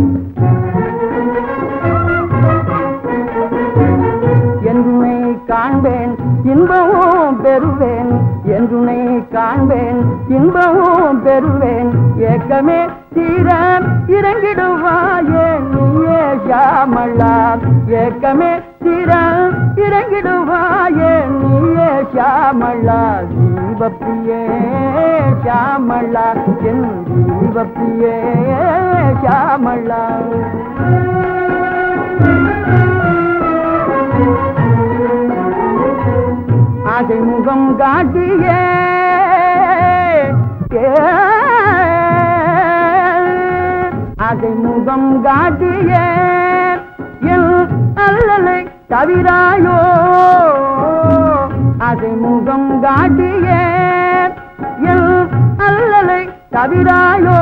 என்றுனை காண்பேன் இன்பமும் பெறுவேன் என்றுனை காண்பேன் இன்பமும் பெறுவேன் ஏக்கமே தீர இறங்கிடுவாயே நீயே ஷாமளா ஏக்கமே தீர இறங்கிடுவாயே நீயே ஷாமளா ஜீவப்பிரியே ஷாமளா என் ஜீவப்பிரியே ஷாமளா ஆசை முகம் காட்டியே ஆசை முகம் காட்டியே என் அல்லலை தவிராயோ ஆசை முகம் காட்டியே என் அல்லலை தவிராயோ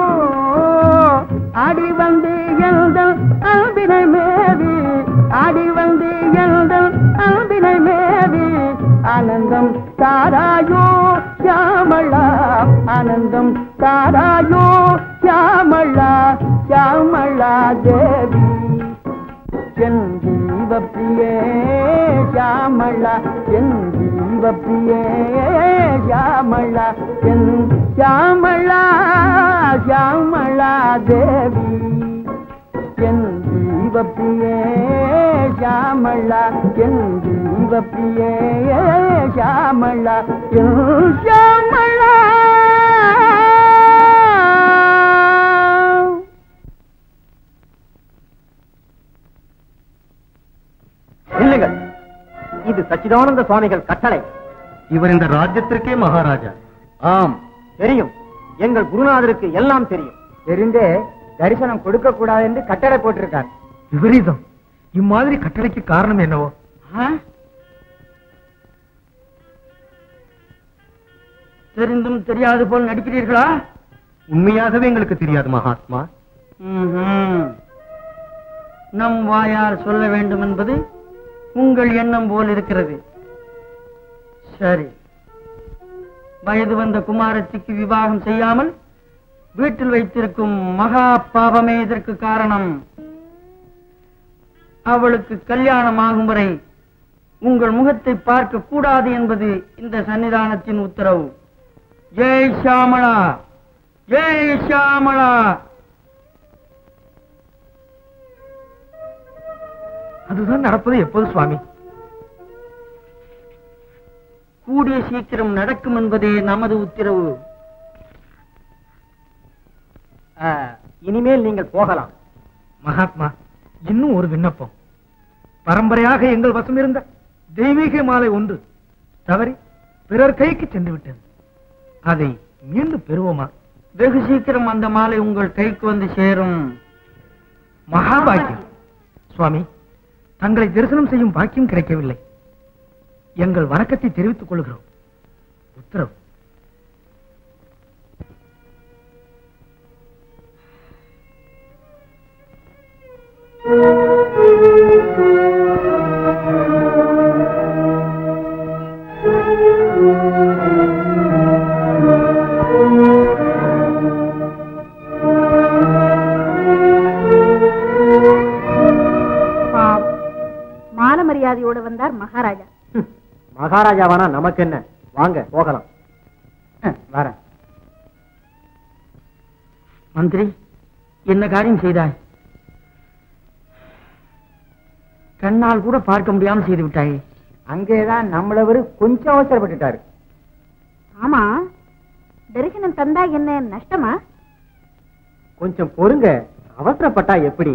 ஆடி வந்து எந்தன் அன்பினை மேவி ஆடி வந்து எந்தன் அன்பினை மேவி ஆனந்தம் தாராயோ ஷியாமளா ஆனந்தம் தாராயோ ஷியாமளா ஷியாமளா தேவி என் ஜீவப்பிரியே ஷியாமளா என் ஜீவப்பிரியே ஷியாமளா என் ஷியாமளா ஷியாமளா தேவி என் ஜீவப்பிரியே ஷியாமளா என் ஜீவப்பிரியே ஷியாமளா என் ஷியாமளா இல்லைங்கள் இது சச்சிதானந்த சுவாமிகள் கட்டளை இவர் இந்த ராஜ்யத்திற்கே மகாராஜா ஆம் தெரியும் எங்கள் குருநாதருக்கு எல்லாம் தெரியும் தெரிந்தே தரிசனம் கொடுக்க கூடாது என்று கட்டளை போட்டிருக்கார் விபரீதம் இம்மாதிரி கட்டளைக்கு காரணம் என்னவோ தெரிந்தும் தெரியாது போல் நடிக்கிறீர்களா உண்மையாகவே எங்களுக்கு தெரியாது மகாத்மா ம்ஹும். நம் வாயால் சொல்ல வேண்டும் என்பது உங்கள் எண்ணம் போல் இருக்கிறது சரி வயது வந்த குமாரத்திக்கு விவாகம் செய்யாமல் வீட்டில் வைத்திருக்கும் மகா பாவமே இதற்கு காரணம் அவளுக்கு கல்யாணம் ஆகும் வரை உங்கள் முகத்தை பார்க்க கூடாது என்பது இந்த சன்னிதானத்தின் உத்தரவு ஜெய் ஷாமளா ஜெய் ஷாமளா அதுதான் நடப்பது எப்போது சுவாமி கூடிய சீக்கிரம் நடக்கும் என்பதே நமது உத்தரவு ஆ, இனிமேல் நீங்கள் போகலாம் மகாத்மா இன்னும் ஒரு விண்ணப்பம் பரம்பரையாக எங்கள் வசம் இருந்த தெய்வீக மாலை ஒன்று தவறி பிறர் கைக்கு சென்று விட்டது அதை மீண்டும் பெறுவோமா வெகு சீக்கிரம் அந்த மாலை உங்கள் கைக்கு வந்து சேரும் மகாபாக்கியம் சுவாமி தங்களை தரிசனம் செய்யும் பாக்கியம் கிடைக்கவில்லை எங்கள் வணக்கத்தை தெரிவித்துக் கொள்கிறோம் உத்தரவு மான மரியாதையோட வந்தார் மகாராஜா மகாராஜாவானா நமக்கு என்ன வாங்க போகலாம் வரேன் மந்திரி என்ன காரியம் செய்தாய் கண்ணால் கூட பார்க்க முடியாமல் செய்து விட்டாயே அங்கேதான் நம்மளவரு கொஞ்சம் அவசரப்பட்டுட்டாரு ஆமா தரிசனம் தந்தா என்ன நஷ்டமா கொஞ்சம் பொறுங்க அவசரப்பட்டா எப்படி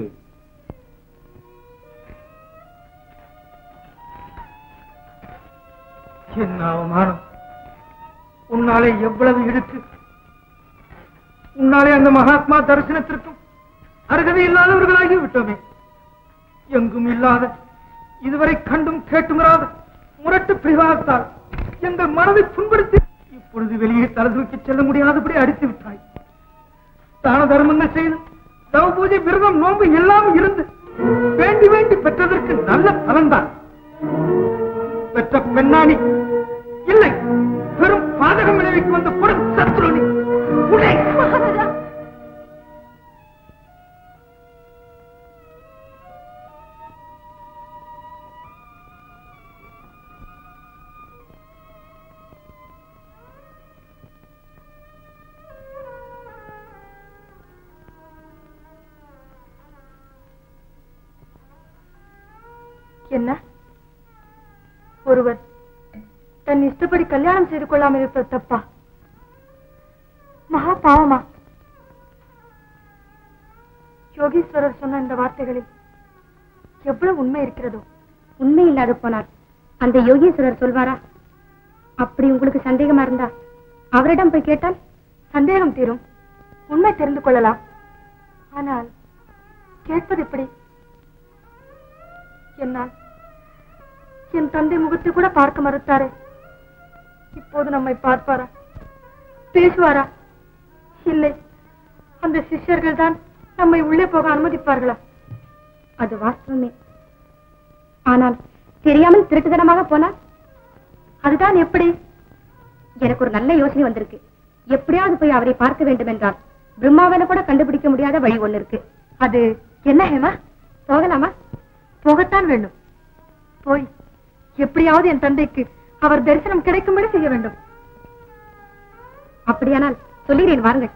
என்ன அவமானம் உன்னாலே எவ்வளவு இழுக்கு உன்னாலே அந்த மகாத்மா தரிசனத்திற்கும் அருகதை இல்லாதவர்களாகி விட்டோமே எங்கும் இல்லாத இதுவரை கண்டும் கேட்டுமிராத முரட்டு பிரிவாகத்தால் எங்கள் மனதை புண்படுத்தி இப்பொழுது வெளியே தலை தூக்கி செல்ல முடியாதபடி அடித்து விட்டாய் தான தர்மங்கள் செய்து தவ பூஜை விரதம் நோன்பு எல்லாம் இருந்து வேண்டி வேண்டி பெற்றதற்கு அவன்தான் பெற்ற பெண்ணானி இல்லை பெரும் பாதகம் விளைவிக்கு வந்த பொருள் சத்ருனி உடை என்ன ஒருவர் தன் இஷ்டப்படி கல்யாணம் செய்து கொள்ளாமல் இருப்பது தப்பா மகா பாவமா யோகீஸ்வரர் சொன்ன இந்த வார்த்தைகளில் எவ்வளவு உண்மை இருக்கிறதோ உண்மை இல்லாத போனார் அந்த யோகீஸ்வரர் சொல்வாரா அப்படி உங்களுக்கு சந்தேகமா இருந்தா அவரிடம் போய் கேட்டால் சந்தேகம் தீரும் உண்மை தெரிந்து கொள்ளலாம் ஆனால் கேட்பது எப்படி என்னால் என் தந்தை முகத்தை கூட பார்க்க மறுத்தாரே இப்போது நம்மை பார்ப்பாரா பேசுவாரா இல்லை அந்த சிஷ்யர்கள் தான் நம்மை உள்ளே போக அனுமதிப்பார்களா அது வாஸ்தவமே ஆனால் தெரியாமல் திருட்டுத்தனமாக போனால் அதுதான் எப்படி எனக்கு ஒரு நல்ல யோசனை வந்திருக்கு எப்படியாவது போய் அவரை பார்க்க வேண்டும் என்றால் பிரம்மாவில கூட கண்டுபிடிக்க முடியாத வழி ஒண்ணு இருக்கு அது என்ன ஹேமா போகலாமா போகத்தான் வேண்டும் போய் எப்படியாவது என் தந்தைக்கு அவர் தரிசனம் கிடைக்கும்படி செய்ய வேண்டும் அப்படியானால் சொல்லுகிறேன் வாருங்கள்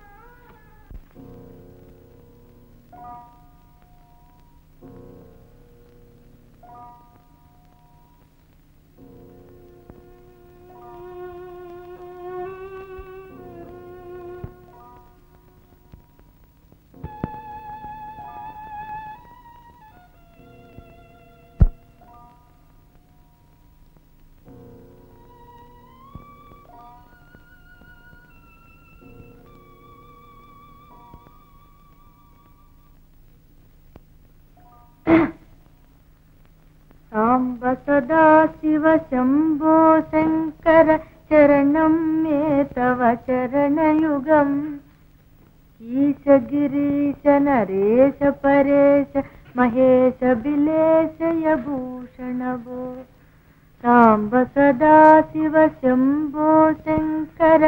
साम्ब सदा शिव शम्भो शङ्कर चरणं मे तव चरणयुगम् ईश गिरीश नरेश परेश महेश बिलेशय भूषणभो साम्ब सदा शिव शम्भो शङ्कर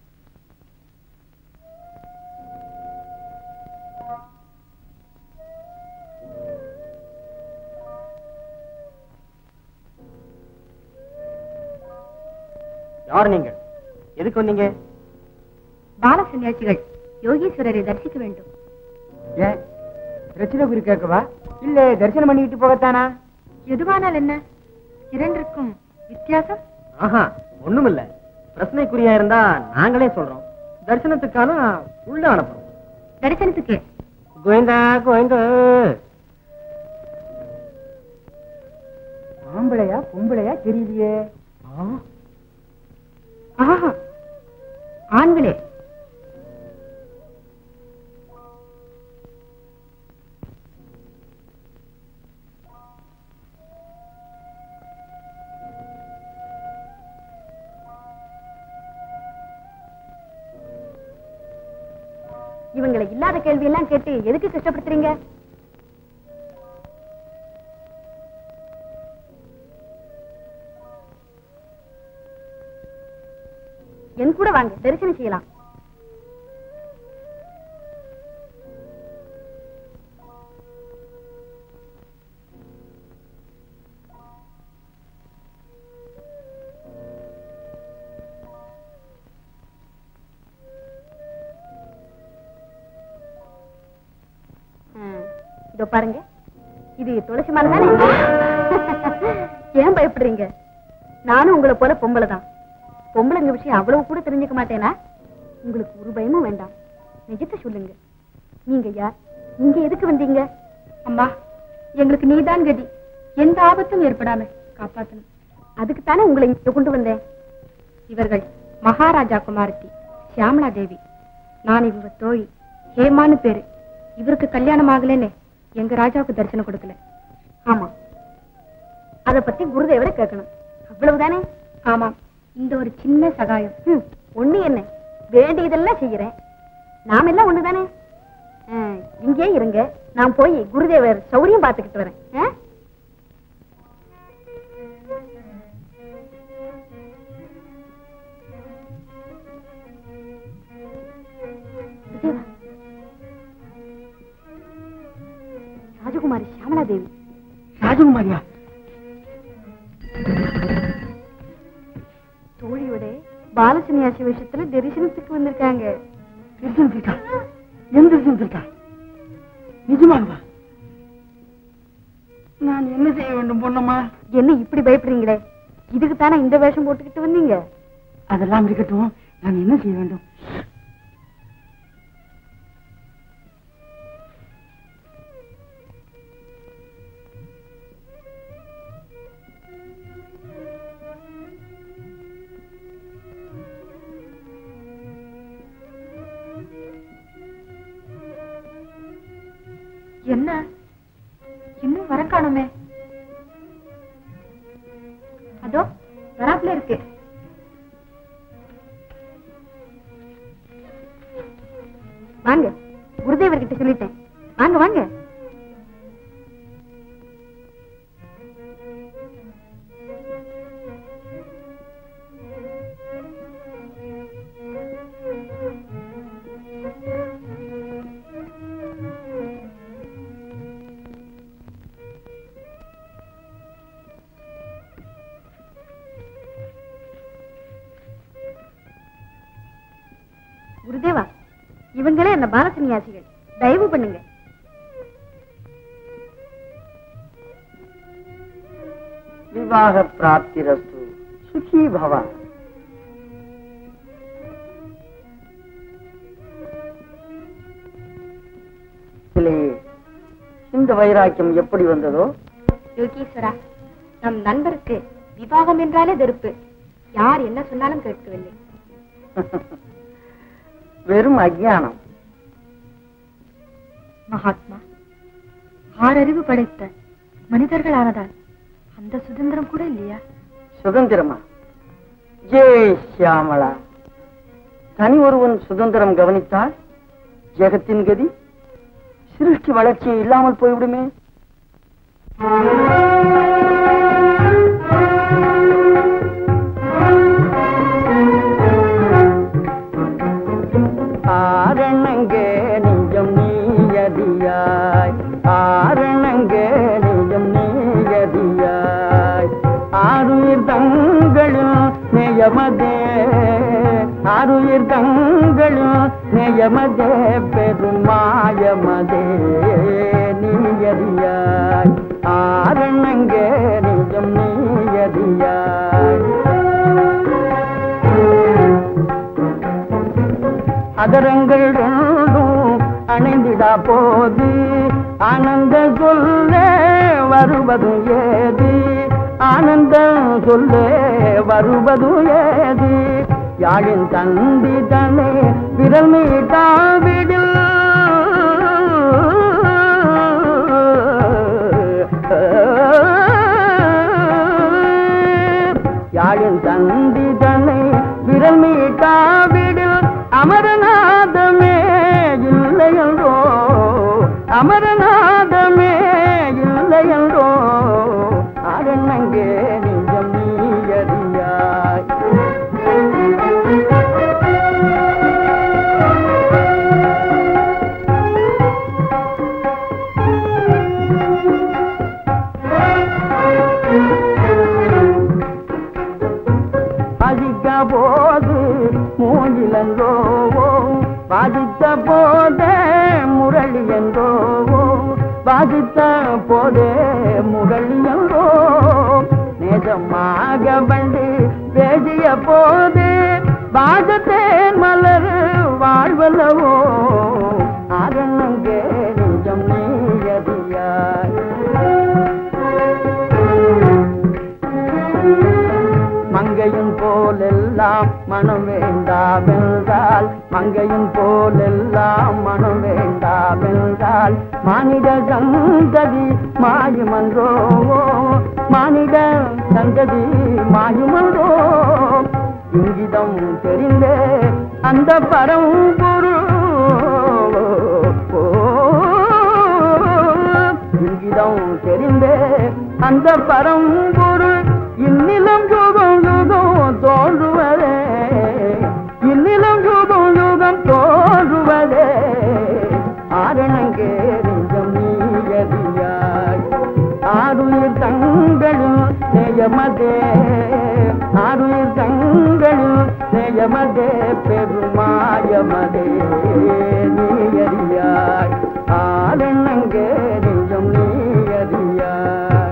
யார் நீங்கள் எதுக்கு வந்தீங்க பால சன்னியாசிகள் யோகீஸ்வரரை தரிசிக்க வேண்டும் ஏன் பிரச்சனை குறி கேட்கவா இல்ல தரிசனம் பண்ணிக்கிட்டு போகத்தானா எதுவானால் என்ன இரண்டிற்கும் வித்தியாசம் ஆஹா ஒண்ணுமில்ல பிரச்சனைக்குரியா இருந்தா நாங்களே சொல்றோம் தரிசனத்துக்கான உள்ள அனுப்புறோம் தரிசனத்துக்கு கோவிந்தா கோவிந்தா ஆம்பளையா பொம்பளையா தெரியலையே ஆஹா ஆண்களே இவங்களை இல்லாத கேள்வி எல்லாம் கேட்டு எதுக்கு கஷ்டப்படுத்துறீங்க என் கூட வாங்க தரிசனம் செய்யலாம் ம், இதோ பாருங்க இது துளசி மாலை தானே ஏன் பயப்படுறீங்க நானும் உங்களை போல பொம்பளை தான் பொம்பளைங்க விஷயம் அவ்வளவு கூட தெரிஞ்சுக்க மாட்டேனா உங்களுக்கு ஒரு பயமும் வேண்டாம் நிஜத்தை சொல்லுங்க நீங்க யார் இங்க எதுக்கு வந்தீங்க அம்மா எங்களுக்கு நீதான் கதி எந்த ஆபத்தும் ஏற்படாம காப்பாத்தணும் அதுக்கு தானே உங்களை இங்க கொண்டு வந்தேன் இவர்கள் மகாராஜா குமாரத்தி சியாமலா தேவி நான் இவங்க தோழி ஹேமான்னு பேரு இவருக்கு கல்யாணம் ஆகலன்னு எங்க ராஜாவுக்கு தரிசனம் கொடுக்கல ஆமா அத பத்தி குருதேவரை கேட்கணும் அவ்வளவுதானே ஆமாம் இந்த ஒரு சின்ன சகாயம் ஹம், ஒண்ணு என்ன வேண்டியதெல்லாம் செய்யறேன் நாம எல்லாம் ஒண்ணுதானே ஆ, இங்கே இருங்க நான் போய் குருதேவர் சௌரியம் பார்த்துக்கிட்டு வரேன் ஆ? தேவி ராஜகுமாரியா தோழியோட பாலசன்யாசி விஷயத்துல தரிசனத்துக்கு வந்திருக்காங்க இருக்கா எந்த இருக்கா நிஜமாவா நான் என்ன செய்ய வேண்டும் பொண்ணம்மா என்ன இப்படி பயப்படுறீங்களே இதுக்கு தானே இந்த வேஷம் போட்டுக்கிட்டு வந்தீங்க அதெல்லாம் இருக்கட்டும் நான் என்ன செய்ய வேண்டும் என்ன இன்னும் வர காணுமே அதோ வராப்புல இருக்கு வாங்க குருதேவர் கிட்ட சொல்லிட்டேன் வாங்க வாங்க குருதேவா இவங்களே அந்த பாலசன்யாசிகள் தயவு பண்ணுங்க விவாக பிராப்திரஸ்து சுகி பவா சிலையே இந்த வைராக்கியம் எப்படி வந்ததோ யோகீஸ்வரா நம் நண்பருக்கு விவாகம் என்றாலே வெறுப்பு யார் என்ன சொன்னாலும் கேட்கவில்லை வெறும் அஜ்ஞானம் மகாத்மா ஆறறிவு படைத்த மனிதர்களானதால் அந்த சுதந்திரம் கூட இல்லையா சுதந்திரமா ஜெய் சியாமளா தனி ஒருவன் சுதந்திரம் கவனித்தால் ஜெகத்தின் கதி சிருஷ்டி வளர்ச்சி இல்லாமல் போய்விடுமே ஆரணங்கே நிஜம் நீயதியாய் ஆரணங்கே நிஜம் நீயதியாய் ஆறுயிர் தங்களில் நேயமதே ஆறுயிர் தங்களில் நேயமதே பெருமாயமதே நீயதியாய் ஆரணங்கே நிஜம் நீயதியாய் அதரங்கள் ரெண்டும் அணைந்திடா போது ஆனந்த சொல்லே வருவதும் ஏது ஆனந்தம் சொல்லே வருவதும் ஏது யாழின் தந்தி தனே விரல் மீட்டாவிடில் யாழின் தந்தி தன்னை விரல் மீட்டாவிடில் அமரநாதமே இல்லையன்றோ அமரநாதமே இல்லையன்றோ அரணங்கே நிஜம் நீயறியாய் பாதிக்க போது மூங்கிலன்றோ பாதித்த போதே முரளி என்றோ பாதித்த போதே முரளி என்றோ நேசமாக வந்து பேசிய போது பாதத்தேன் மலர் வாழ்வல்லவோ ஆரணங்கே நிஜம் நீயதியாய் மங்கையின் போலெல்லாம் மனம் வேண்டாமென்றால் மங்கையின் போலெல்லாம் மனம் வேண்டாமென்றால் மானிட சந்ததி மாயுமன்றோ மானிட சந்ததி மாயுமன்றோ இங்கிதம் தெரிந்தே அந்த பரம்பொரு இங்கிதம் தெரிந்தே அந்த பரம்பொருள் இந்நிலம் யுகம் யுகம் தோன்றுவதே இந்நிலம் யுகம் யுகம் தோன்றுவதே ஆரணங்கே நிஜம் நீயதியாய் நேயமதே ஆறுயிர் தங்களில் நேயமதே பெருமாயமதே நீ அறியாய் ஆலெண்ணங்கே நெஞ்சம் நீ அறியாய்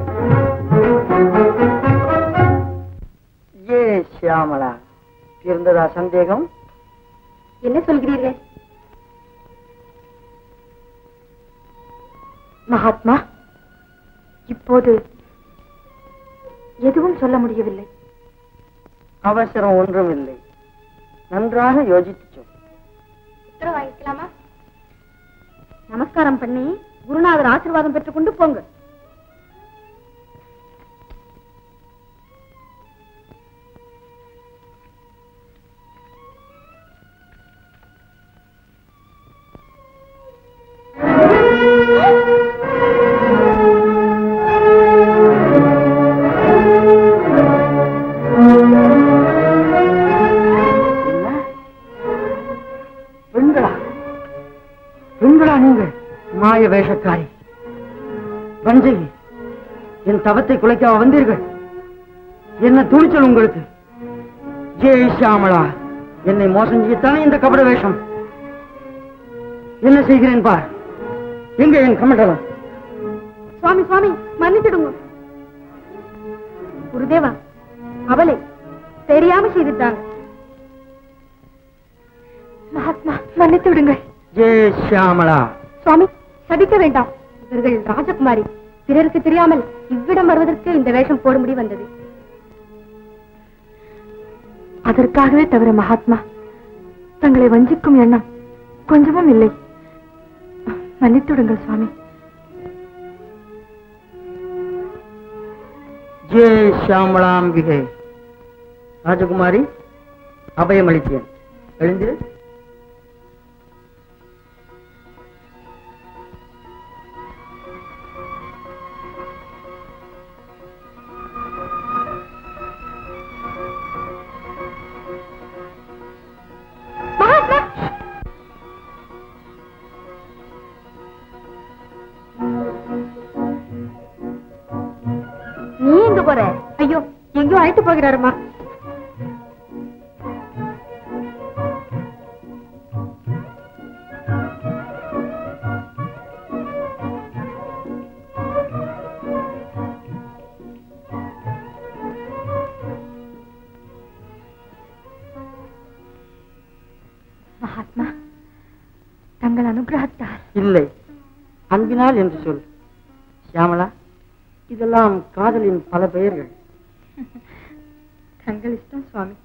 ஏ சியாமலா இருந்ததா சந்தேகம் என்ன சொல்கிறீர்கள் மகாத்மா இப்போது எதுவும் சொல்ல முடியவில்லை அவசரம் ஒன்றும் இல்லை நன்றாக யோசித்து சொல் உத்தரவு வாங்கிக்கலாமா நமஸ்காரம் பண்ணி குருநாதர் ஆசீர்வாதம் பெற்றுக்கொண்டு போங்க என்ன பெண்களா பெண்களா நீங்கள் மாய வேஷக்காரி வஞ்சகி என் தவத்தை குலைக்க வந்தீர்கள் என்ன துணிச்சல் உங்களுக்கு ஜெய் ஷியாமளா என்னை மோசம் செய்யத்தானே இந்த கபட வேஷம் என்ன செய்கிறேன் பார் எங்க என் கமண்டலம் சுவாமி சுவாமி மன்னிச்சிடுங்க குருதேவா அவளை தெரியாம செய்துட்டாங்க மகாத்மா மன்னித்து விடுங்கள் ஜெய் ஷியாமளா சுவாமி சபிக்க வேண்டாம் இவர்கள் ராஜகுமாரி பிறருக்கு தெரியாமல் இவ்விடம் வருவதற்கு இந்த வேஷம் போடும்படி வந்தது அதற்காகவே தவிர மகாத்மா தங்களை வஞ்சிக்கும் எண்ணம் கொஞ்சமும் இல்லை மன்னித்துடுங்கள் சுவாமி ஜெய் ஷியாமளாம்பிகை ராஜகுமாரி அபயமளித்தேன் எழுந்திரு நீ எங்க போற ஐயோ எங்கேயோ அழைத்து போகிறாருமா மகாத்மா தங்கள் அனுகிரகத்தால் இல்லை அன்பினால் என்று சொல் சியாமளா இதெல்லாம் காதலின் பல பெயர்கள் தங்கள் இஷ்டம் சுவாமி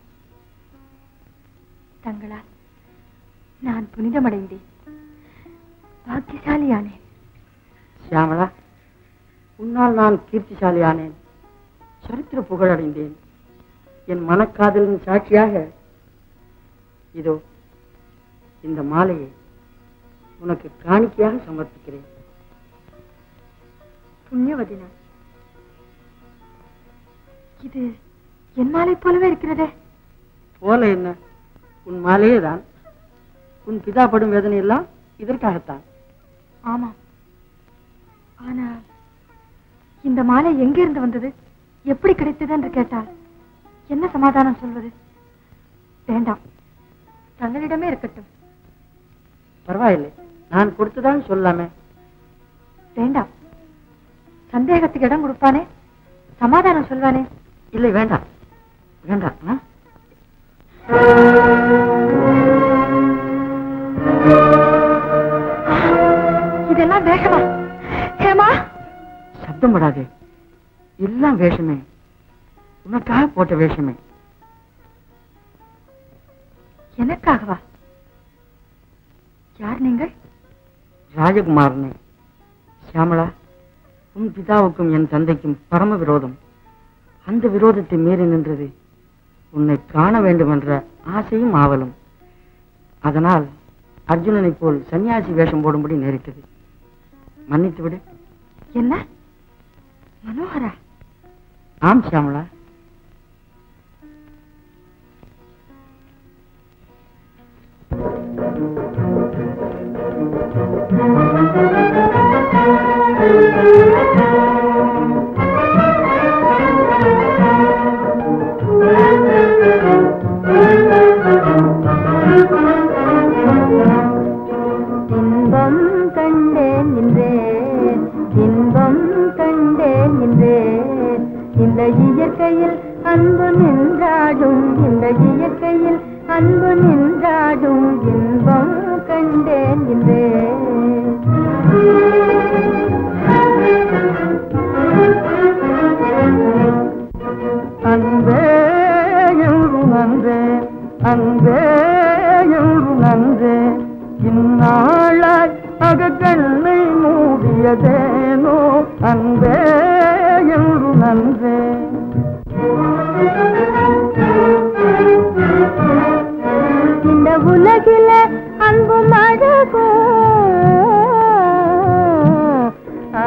தங்களால் நான் புனிதமடைந்தேன் பாக்கியசாலியானேன் சியாமளா உன்னால் நான் கீர்த்திசாலியானேன் சரித்திர புகழடைந்தேன் என் மனக்காதலின் சாட்சியாக இதோ இந்த மாலையை உனக்கு காணிக்கையாக சமர்ப்பிக்கிறேன் புண்ணியவதினா இது என் மாலை போலவே இருக்கிறதே போல என்ன உன் மாலையே தான் உன் பிதா படும் வேதனை எல்லாம் இதற்காகத்தான் ஆமாம் ஆனா இந்த மாலை எங்கிருந்து வந்தது எப்படி கிடைத்தது என்று கேட்டால் என்ன சமாதானம் சொல்வது வேண்டாம் தங்களிடமே இருக்கட்டும் பரவாயில்லை நான் கொடுத்ததான் சொல்லாமே வேண்டாம் சந்தேகத்துக்கு இடம் கொடுப்பானே சமாதானம் சொல்வானே இல்லை வேண்டாம் வேண்டாம் ஆ? இதெல்லாம் வேஷமா ஹேமா சப்தம் படாதே எல்லாம் வேஷமே உனக்காக போட்ட வேஷமே எனக்காகவா யார் நீங்கள் ராஜகுமாரனே சியாமளா உன் பிதாவுக்கும் என் தந்தைக்கும் பரம விரோதம் அந்த விரோதத்தை மீறி நின்றது உன்னை காண வேண்டும் என்ற ஆசையும் ஆவலும் அதனால் அர்ஜுனனைப் போல் சன்னியாசி வேஷம் போடும்படி நேரிட்டது மன்னித்து விடு என்ன மனோகரா ஆம் சியாமளா நின்றேன் இந்த இயற்கையில் அன்பு நின்றாடும் இந்த இயற்கையில் அன்பு நின்றாடும் இன்பம் கண்டேன் அன்பே என்று நன்றே அன்பே என்று நன்றே இந்நாளாய் அகக்கண்ணை மூடியதேனோ அன்பே என்று நன்றே இந்த உலகில அன்பும் அழகும் ஆ,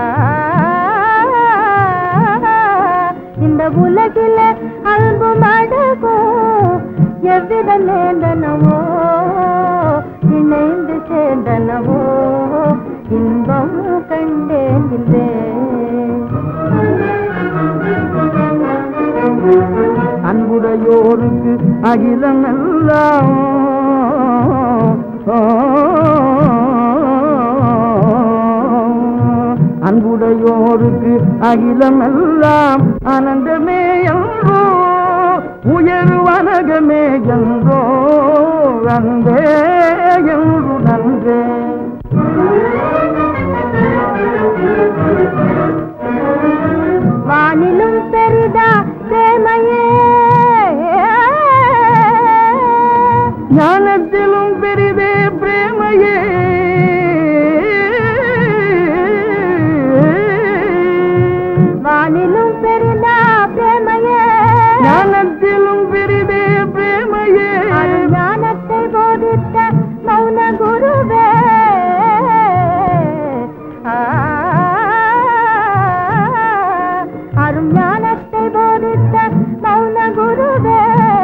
இந்த உலகில அன்பும் அழகும் எவ்வித நேர்ந்தனவோ இணைந்து சேர்ந்தனவோ இன்பம் கண்டேன் அன்புடையோருக்கு அகிலம் எல்லாம் அன்புடையோருக்கு அகிலம் எல்லாம் ஆனந்தமே என்றோ உயர் வனகமே என்றோ அன்பே என்று நன்றே வானிலும் பெரிதா பிரேமையே ஞானத்திலும் பெரிதே பிரேமையே வானிலும் பெரிதா பிரேமையே ஞானத்திலும் பெரிதே பிரேமையே ஞானத்தை போதித்த மௌன குருவே ஆ, அரும் ஞானத்தை போதித்த மௌன குருவே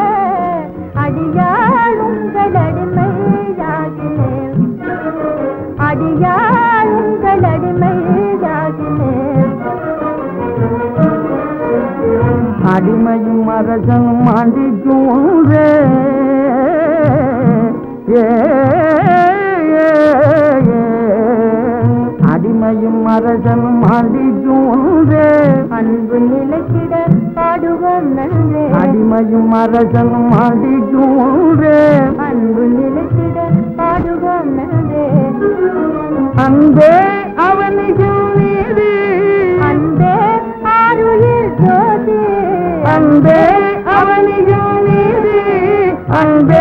அடியாள் உங்கள் அடிமையாகினேன் அடியாள் உங்கள் அடிமையாகினேன் அடிமையும் அரசனும் ஆண்டிக்கும் ஒன்றே ஏ, ஏ, ஏ. அடிமையும் அரசனும் ஆண்டிக்கும் ஒன்றே அன்பு நிலைத்திட பாடுவோம் நன்றே அடிமையும் அரசனும் ஆண்டிக்கும் ஒன்றே அன்பு நிலைத்திட பாடுவோம் நன்றே அன்பே அவனிகள் நீதி அன்பே ஆருயிர் ஜோதி அன்பே அவனிகள் நீதி அன்பே